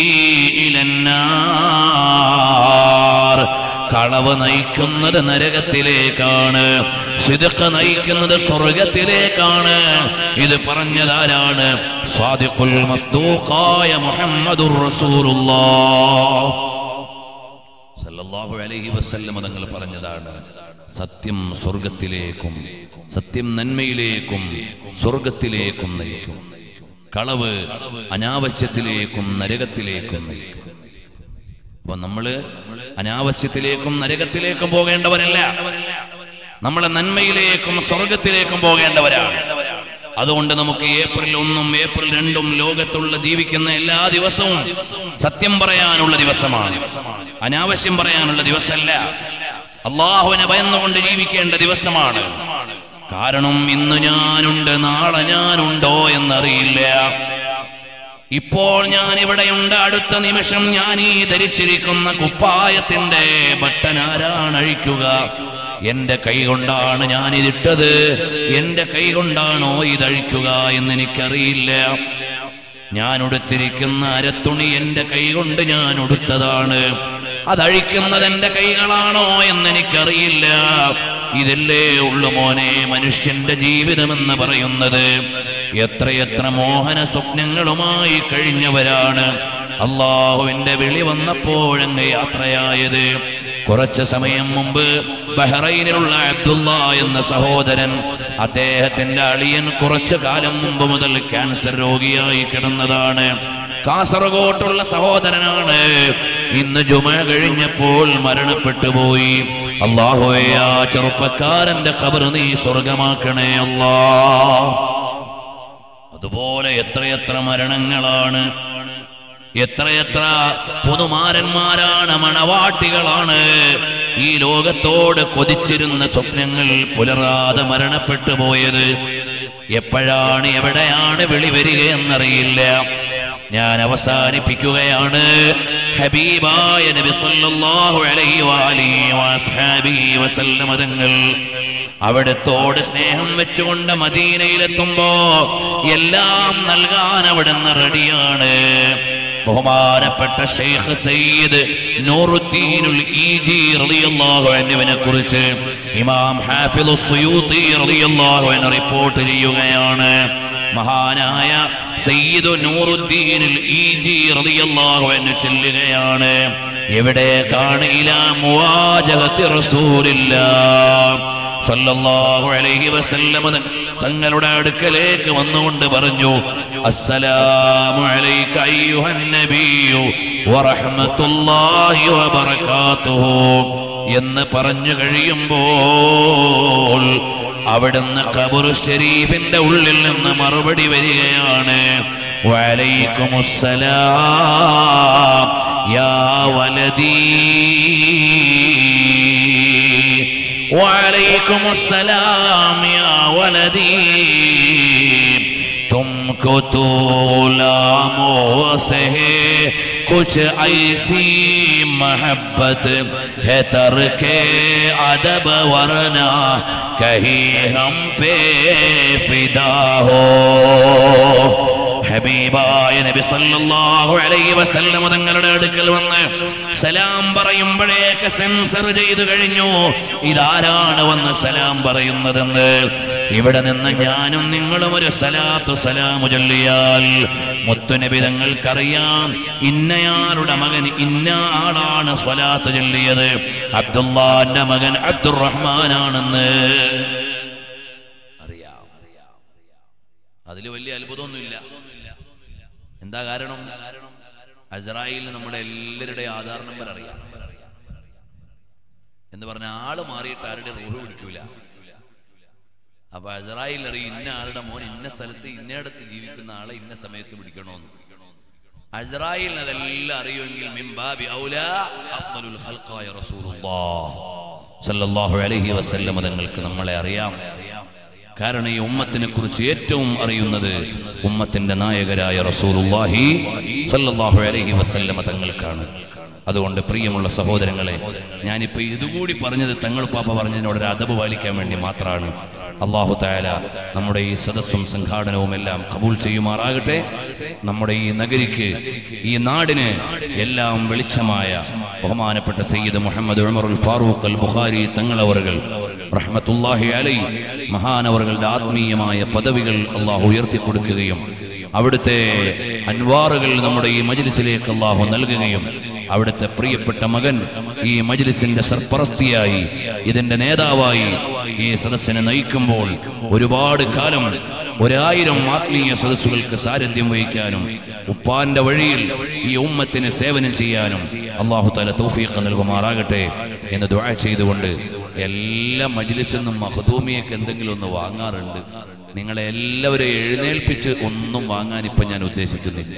ഇലന്നാർ കളവ് നയിക്കുന്നത് നരകത്തിലേക്കാണ് സിദുക്ക് നയിക്കുന്നത് സ്വർഗത്തിലേക്കാണ് ഇത് പറഞ്ഞതാരാണ് സ്വാദിഖുൽ മദ്ദൂഖായ മുഹമ്മദുർ റസൂലുള്ളാഹ് സല്ലല്ലാഹു അലൈഹി വസല്ലം തങ്ങൾ പറഞ്ഞതാണ് സത്യം സ്വർഗത്തിലേക്കും സത്യം നന്മയിലേക്കും സ്വർഗത്തിലേക്കും നയിക്കും കളവ് അനാവശ്യത്തിലേക്കും നരകത്തിലേക്കും നയിക്കും അപ്പൊ നമ്മള് അനാവശ്യത്തിലേക്കും നരകത്തിലേക്കും പോകേണ്ടവരല്ല നമ്മളെ നന്മയിലേക്കും സ്വർഗത്തിലേക്കും പോകേണ്ടവരാണ് അതുകൊണ്ട് നമുക്ക് ഏപ്രിൽ ഒന്നും ഏപ്രിൽ രണ്ടും ലോകത്തുള്ള ജീവിക്കുന്ന എല്ലാ ദിവസവും സത്യം പറയാനുള്ള ദിവസമാണ് അനാവശ്യം പറയാനുള്ള ദിവസമല്ല അള്ളാഹുവിനെ ഭയന്നുകൊണ്ട് ജീവിക്കേണ്ട ദിവസമാണ് കാരണം ഇന്ന് ഞാനുണ്ട് നാളെ ഞാനുണ്ടോ എന്നറിയില്ല ഇപ്പോൾ ഞാൻ ഇവിടെയുണ്ട് അടുത്ത നിമിഷം ഞാൻ ഈ ധരിച്ചിരിക്കുന്ന കുപ്പായത്തിന്റെ ബട്ടൻ ആരാണ് അഴിക്കുക എന്റെ കൈ കൊണ്ടാണ് ഞാൻ ഇതിട്ടത് എന്റെ കൈ കൊണ്ടാണോ ഇതഴിക്കുക എന്ന് എനിക്കറിയില്ല ഞാൻ ഉടുത്തിരിക്കുന്ന അരത്തുണി എന്റെ കൈ കൊണ്ട് ഞാൻ ഉടുത്തതാണ് അതഴിക്കുന്നത് എന്റെ കൈകളാണോ എന്ന് എനിക്കറിയില്ല ഇതല്ലേ ഉള്ളു മോനെ മനുഷ്യന്റെ ജീവിതമെന്ന് പറയുന്നത് എത്രയെത്ര മോഹന സ്വപ്നങ്ങളുമായി കഴിഞ്ഞവരാണ് അള്ളാഹുവിന്റെ വിളി വന്നപ്പോഴങ്ങ് യാത്രയായത് കുറച്ച് സമയം മുമ്പ് ബഹ്റൈനിലുള്ള അബ്ദുള്ള എന്ന സഹോദരൻ അദ്ദേഹത്തിന്റെ അളിയൻ കുറച്ചു കാലം മുമ്പ് മുതൽ ക്യാൻസർ രോഗിയായി കിടന്നതാണ് കാസർഗോട്ടുള്ള സഹോദരനാണ് ഇന്ന് ജുമ കഴിഞ്ഞപ്പോൾ മരണപ്പെട്ടു പോയി അള്ളാഹുവേ ആ ചെറുപ്പക്കാരന്റെ ഖബർ നീ സ്വർഗമാക്കണേ അല്ലാ അതുപോലെ എത്രയെത്ര മരണങ്ങളാണ് എത്രയെത്ര പുതുമാരന്മാരാണ് മണവാട്ടികളാണ് ഈ ലോകത്തോട് കൊതിച്ചിരുന്ന സ്വപ്നങ്ങൾ പുലരാതെ മരണപ്പെട്ടു പോയത് എപ്പോഴാണ് എവിടെയാണ് വിളി വരികയെന്നറിയില്ല ഞാൻ അവസാനിപ്പിക്കുകയാണ് ഹബീബായ നബി സല്ലല്ലാഹു അലൈഹി വഅലിഹി വഅസ്ഹാബിഹി വസല്ലമ തങ്ങൾ അവിടത്തോട് സ്നേഹം വെച്ചുകൊണ്ട് മദീനയിലെത്തുമ്പോ എല്ലാം നൽകാൻ അവിടുന്ന് റെഡിയാണ് ബഹുമാനപ്പെട്ട ഷെയ്ഖ് സയ്യിദ് നൂറുദ്ദീനുൽ ഈജി റളിയല്ലാഹു അൻഹുവിനെ കുറിച്ച് ഇമാം ഹാഫിളു സുയൂത്തി റളിയല്ലാഹു അൻഹു റിപ്പോർട്ട് ചെയ്യുകയാണ് മഹാനായ സയ്യിദ് നൂറുദ്ദീനുൽ ഈജി റളിയല്ലാഹു അൻഹു ചെല്ലുകയാണ് എവിടെ കാണില്ല മുവാജഹത്തി റസൂലില്ലാഹ് സല്ലല്ലാഹു അലൈഹി വസല്ലമ തങ്ങളുടെ അടുക്കലേക്ക് വന്നുകൊണ്ട് പറഞ്ഞു അസ്സലാമു അലൈക അയ്യുഹൻ നബിയു വറഹ്മത്തുള്ളാഹി വബറകാതുഹു എന്ന് പറഞ്ഞു കഴിയുമ്പോൾ അവിടുന്ന് ഖബർ ഷരീഫിന്റെ ഉള്ളിൽ നിന്ന് മറുപടി വരികയാണ് വലൈക്കുമുസ്സലാം യാ വലദീ وعليكم السلام يا ولدي तुमको तो लामो से है कुछ ऐसी मोहब्बत है तर के अदब वरना कहीं हम पे फिदा हो ഹബീബായ നബി സല്ലല്ലാഹു അലൈഹി വസല്ലം തങ്ങളുടെ അടുക്കൽ വന്ന് സലാം പറയുമ്പോഴേക്ക് സെൻസർ ചെയ്തു കഴിഞ്ഞു ഇതാരാണ് വന്ന് സലാം പറയുന്നതെന്ന് ഇവിടെ നിന്ന് ഞാനും നിങ്ങളും ഒരു സലാത്തു സലാമു ചൊല്ലിയാൽ മുത്തുനബി തങ്ങൾക്കറിയാം ഇന്നയാളുടെ മകൻ ഇന്ന ആളാണ് സ്വലാത്ത് ചൊല്ലിയത് അബ്ദുല്ലാന്റെ മകൻ അബ്ദുറഹ്മാനാണെന്ന് അറിയാം അതിൽ വലിയ അത്ഭുതമൊന്നുമില്ല എന്താ കാരണം അസറായിൽ നമ്മുടെ എല്ലാവരുടെയും ആധാർ നമ്പർ അറിയാം എന്ന് പറഞ്ഞ ആള് മാറിയിട്ട് ആരുടെ റൂഹ് പിടിക്കൂല അപ്പൊ അസറായിൽ അറിയും ഇന്ന ആളുടെ മോൻ ഇന്ന സ്ഥലത്ത് ഇന്നയിടത്ത് ജീവിക്കുന്ന ആളെ ഇന്ന സമയത്ത് പിടിക്കണമെന്ന് അസ്രായിൽ അതെല്ലാം അറിയുമെങ്കിൽ മിംബാബി ഔലാ അഫ്ദലുൽ ഖൽഖായ റസൂലുള്ളാഹ് സല്ലല്ലാഹു അലൈഹി വസല്ലം തങ്ങൾക്ക് നമ്മളെ അറിയാം കാരണം ഈ ഉമ്മത്തിനെ കുറിച്ച് ഏറ്റവും അറിയുന്നത് ഉമ്മത്തിന്റെ നായകരായ റസൂലുള്ളാഹി സല്ലല്ലാഹു അലൈഹി വസല്ലമ തങ്ങൾക്കാണ് അതുകൊണ്ട് പ്രിയമുള്ള സഹോദരങ്ങളെ ഞാനിപ്പോ ഇതുകൂടി പറഞ്ഞത് തങ്ങൾ പാപ്പ പറഞ്ഞതിനോട് ഒരു അതബ് പാലിക്കാൻ വേണ്ടി മാത്രമാണ് അള്ളാഹു തായാല നമ്മുടെ ഈ സദസ്സും സംഘാടനവും എല്ലാം കബൂൽ ചെയ്യുമാറാകട്ടെ നമ്മുടെ ഈ നഗരിക്ക് ഈ നാടിന് എല്ലാം വെളിച്ചമായ ബഹുമാനപ്പെട്ട സയ്യിദ് മുഹമ്മദ് ഉമറുൽ ഫാറൂഖ് അൽ ബുഖാരി തങ്ങളവറുകൾ റഹ്മത്തുല്ലാഹി അലൈ മഹാനവറുകളുടെ ആത്മീയമായ പദവികൾ അള്ളാഹു ഉയർത്തി കൊടുക്കുകയും അവിടുത്തെ അൻവാറുകൾ നമ്മുടെ ഈ മജ്ലിസിലേക്ക് അള്ളാഹു നൽകുകയും അവിടുത്തെ പ്രിയപ്പെട്ട മകൻ ഈ മജ്ലിസിന്റെ സർപ്പറസ്തിയായി ഇതിന്റെ നേതാവായി ഈ സദസ്സിനെ നയിക്കുമ്പോൾ ഒരുപാട് കാലം ഒരായിരം ആത്മീയ സദസ്സുകൾക്ക് സാരഥ്യം വഹിക്കാനും ഉപ്പാന്റെ വഴിയിൽ ഈ ഉമ്മത്തിന് സേവനം ചെയ്യാനും അള്ളാഹു തല തൗഫീഖ് നൽകുമാറാകട്ടെ എന്ന് ദുആ ചെയ്തുകൊണ്ട് എല്ലാ മജ്ലിസിൽ നിന്നും മഹദൂമിയൊക്കെ എന്തെങ്കിലും ഒന്ന് വാങ്ങാറുണ്ട് നിങ്ങളെ എല്ലാവരെയും എഴുന്നേൽപ്പിച്ച് ഒന്നും വാങ്ങാൻ ഇപ്പൊ ഞാൻ ഉദ്ദേശിക്കുന്നില്ല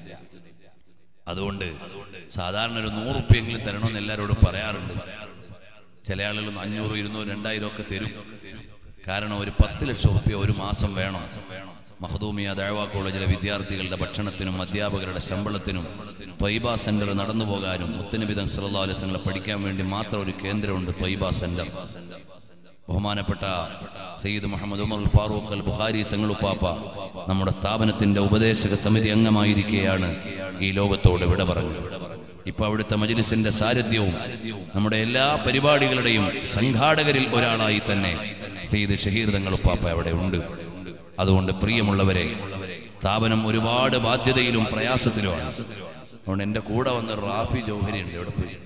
അതുകൊണ്ട് സാധാരണ ഒരു നൂറ് റുപ്യെങ്കിലും തരണമെന്ന് എല്ലാവരോടും പറയാറുണ്ട് ചില ആളുകൾ അഞ്ഞൂറ് ഇരുന്നൂറ് രണ്ടായിരം ഒക്കെ തരും കാരണം ഒരു പത്ത് ലക്ഷം റുപ്യ ഒരു മാസം വേണം മഹദൂമിയ ദഴവ കോളേജിലെ വിദ്യാർത്ഥികളുടെ ഭക്ഷണത്തിനും അധ്യാപകരുടെ ശമ്പളത്തിനും ത്വയ്ബ സെന്റർ നടന്നു പോകാനും മുത്തനബിതം സല്ലാ അലൈസങ്ങളെ പഠിക്കാൻ വേണ്ടി മാത്രം ഒരു കേന്ദ്രമുണ്ട് ത്വയ്ബ സെന്റർ ബഹുമാനപ്പെട്ട സയ്യിദ് മുഹമ്മദ് ഉമർ അൽ ഫാറൂഖ് അൽ ബുഖാരി തങ്ങളുപ്പാപ്പ നമ്മുടെ സ്ഥാപനത്തിന്റെ ഉപദേശക സമിതി അംഗമായിരിക്കെയാണ് ഈ ലോകത്തോട് വിട പറഞ്ഞത് ഇപ്പൊ അവിടുത്തെ മജ്ലിസിന്റെ സാരഥ്യവും നമ്മുടെ എല്ലാ പരിപാടികളുടെയും സംഘാടകരിൽ ഒരാളായി തന്നെ സയ്യിദ് ഷഹീർ തങ്ങളുപ്പാപ്പ അവിടെ ഉണ്ട് അതുകൊണ്ട് പ്രിയമുള്ളവരെ സ്ഥാപനം ഒരുപാട് ബാധ്യതയിലും പ്രയാസത്തിലുമാണ് അതുകൊണ്ട് എൻ്റെ കൂടെ വന്ന റാഫി ജൗഹരി ഉണ്ട് എവിടെ പോയി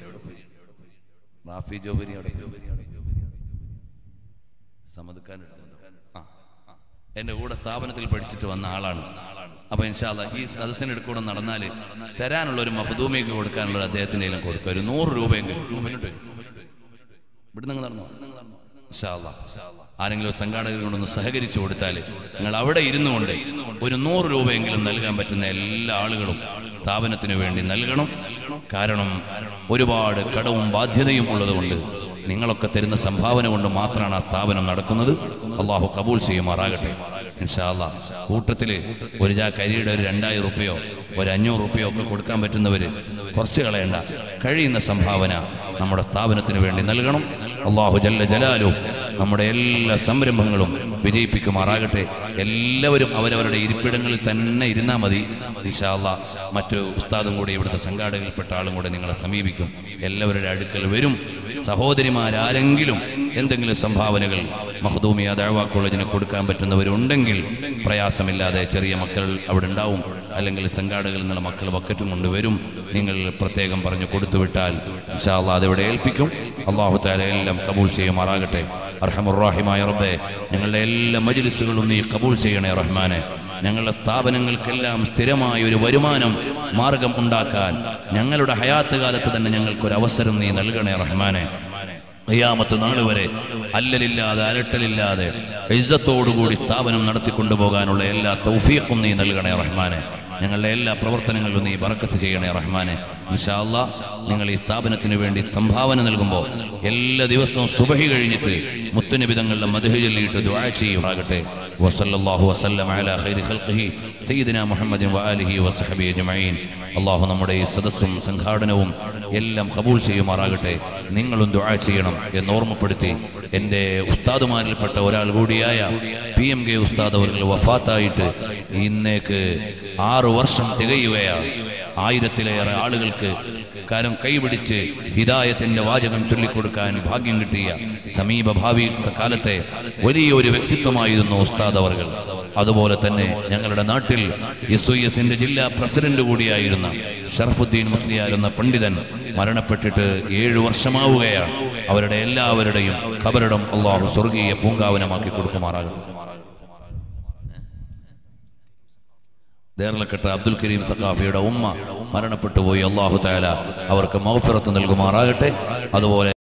റാഫി ജൗഹരി അവിടെ പോയി സമതുക്കാൻ ആ ആ. എന്റെ കൂടെ സ്ഥാപനത്തിൽ പഠിച്ചിട്ട് വന്ന ആളാണ് അപ്പൊ ഇൻഷാല്ല ഈ സദസ്സിന്റെ കൂടെ നടന്നാൽ തരാനുള്ള ഒരു മഹദൂമിക്ക് കൊടുക്കാനുള്ള അദ്ദേഹത്തിന്റെ കയ്യിലും കൊടുക്കുക ഒരു നൂറ് രൂപയെങ്കിലും ഒന്ന് മുന്നോട്ട് വരൂ. ഇവിടെ നിങ്ങൾ നടന്നോ ഇൻഷാല്ലാ. ആരെങ്കിലും ഒരു സംഘാടകർ കൊണ്ടൊന്ന് സഹകരിച്ചു കൊടുത്താൽ നിങ്ങൾ അവിടെ ഇരുന്നു കൊണ്ട് ഒരു നൂറ് രൂപയെങ്കിലും നൽകാൻ പറ്റുന്ന എല്ലാ ആളുകളും സ്ഥാപനത്തിന് വേണ്ടി നൽകണം കാരണം ഒരുപാട് കടവും ബാധ്യതയും ഉള്ളതുകൊണ്ട് നിങ്ങളൊക്കെ തരുന്ന സംഭാവന കൊണ്ട് മാത്രമാണ് ആ സ്ഥാപനം നടക്കുന്നത് അള്ളാഹു കബൂൽ ചെയ്യുമാറാകട്ടെ ഇൻഷാല്ല കൂട്ടത്തില് ഒരു ജാ കരിയുടെ ഒരു രണ്ടായിരം റുപ്യോ ഒരു അഞ്ഞൂറ് റുപ്യോ ഒക്കെ കൊടുക്കാൻ പറ്റുന്നവര് കുറച്ച് കളയണ്ട കഴിയുന്ന സംഭാവന നമ്മുടെ സ്ഥാപനത്തിന് വേണ്ടി നൽകണം അള്ളാഹു ജല്ല ജലാലു നമ്മുടെ എല്ലാ സംരംഭങ്ങളും വിജയിപ്പിക്കുമാറാകട്ടെ എല്ലാവരും അവരവരുടെ ഇരിപ്പിടങ്ങളിൽ തന്നെ ഇരുന്നാൽ മതി ഇൻഷാല്ല മറ്റു ഉസ്താദും കൂടി ഇവിടുത്തെ സംഘാടകരിൽപ്പെട്ട ആളും കൂടെ നിങ്ങളെ സമീപിക്കും എല്ലാവരുടെ അടുക്കൽ വരും സഹോദരിമാരാരെങ്കിലും എന്തെങ്കിലും സംഭാവനകൾ മഹദൂമിയ ദഴവ കോളേജിന് കൊടുക്കാൻ പറ്റുന്നവരുണ്ടെങ്കിൽ പ്രയാസമില്ലാതെ ചെറിയ മക്കൾ അവിടെ ഉണ്ടാവും അല്ലെങ്കിൽ സംഘാടകരിൽ നിന്നുള്ള മക്കൾ ബക്കറ്റും കൊണ്ടുവരും നിങ്ങൾ പ്രത്യേകം പറഞ്ഞു കൊടുത്തുവിട്ടാൽ ഇൻഷാല്ലാ അതിവിടെ ഏൽപ്പിക്കും അള്ളാഹു താല എല്ലാം കബൂൽ ചെയ്യുമാറാകട്ടെ അർഹമുറാഹിമായ റബ്ബെ ഞങ്ങളുടെ എല്ലാ മജ്ലിസുകളും നീ കബൂൽ ചെയ്യണേ റഹ്മാനെ ഞങ്ങളുടെ സ്ഥാപനങ്ങൾക്കെല്ലാം സ്ഥിരമായ ഒരു വരുമാനം മാർഗം ഉണ്ടാക്കാൻ ഞങ്ങളുടെ ഹയാത്ത് കാലത്ത് തന്നെ ഞങ്ങൾക്കൊരു അവസരം നീ നൽകണേ റഹ്മാനെ അയ്യാമത്ത് നാൾ വരെ അല്ലലില്ലാതെ അലട്ടലില്ലാതെ ഇജ്ജത്തോടുകൂടി സ്ഥാപനം നടത്തിക്കൊണ്ടുപോകാനുള്ള എല്ലാ തൗഫീഖും നീ നൽകണേ റഹ്മാനെ ഞങ്ങളുടെ എല്ലാ പ്രവർത്തനങ്ങളിലും നീ ബറക്കത്ത് ചെയ്യണേ റഹ്മാനെ ഇൻഷാല്ല നിങ്ങൾ ഈ സ്ഥാപനത്തിന് വേണ്ടി സംഭാവന നൽകുമ്പോൾ എല്ലാ ദിവസവും സുബഹി കഴിഞ്ഞിട്ട് മുത്തുനിബിതങ്ങളുടെ മധു ചൊല്ലിയിട്ട് ദുആ ചെയ്യുമാകട്ടെ വസല്ലല്ലാഹു വസല്ലം അലാ ഖൈരി ഖൽഖിഹി സയ്യിദിന മുഹമ്മദിൻ വആലിഹി വസഹബി അജ്മഈൻ അള്ളാഹു നമ്മുടെ ഈ സദസ്സും സംഘാടനവും എല്ലാം കബൂൽ ചെയ്യുമാറാകട്ടെ നിങ്ങളും ദുആ ചെയ്യണം എന്ന് ഓർമ്മപ്പെടുത്തി എൻ്റെ ഉസ്താദുമാരിൽപ്പെട്ട ഒരാൾ കൂടിയായ പി എം കെ ഉസ്താദ് അവർ വഫാത്തായിട്ട് ഇന്നേക്ക് ആറു വർഷം തികയുകയാണ് ആയിരത്തിലേറെ ആളുകൾക്ക് കാലം കൈപിടിച്ച് ഹിദായത്തിന്റെ വാചകം ചൊല്ലിക്കൊടുക്കാൻ ഭാഗ്യം കിട്ടിയ സമീപ ഭാവി കാലത്തെ വലിയൊരു വ്യക്തിത്വമായിരുന്നു ഉസ്താദ് അവർകൾ അതുപോലെ തന്നെ ഞങ്ങളുടെ നാട്ടിൽ എസ് ഐ എസിന്റെ ജില്ലാ പ്രസിഡന്റ് കൂടിയായിരുന്ന ഷർഫുദ്ദീൻ മുസ്ലിയാർ എന്ന പണ്ഡിതൻ മരണപ്പെട്ടിട്ട് ഏഴു വർഷമാവുകയാണ് അവരുടെ എല്ലാവരുടെയും ഖബറിടം അള്ളാഹു സ്വർഗീയ പൂങ്കാവനമാക്കി കൊടുക്കുമാറാകും ദേർലക്കെട്ട് അബ്ദുൽ കരീം സഖാഫിയുടെ ഉമ്മ മരണപ്പെട്ടു പോയി അള്ളാഹു താല അവർക്ക് മൗഫിറത്ത് നൽകുമാറാകട്ടെ അതുപോലെ